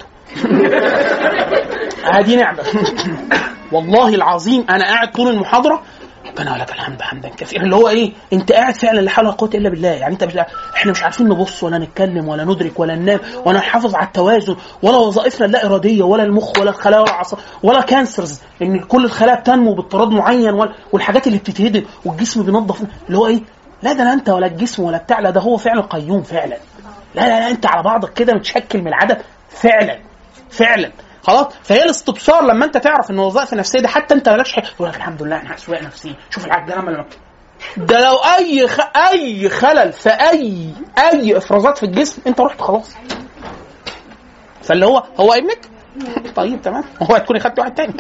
هذه نعمه والله العظيم انا قاعد طول المحاضره ربنا لك الحمد حمدا كثيرا اللي هو ايه انت قاعد فعلا لا حول ولا قوه الا بالله يعني انت مش احنا مش عارفين نبص ولا نتكلم ولا ندرك ولا ننام ولا نحافظ على التوازن ولا وظائفنا اللا اراديه ولا المخ ولا الخلايا ولا العصب ولا كانسرز ان كل الخلايا بتنمو باضطراد معين ولا والحاجات اللي بتتهدم والجسم بينظف اللي هو ايه لا ده لا انت ولا الجسم ولا بتاع لا ده هو فعلا قيوم فعلا لا لا لا انت على بعضك كده متشكل من العدم فعلا فعلا خلاص فهي الاستبصار لما انت تعرف ان الوظائف النفسيه دي حتى انت مالكش حاجه يقول لك الحمد لله انا اسواق نفسيه شوف العجل ده لما ده لو اي خ... اي خلل في اي اي افرازات في الجسم انت رحت خلاص فاللي هو هو ابنك طيب تمام هو هتكوني خدت واحد تاني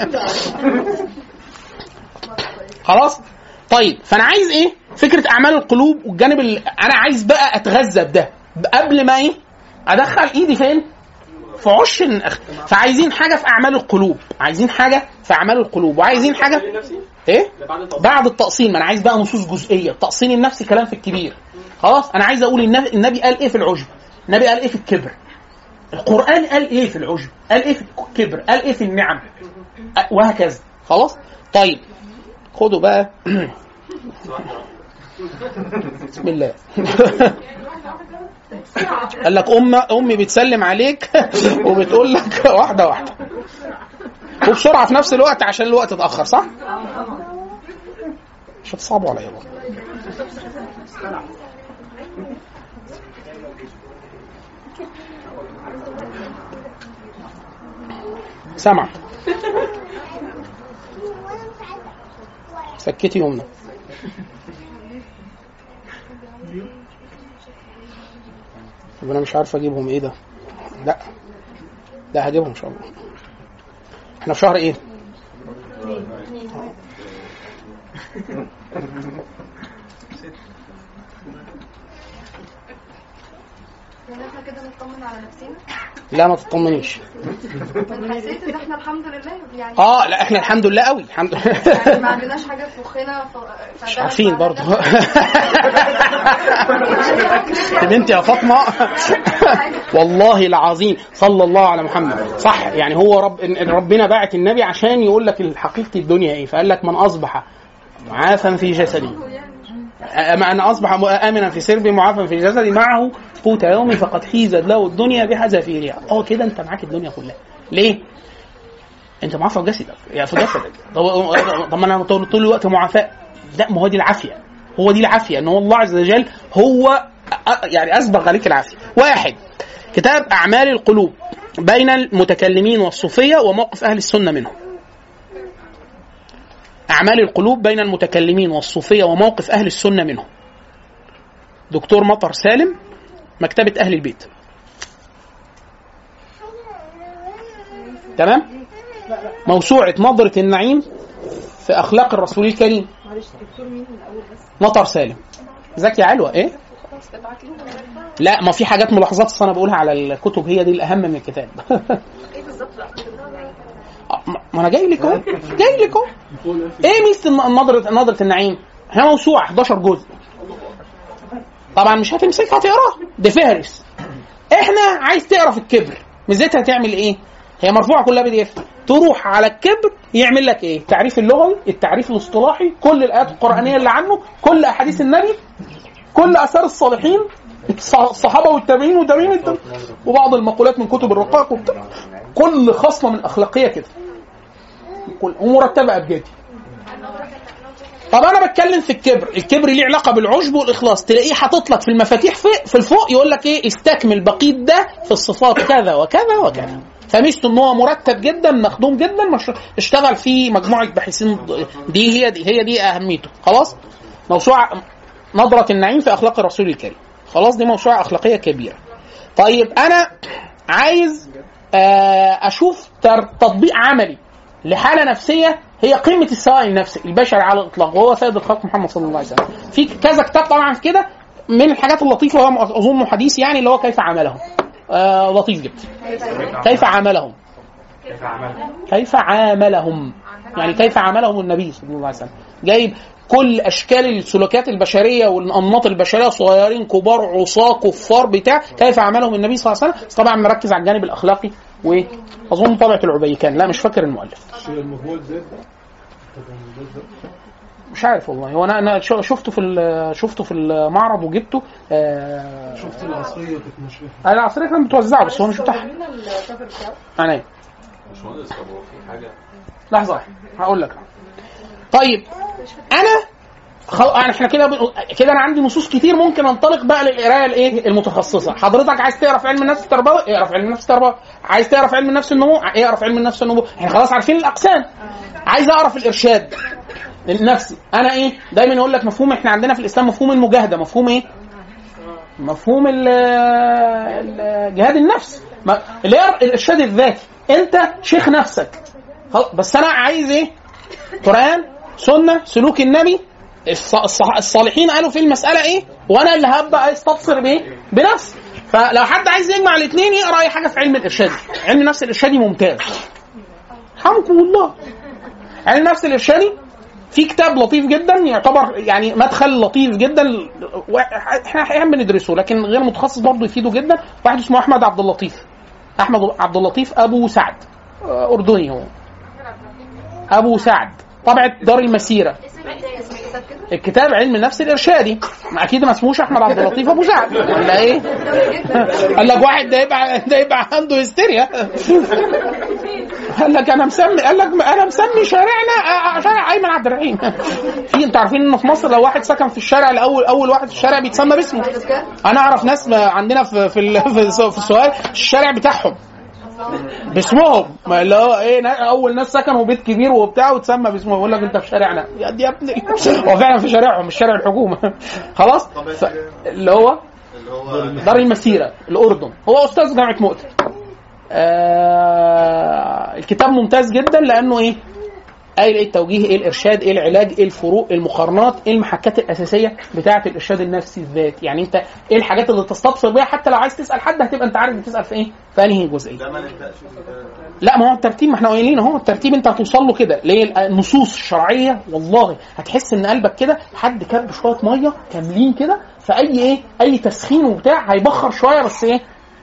خلاص طيب فانا عايز ايه فكره اعمال القلوب والجانب اللي انا عايز بقى اتغذى بده قبل ما ايه ادخل ايدي فين في عش النخ فعايزين حاجه في اعمال القلوب عايزين حاجه في اعمال القلوب وعايزين حاجه ايه بعد التقسيم ما انا عايز بقى نصوص جزئيه التقسيم النفسي كلام في الكبير خلاص انا عايز اقول النبي, النبي قال ايه في العجب النبي قال ايه في الكبر القران قال ايه في العجب قال ايه في الكبر قال ايه في النعم وهكذا خلاص طيب خدوا بقى بسم الله قال لك أم امي بتسلم عليك وبتقول لك واحده واحده وبسرعه في نفس الوقت عشان الوقت اتاخر صح؟ مش هتصعبوا عليا برضه سمع سكتي يمنى طب انا مش عارف اجيبهم ايه ده لا لا هجيبهم ان شاء الله احنا في شهر ايه يعني احنا كده نطمن على نفسنا لا ما تطمنيش انا حسيت ان احنا الحمد لله يعني اه لا احنا الحمد لله قوي الحمد يعني ما عندناش حاجه في مخنا ف... مش فده عارفين معناه برضه ده- يا بنتي يا فاطمه والله العظيم صلى الله على محمد صح يعني هو رب إن ربنا باعت النبي عشان يقول لك حقيقه الدنيا ايه فقال لك من اصبح معافا في جسدي أما أن أصبح آمنا في سربي معافا في جسدي معه قوت يومي فقد حيزت له الدنيا بحذافيرها اه كده أنت معاك الدنيا كلها ليه؟ أنت معافى في جسدك يعني في جسدك طب طب ما أنا طول طول الوقت معافاة لا ما هو دي العافية هو دي العافية أن هو الله عز وجل هو أ- يعني أسبغ عليك العافية واحد كتاب أعمال القلوب بين المتكلمين والصوفية وموقف أهل السنة منهم أعمال القلوب بين المتكلمين والصوفية وموقف أهل السنة منهم دكتور مطر سالم مكتبة أهل البيت تمام موسوعة نظرة النعيم في أخلاق الرسول الكريم معلش دكتور مين من الاول بس مطر سالم زكي علوة إيه خلاص تبعت لهم لا ما في حاجات ملاحظات أصل انا بقولها على الكتب هي دي الاهم من الكتاب ايه بالظبط بقى ما- ما انا جاي لك اهو جاي لك اهو ايه ميزه الن- نظره نظره النعيم هي موسوعه 11 جزء طبعا مش هتمسكها تقراها ده فهرس احنا عايز تقرا في الكبر ميزتها تعمل ايه هي مرفوعه كلها بي دي اف تروح على الكبر يعمل لك ايه التعريف اللغوي التعريف الاصطلاحي كل الايات القرانيه اللي عنه كل احاديث النبي كل اثار الصالحين الص- الصحابه والتابعين وتابعين التابعين وبعض المقولات من كتب الرقاق وبتاع كل خصله من اخلاقيه كده كل ومرتبه ابجدي طب انا بتكلم في الكبر الكبر ليه علاقه بالعجب والاخلاص تلاقيه حاطط لك في المفاتيح في, في الفوق يقول لك ايه استكمل بقيه ده في الصفات كذا وكذا وكذا فميزته ان هو مرتب جدا مخدوم جدا مش اشتغل في مجموعه باحثين دي هي دي هي دي اهميته خلاص موسوعه نظره النعيم في اخلاق الرسول الكريم خلاص دي موسوعه اخلاقيه كبيره طيب انا عايز آه، اشوف تر- تطبيق عملي لحاله نفسيه هي قمه السواء النفسي البشري على الاطلاق وهو سيد الخلق محمد صلى الله عليه وسلم في كذا كتاب طبعا في كده من الحاجات اللطيفه وهو اظن حديث يعني اللي هو كيف عملهم آه لطيف جدا كيف عملهم كيف عاملهم يعني كيف عاملهم النبي صلى الله عليه وسلم جايب كل اشكال السلوكيات البشريه والانماط البشريه صغيرين كبار عصاه كفار بتاع كيف عملهم النبي صلى الله عليه وسلم بس طبعا مركز على الجانب الاخلاقي واظن طبعه العبيكان لا مش فاكر المؤلف الشيء المهول زاد ده طب المهول زاد مش عارف والله هو انا انا ش- شفته في ال- شفته في المعرض وجبته آه شفت العصريه كانت مش فاهم انا العصريه كانت متوزعه بس هو مش متاح لنا الكفر بتاعه انا إيه؟ باشمهندس طب هو في حاجه لحظه واحدة، هقول لك طيب انا خل... يعني احنا كده ب... كده انا عندي نصوص كتير ممكن انطلق بقى للقرايه الايه المتخصصه حضرتك عايز تقرا في علم النفس التربوي اقرا في علم النفس التربوي عايز تقرا في علم النفس النمو اقرا في علم النفس النمو احنا خلاص عارفين الاقسام عايز اقرا في الارشاد النفسي انا ايه دايما يقول لك مفهوم احنا عندنا في الاسلام مفهوم المجاهده مفهوم ايه مفهوم ال- ال- جهاد النفس ما- اللي هي الارشاد الذاتي انت شيخ نفسك خلاص، بس انا عايز ايه قران سنه سلوك النبي الص- الص- الصالحين قالوا في المساله ايه وانا اللي هبدا استبصر بايه بنفسي فلو حد عايز يجمع الاثنين يقرا اي حاجه في علم الارشاد علم النفس الارشادي ممتاز حمكم الله علم النفس الارشادي في كتاب لطيف جدا يعتبر يعني مدخل لطيف جدا و- احنا احيانا بندرسه لكن غير متخصص برضه يفيده جدا واحد اسمه احمد عبد اللطيف احمد عبد اللطيف ابو سعد آه، اردني هو ابو سعد طبعة دار المسيره الكتاب علم النفس الارشادي ما اكيد ما اسموش احمد عبد اللطيف ابو سعد ولا ايه؟ قال لك واحد ده يبقى ده يبقى عنده هستيريا قال لك انا مسمي قال لك انا مسمي شارعنا آه، شارع ايمن عبد الرحيم في انتوا عارفين ان في مصر لو واحد سكن في الشارع الاول اول واحد في الشارع بيتسمى باسمه انا اعرف ناس ما- عندنا في في ال- في الس- في السؤال الشارع بتاعهم باسمهم ما اللي هو ايه نا- اول ناس سكنوا بيت كبير وبتاع وتسمى باسمهم يقول لك انت في شارعنا يا دي يا ابني هو فعلا في شارعهم مش شارع الحكومه خلاص ف... اللي هو دار المسيره الاردن هو استاذ جامعه مؤتة آه الكتاب ممتاز جدا لانه ايه قايل ايه التوجيه ايه الارشاد ايه العلاج ايه الفروق إيه المقارنات ايه المحكات الاساسيه بتاعه الارشاد النفسي الذاتي يعني انت ايه الحاجات اللي تستبصر بيها حتى لو عايز تسال حد هتبقى انت عارف بتسال في ايه في انهي جزئيه ده ما نبداش لا ما هو الترتيب ما احنا قايلين اهو الترتيب انت هتوصل له كده ليه النصوص الشرعيه والله هتحس ان قلبك كده حد كب شويه ميه كاملين كده فاي ايه اي تسخين وبتاع هيبخر شويه بس ايه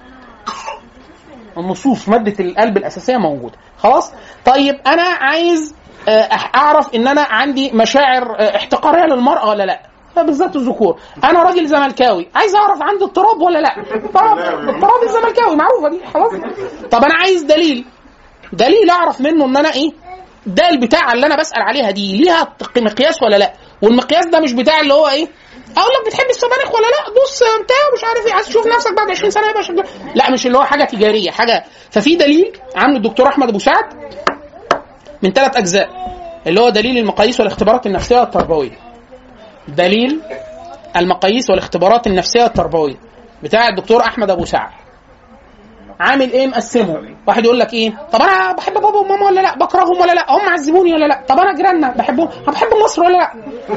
النصوص ماده القلب الاساسيه موجوده خلاص طيب انا عايز آه، أح- اعرف ان انا عندي مشاعر آه، احتقاريه للمراه ولا لا بالذات الذكور انا راجل زملكاوي عايز اعرف عندي اضطراب ولا لا اضطراب اضطراب الزملكاوي معروفه دي خلاص طب انا عايز دليل دليل اعرف منه ان انا ايه ده البتاع اللي انا بسال عليها دي ليها ت- مقياس ولا لا والمقياس ده مش بتاع اللي هو ايه اقول لك بتحب السبانخ ولا لا بص بتاع مش عارف ايه عايز تشوف نفسك بعد 20 سنه يبقى شغال لا مش اللي هو حاجه تجاريه حاجه ففي دليل عامله الدكتور احمد ابو سعد من ثلاث اجزاء اللي هو دليل المقاييس والاختبارات النفسيه والتربويه دليل المقاييس والاختبارات النفسيه والتربويه بتاع الدكتور احمد ابو سعد عامل ايه مقسمهم واحد يقول لك ايه طب انا بحب بابا وماما ولا لا بكرههم ولا لا هم عذبوني ولا لا طب انا جيراننا بحبهم انا بحب مصر ولا لا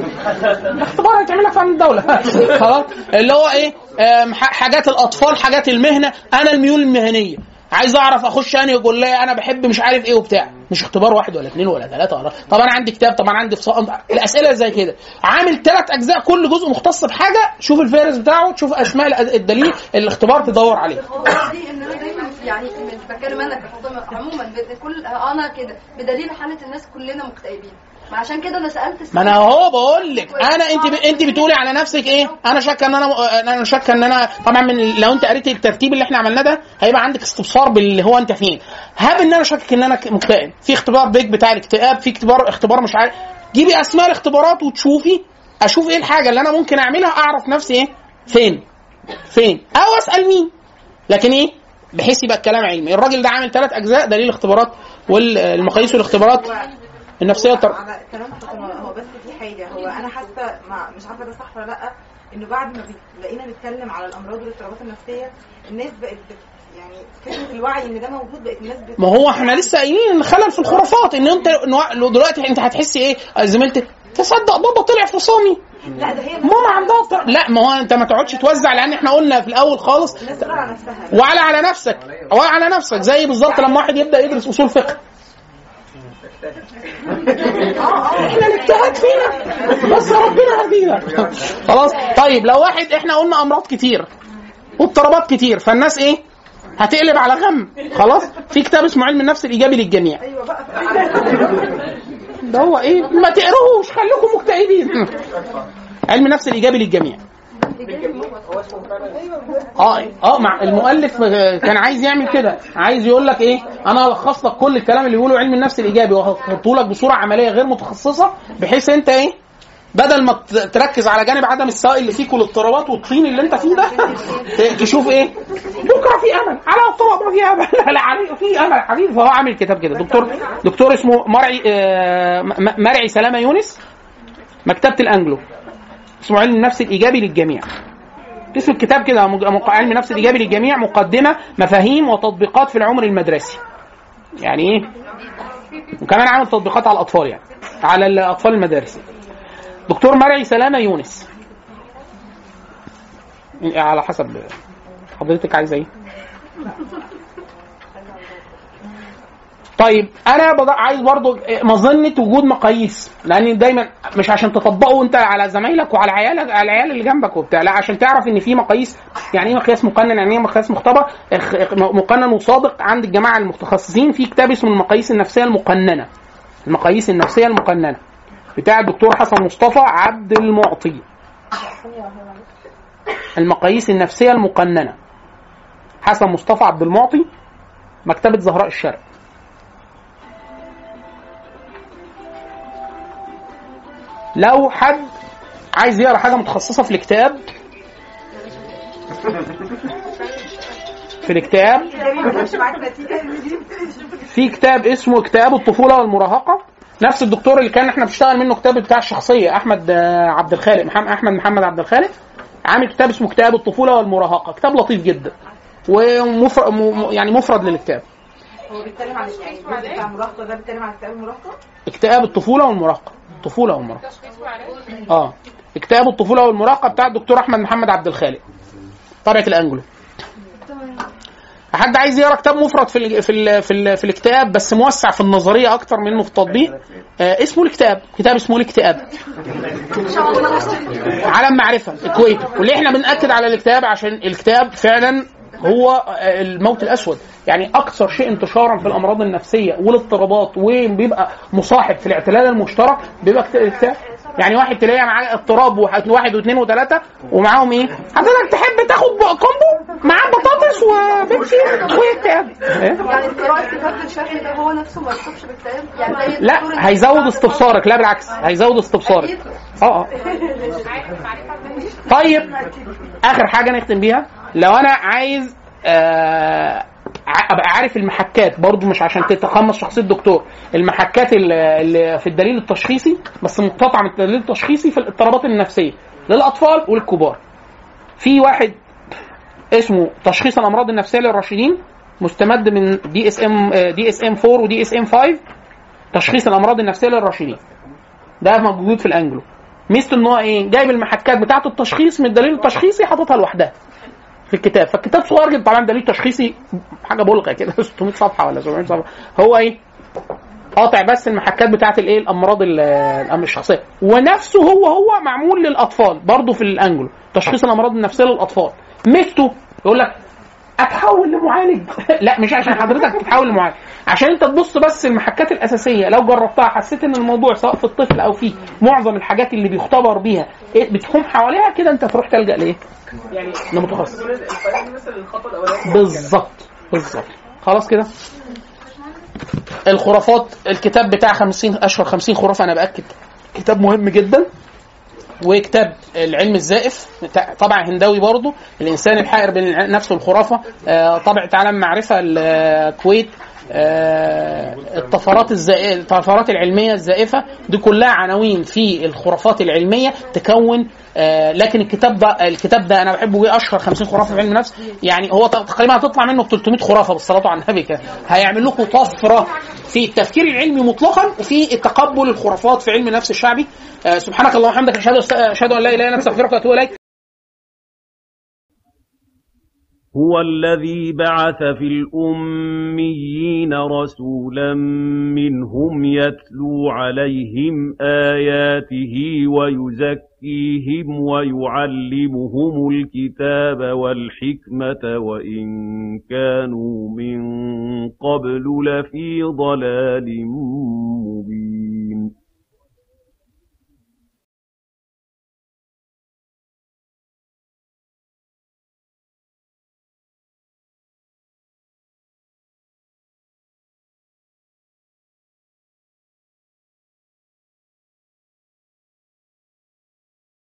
ده اختبار هيتعمل لك في امن الدوله خلاص اللي هو ايه آم، ح- حاجات الاطفال حاجات المهنه انا الميول المهنيه عايز اعرف اخش انهي كليه انا بحب مش عارف ايه وبتاع مش اختبار واحد ولا اثنين ولا ثلاثه ولا طب انا عندي كتاب طب انا عندي فصائل الاسئله زي كده عامل ثلاث اجزاء كل جزء مختص بحاجه شوف الفهرس بتاعه تشوف اسماء الأد- الدليل الاختبار تدور عليه هو قصدي ان انا دايما يعني مش بتكلم انا كفاطمه عموما بكل انا كده بدليل حاله الناس كلنا مكتئبين ما عشان كده انا سالت ما انا هو بقول لك انا انت ب... انت بتقولي على نفسك ايه انا شاكه ان انا انا شاكه ان انا طبعا من لو انت قريتي الترتيب اللي احنا عملناه ده هيبقى عندك استبصار باللي هو انت فين هاب ان انا شاكك ان انا مكتئب في اختبار بيج بتاع الاكتئاب في اختبار اختبار مش عارف جيبي اسماء الاختبارات وتشوفي اشوف ايه الحاجه اللي انا ممكن اعملها اعرف نفسي ايه فين فين او اسال مين لكن ايه بحيث يبقى الكلام علمي الراجل ده عامل ثلاث اجزاء دليل الاختبارات والمقاييس والاختبارات النفسيه والتر... على كلام فاطمه هو بس في حاجه هو انا حاسه مع مش عارفه ده صح ولا لا انه بعد ما بي- بقينا نتكلم على الامراض والاضطرابات النفسيه الناس بقت بت يعني فكره الوعي ان ده موجود بقت الناس بت... ما هو احنا لسه قايلين ان خلل في الخرافات ان انت إن لو دلوقتي انت هتحسي ايه زميلتك تصدق بابا طلع فصامي لا ده هي ماما عندها اضطراب. لا ما هو انت ما تقعدش توزع لان احنا قلنا في الاول خالص الناس تقرا على نفسها وعلى على نفسك وعلى على نفسك زي بالظبط لما واحد يبدا يدرس اصول فقه احنا الاجتهاد فينا بس ربنا هدينا خلاص طيب لو واحد احنا قلنا امراض كتير واضطرابات كتير فالناس ايه هتقلب على غم خلاص في كتاب اسمه علم النفس الايجابي للجميع ايوه بقى ده هو ايه ما تقروش خليكم مكتئبين علم النفس الايجابي للجميع اه اه مع المؤلف كان عايز يعمل كده عايز يقول لك ايه انا هلخص لك كل الكلام اللي بيقوله علم النفس الايجابي وهحطه لك بصوره عمليه غير متخصصه بحيث انت ايه بدل ما ت- تركز على جانب عدم السوائل اللي فيك والاضطرابات والطين اللي انت فيه ده ت- تشوف ايه بكره في امل على الطبق في امل لا لا علي- في امل يا حبيبي فهو عامل كتاب كده دكتور دكتور اسمه مرعي آه، م- م- مرعي سلامه يونس مكتبه الانجلو اسمه علم النفس الايجابي للجميع اسم الكتاب كده مج- مق- علم النفس الايجابي للجميع مقدمه مفاهيم وتطبيقات في العمر المدرسي يعني ايه وكمان عامل تطبيقات على الاطفال يعني على الاطفال المدارس دكتور مرعي سلامه يونس على حسب حضرتك عايزه ايه طيب انا بض... عايز برضو مظنه وجود مقاييس لان دايما مش عشان تطبقه انت على زمايلك وعلى عيالك على العيال اللي جنبك وبتاع لا عشان تعرف ان في مقاييس يعني ايه مقياس مقنن يعني ايه مقياس مختبر اخ- مقنن وصادق عند الجماعه المتخصصين في كتاب اسمه المقاييس النفسيه المقننه المقاييس النفسيه المقننه بتاع الدكتور حسن مصطفى عبد المعطي المقاييس النفسيه المقننه حسن مصطفى عبد المعطي مكتبه زهراء الشرق لو حد عايز يقرا حاجه متخصصه في الكتاب في الكتاب في كتاب اسمه كتاب الطفوله والمراهقه نفس الدكتور اللي كان احنا بنشتغل منه كتاب بتاع الشخصيه احمد آه، عبد الخالق محمد احمد محمد عبد الخالق عامل كتاب اسمه كتاب الطفوله والمراهقه كتاب لطيف جدا ومفرد يعني مفرد للكتاب هو بيتكلم عن يعني الجزء بتاع المراهقه ده بيتكلم عن اكتئاب المراهقه اكتئاب الطفوله والمراهقه الطفوله والمراهقه اه اكتئاب الطفوله والمراهقه بتاع الدكتور احمد محمد عبد الخالق طبعه الانجلو حد عايز يقرا كتاب مفرد في ال في ال في, ال في الاكتئاب بس موسع في النظريه اكتر منه في التطبيق آه اسمه الكتاب كتاب اسمه الاكتئاب عالم معرفه الكويت واللي احنا بناكد على الاكتئاب عشان الكتاب فعلا هو آه، الموت الاسود يعني اكثر شيء انتشارا في الامراض النفسيه والاضطرابات وبيبقى مصاحب في الاعتلال المشترك بيبقى كت- اكتئاب يعني واحد تلاقيه معاه اضطراب واحد واحد واثنين وثلاثه ومعاهم ايه؟ حضرتك تحب تاخد بق- كومبو معاه بطاطس وبيبسي واكتئاب إيه؟ يعني قراءة كتاب الشرح ده هو نفسه ما يصبش باكتئاب يعني زي الدكتور لا اللي هيزود بعد استبصارك لا بالعكس هيزود استبصارك اه اه طيب اخر حاجه نختم بيها لو انا عايز آه ع- ابقى عارف المحكات برضو مش عشان تتقمص شخصيه الدكتور المحكات اللي اللي في الدليل التشخيصي بس مقتطعه من الدليل التشخيصي في الاضطرابات النفسيه للاطفال وللكبار في واحد اسمه تشخيص الامراض النفسيه للراشدين مستمد من دي اس ام دي اس ام 4 ودي اس ام 5 تشخيص الامراض النفسيه للراشدين ده موجود في الانجلو ميزته ان هو ايه جايب المحكات بتاعه التشخيص من الدليل التشخيصي حاططها لوحدها في الكتاب فالكتاب صغير جدا طبعا دليل تشخيصي حاجه بلغه كده 600 صفحه ولا 700 صفحه هو ايه قاطع بس المحكات بتاعه الايه الامراض ال- الأم- الشخصيه ونفسه هو هو معمول للاطفال برضه في الانجلو تشخيص الامراض النفسيه للاطفال ميزته يقول لك اتحول لمعالج لا مش عشان حضرتك تتحول لمعالج عشان انت تبص بس المحكات الاساسيه لو جربتها حسيت ان الموضوع سواء في الطفل او في معظم الحاجات اللي بيختبر بيها إيه بتحوم حواليها كده انت تروح تلجا لايه؟ يعني لمتخصص الفرق مثلا الخطوه الاولانيه بالظبط بالظبط خلاص كده الخرافات الكتاب بتاع 50 اشهر 50 خرافه انا باكد كتاب مهم جدا وكتاب العلم الزائف بتاع- طبع هنداوي برضه الانسان الحائر بين الع- نفسه والخرافه آه، طبعة عالم معرفه الكويت آه، الطفرات الزائفه الطفرات العلميه الزائفه دي كلها عناوين في الخرافات العلميه تكون آه، لكن الكتاب ده الكتاب ده انا بحبه جه اشهر 50 خرافه في علم النفس يعني هو تقريبا هتطلع منه 300 خرافه بالصلاه على النبي كده هيعمل لكم طفره في التفكير العلمي مطلقا وفي تقبل الخرافات في علم النفس الشعبي آه، سبحانك اللهم وبحمدك اشهد اشهد ان لا اله الا انت استغفرك واتوب اليك هو الذي بعث في الأميين رسولا منهم يتلو عليهم آياته ويزكيهم ويعلمهم الكتاب والحكمة وإن كانوا من قبل لفي ضلال مبين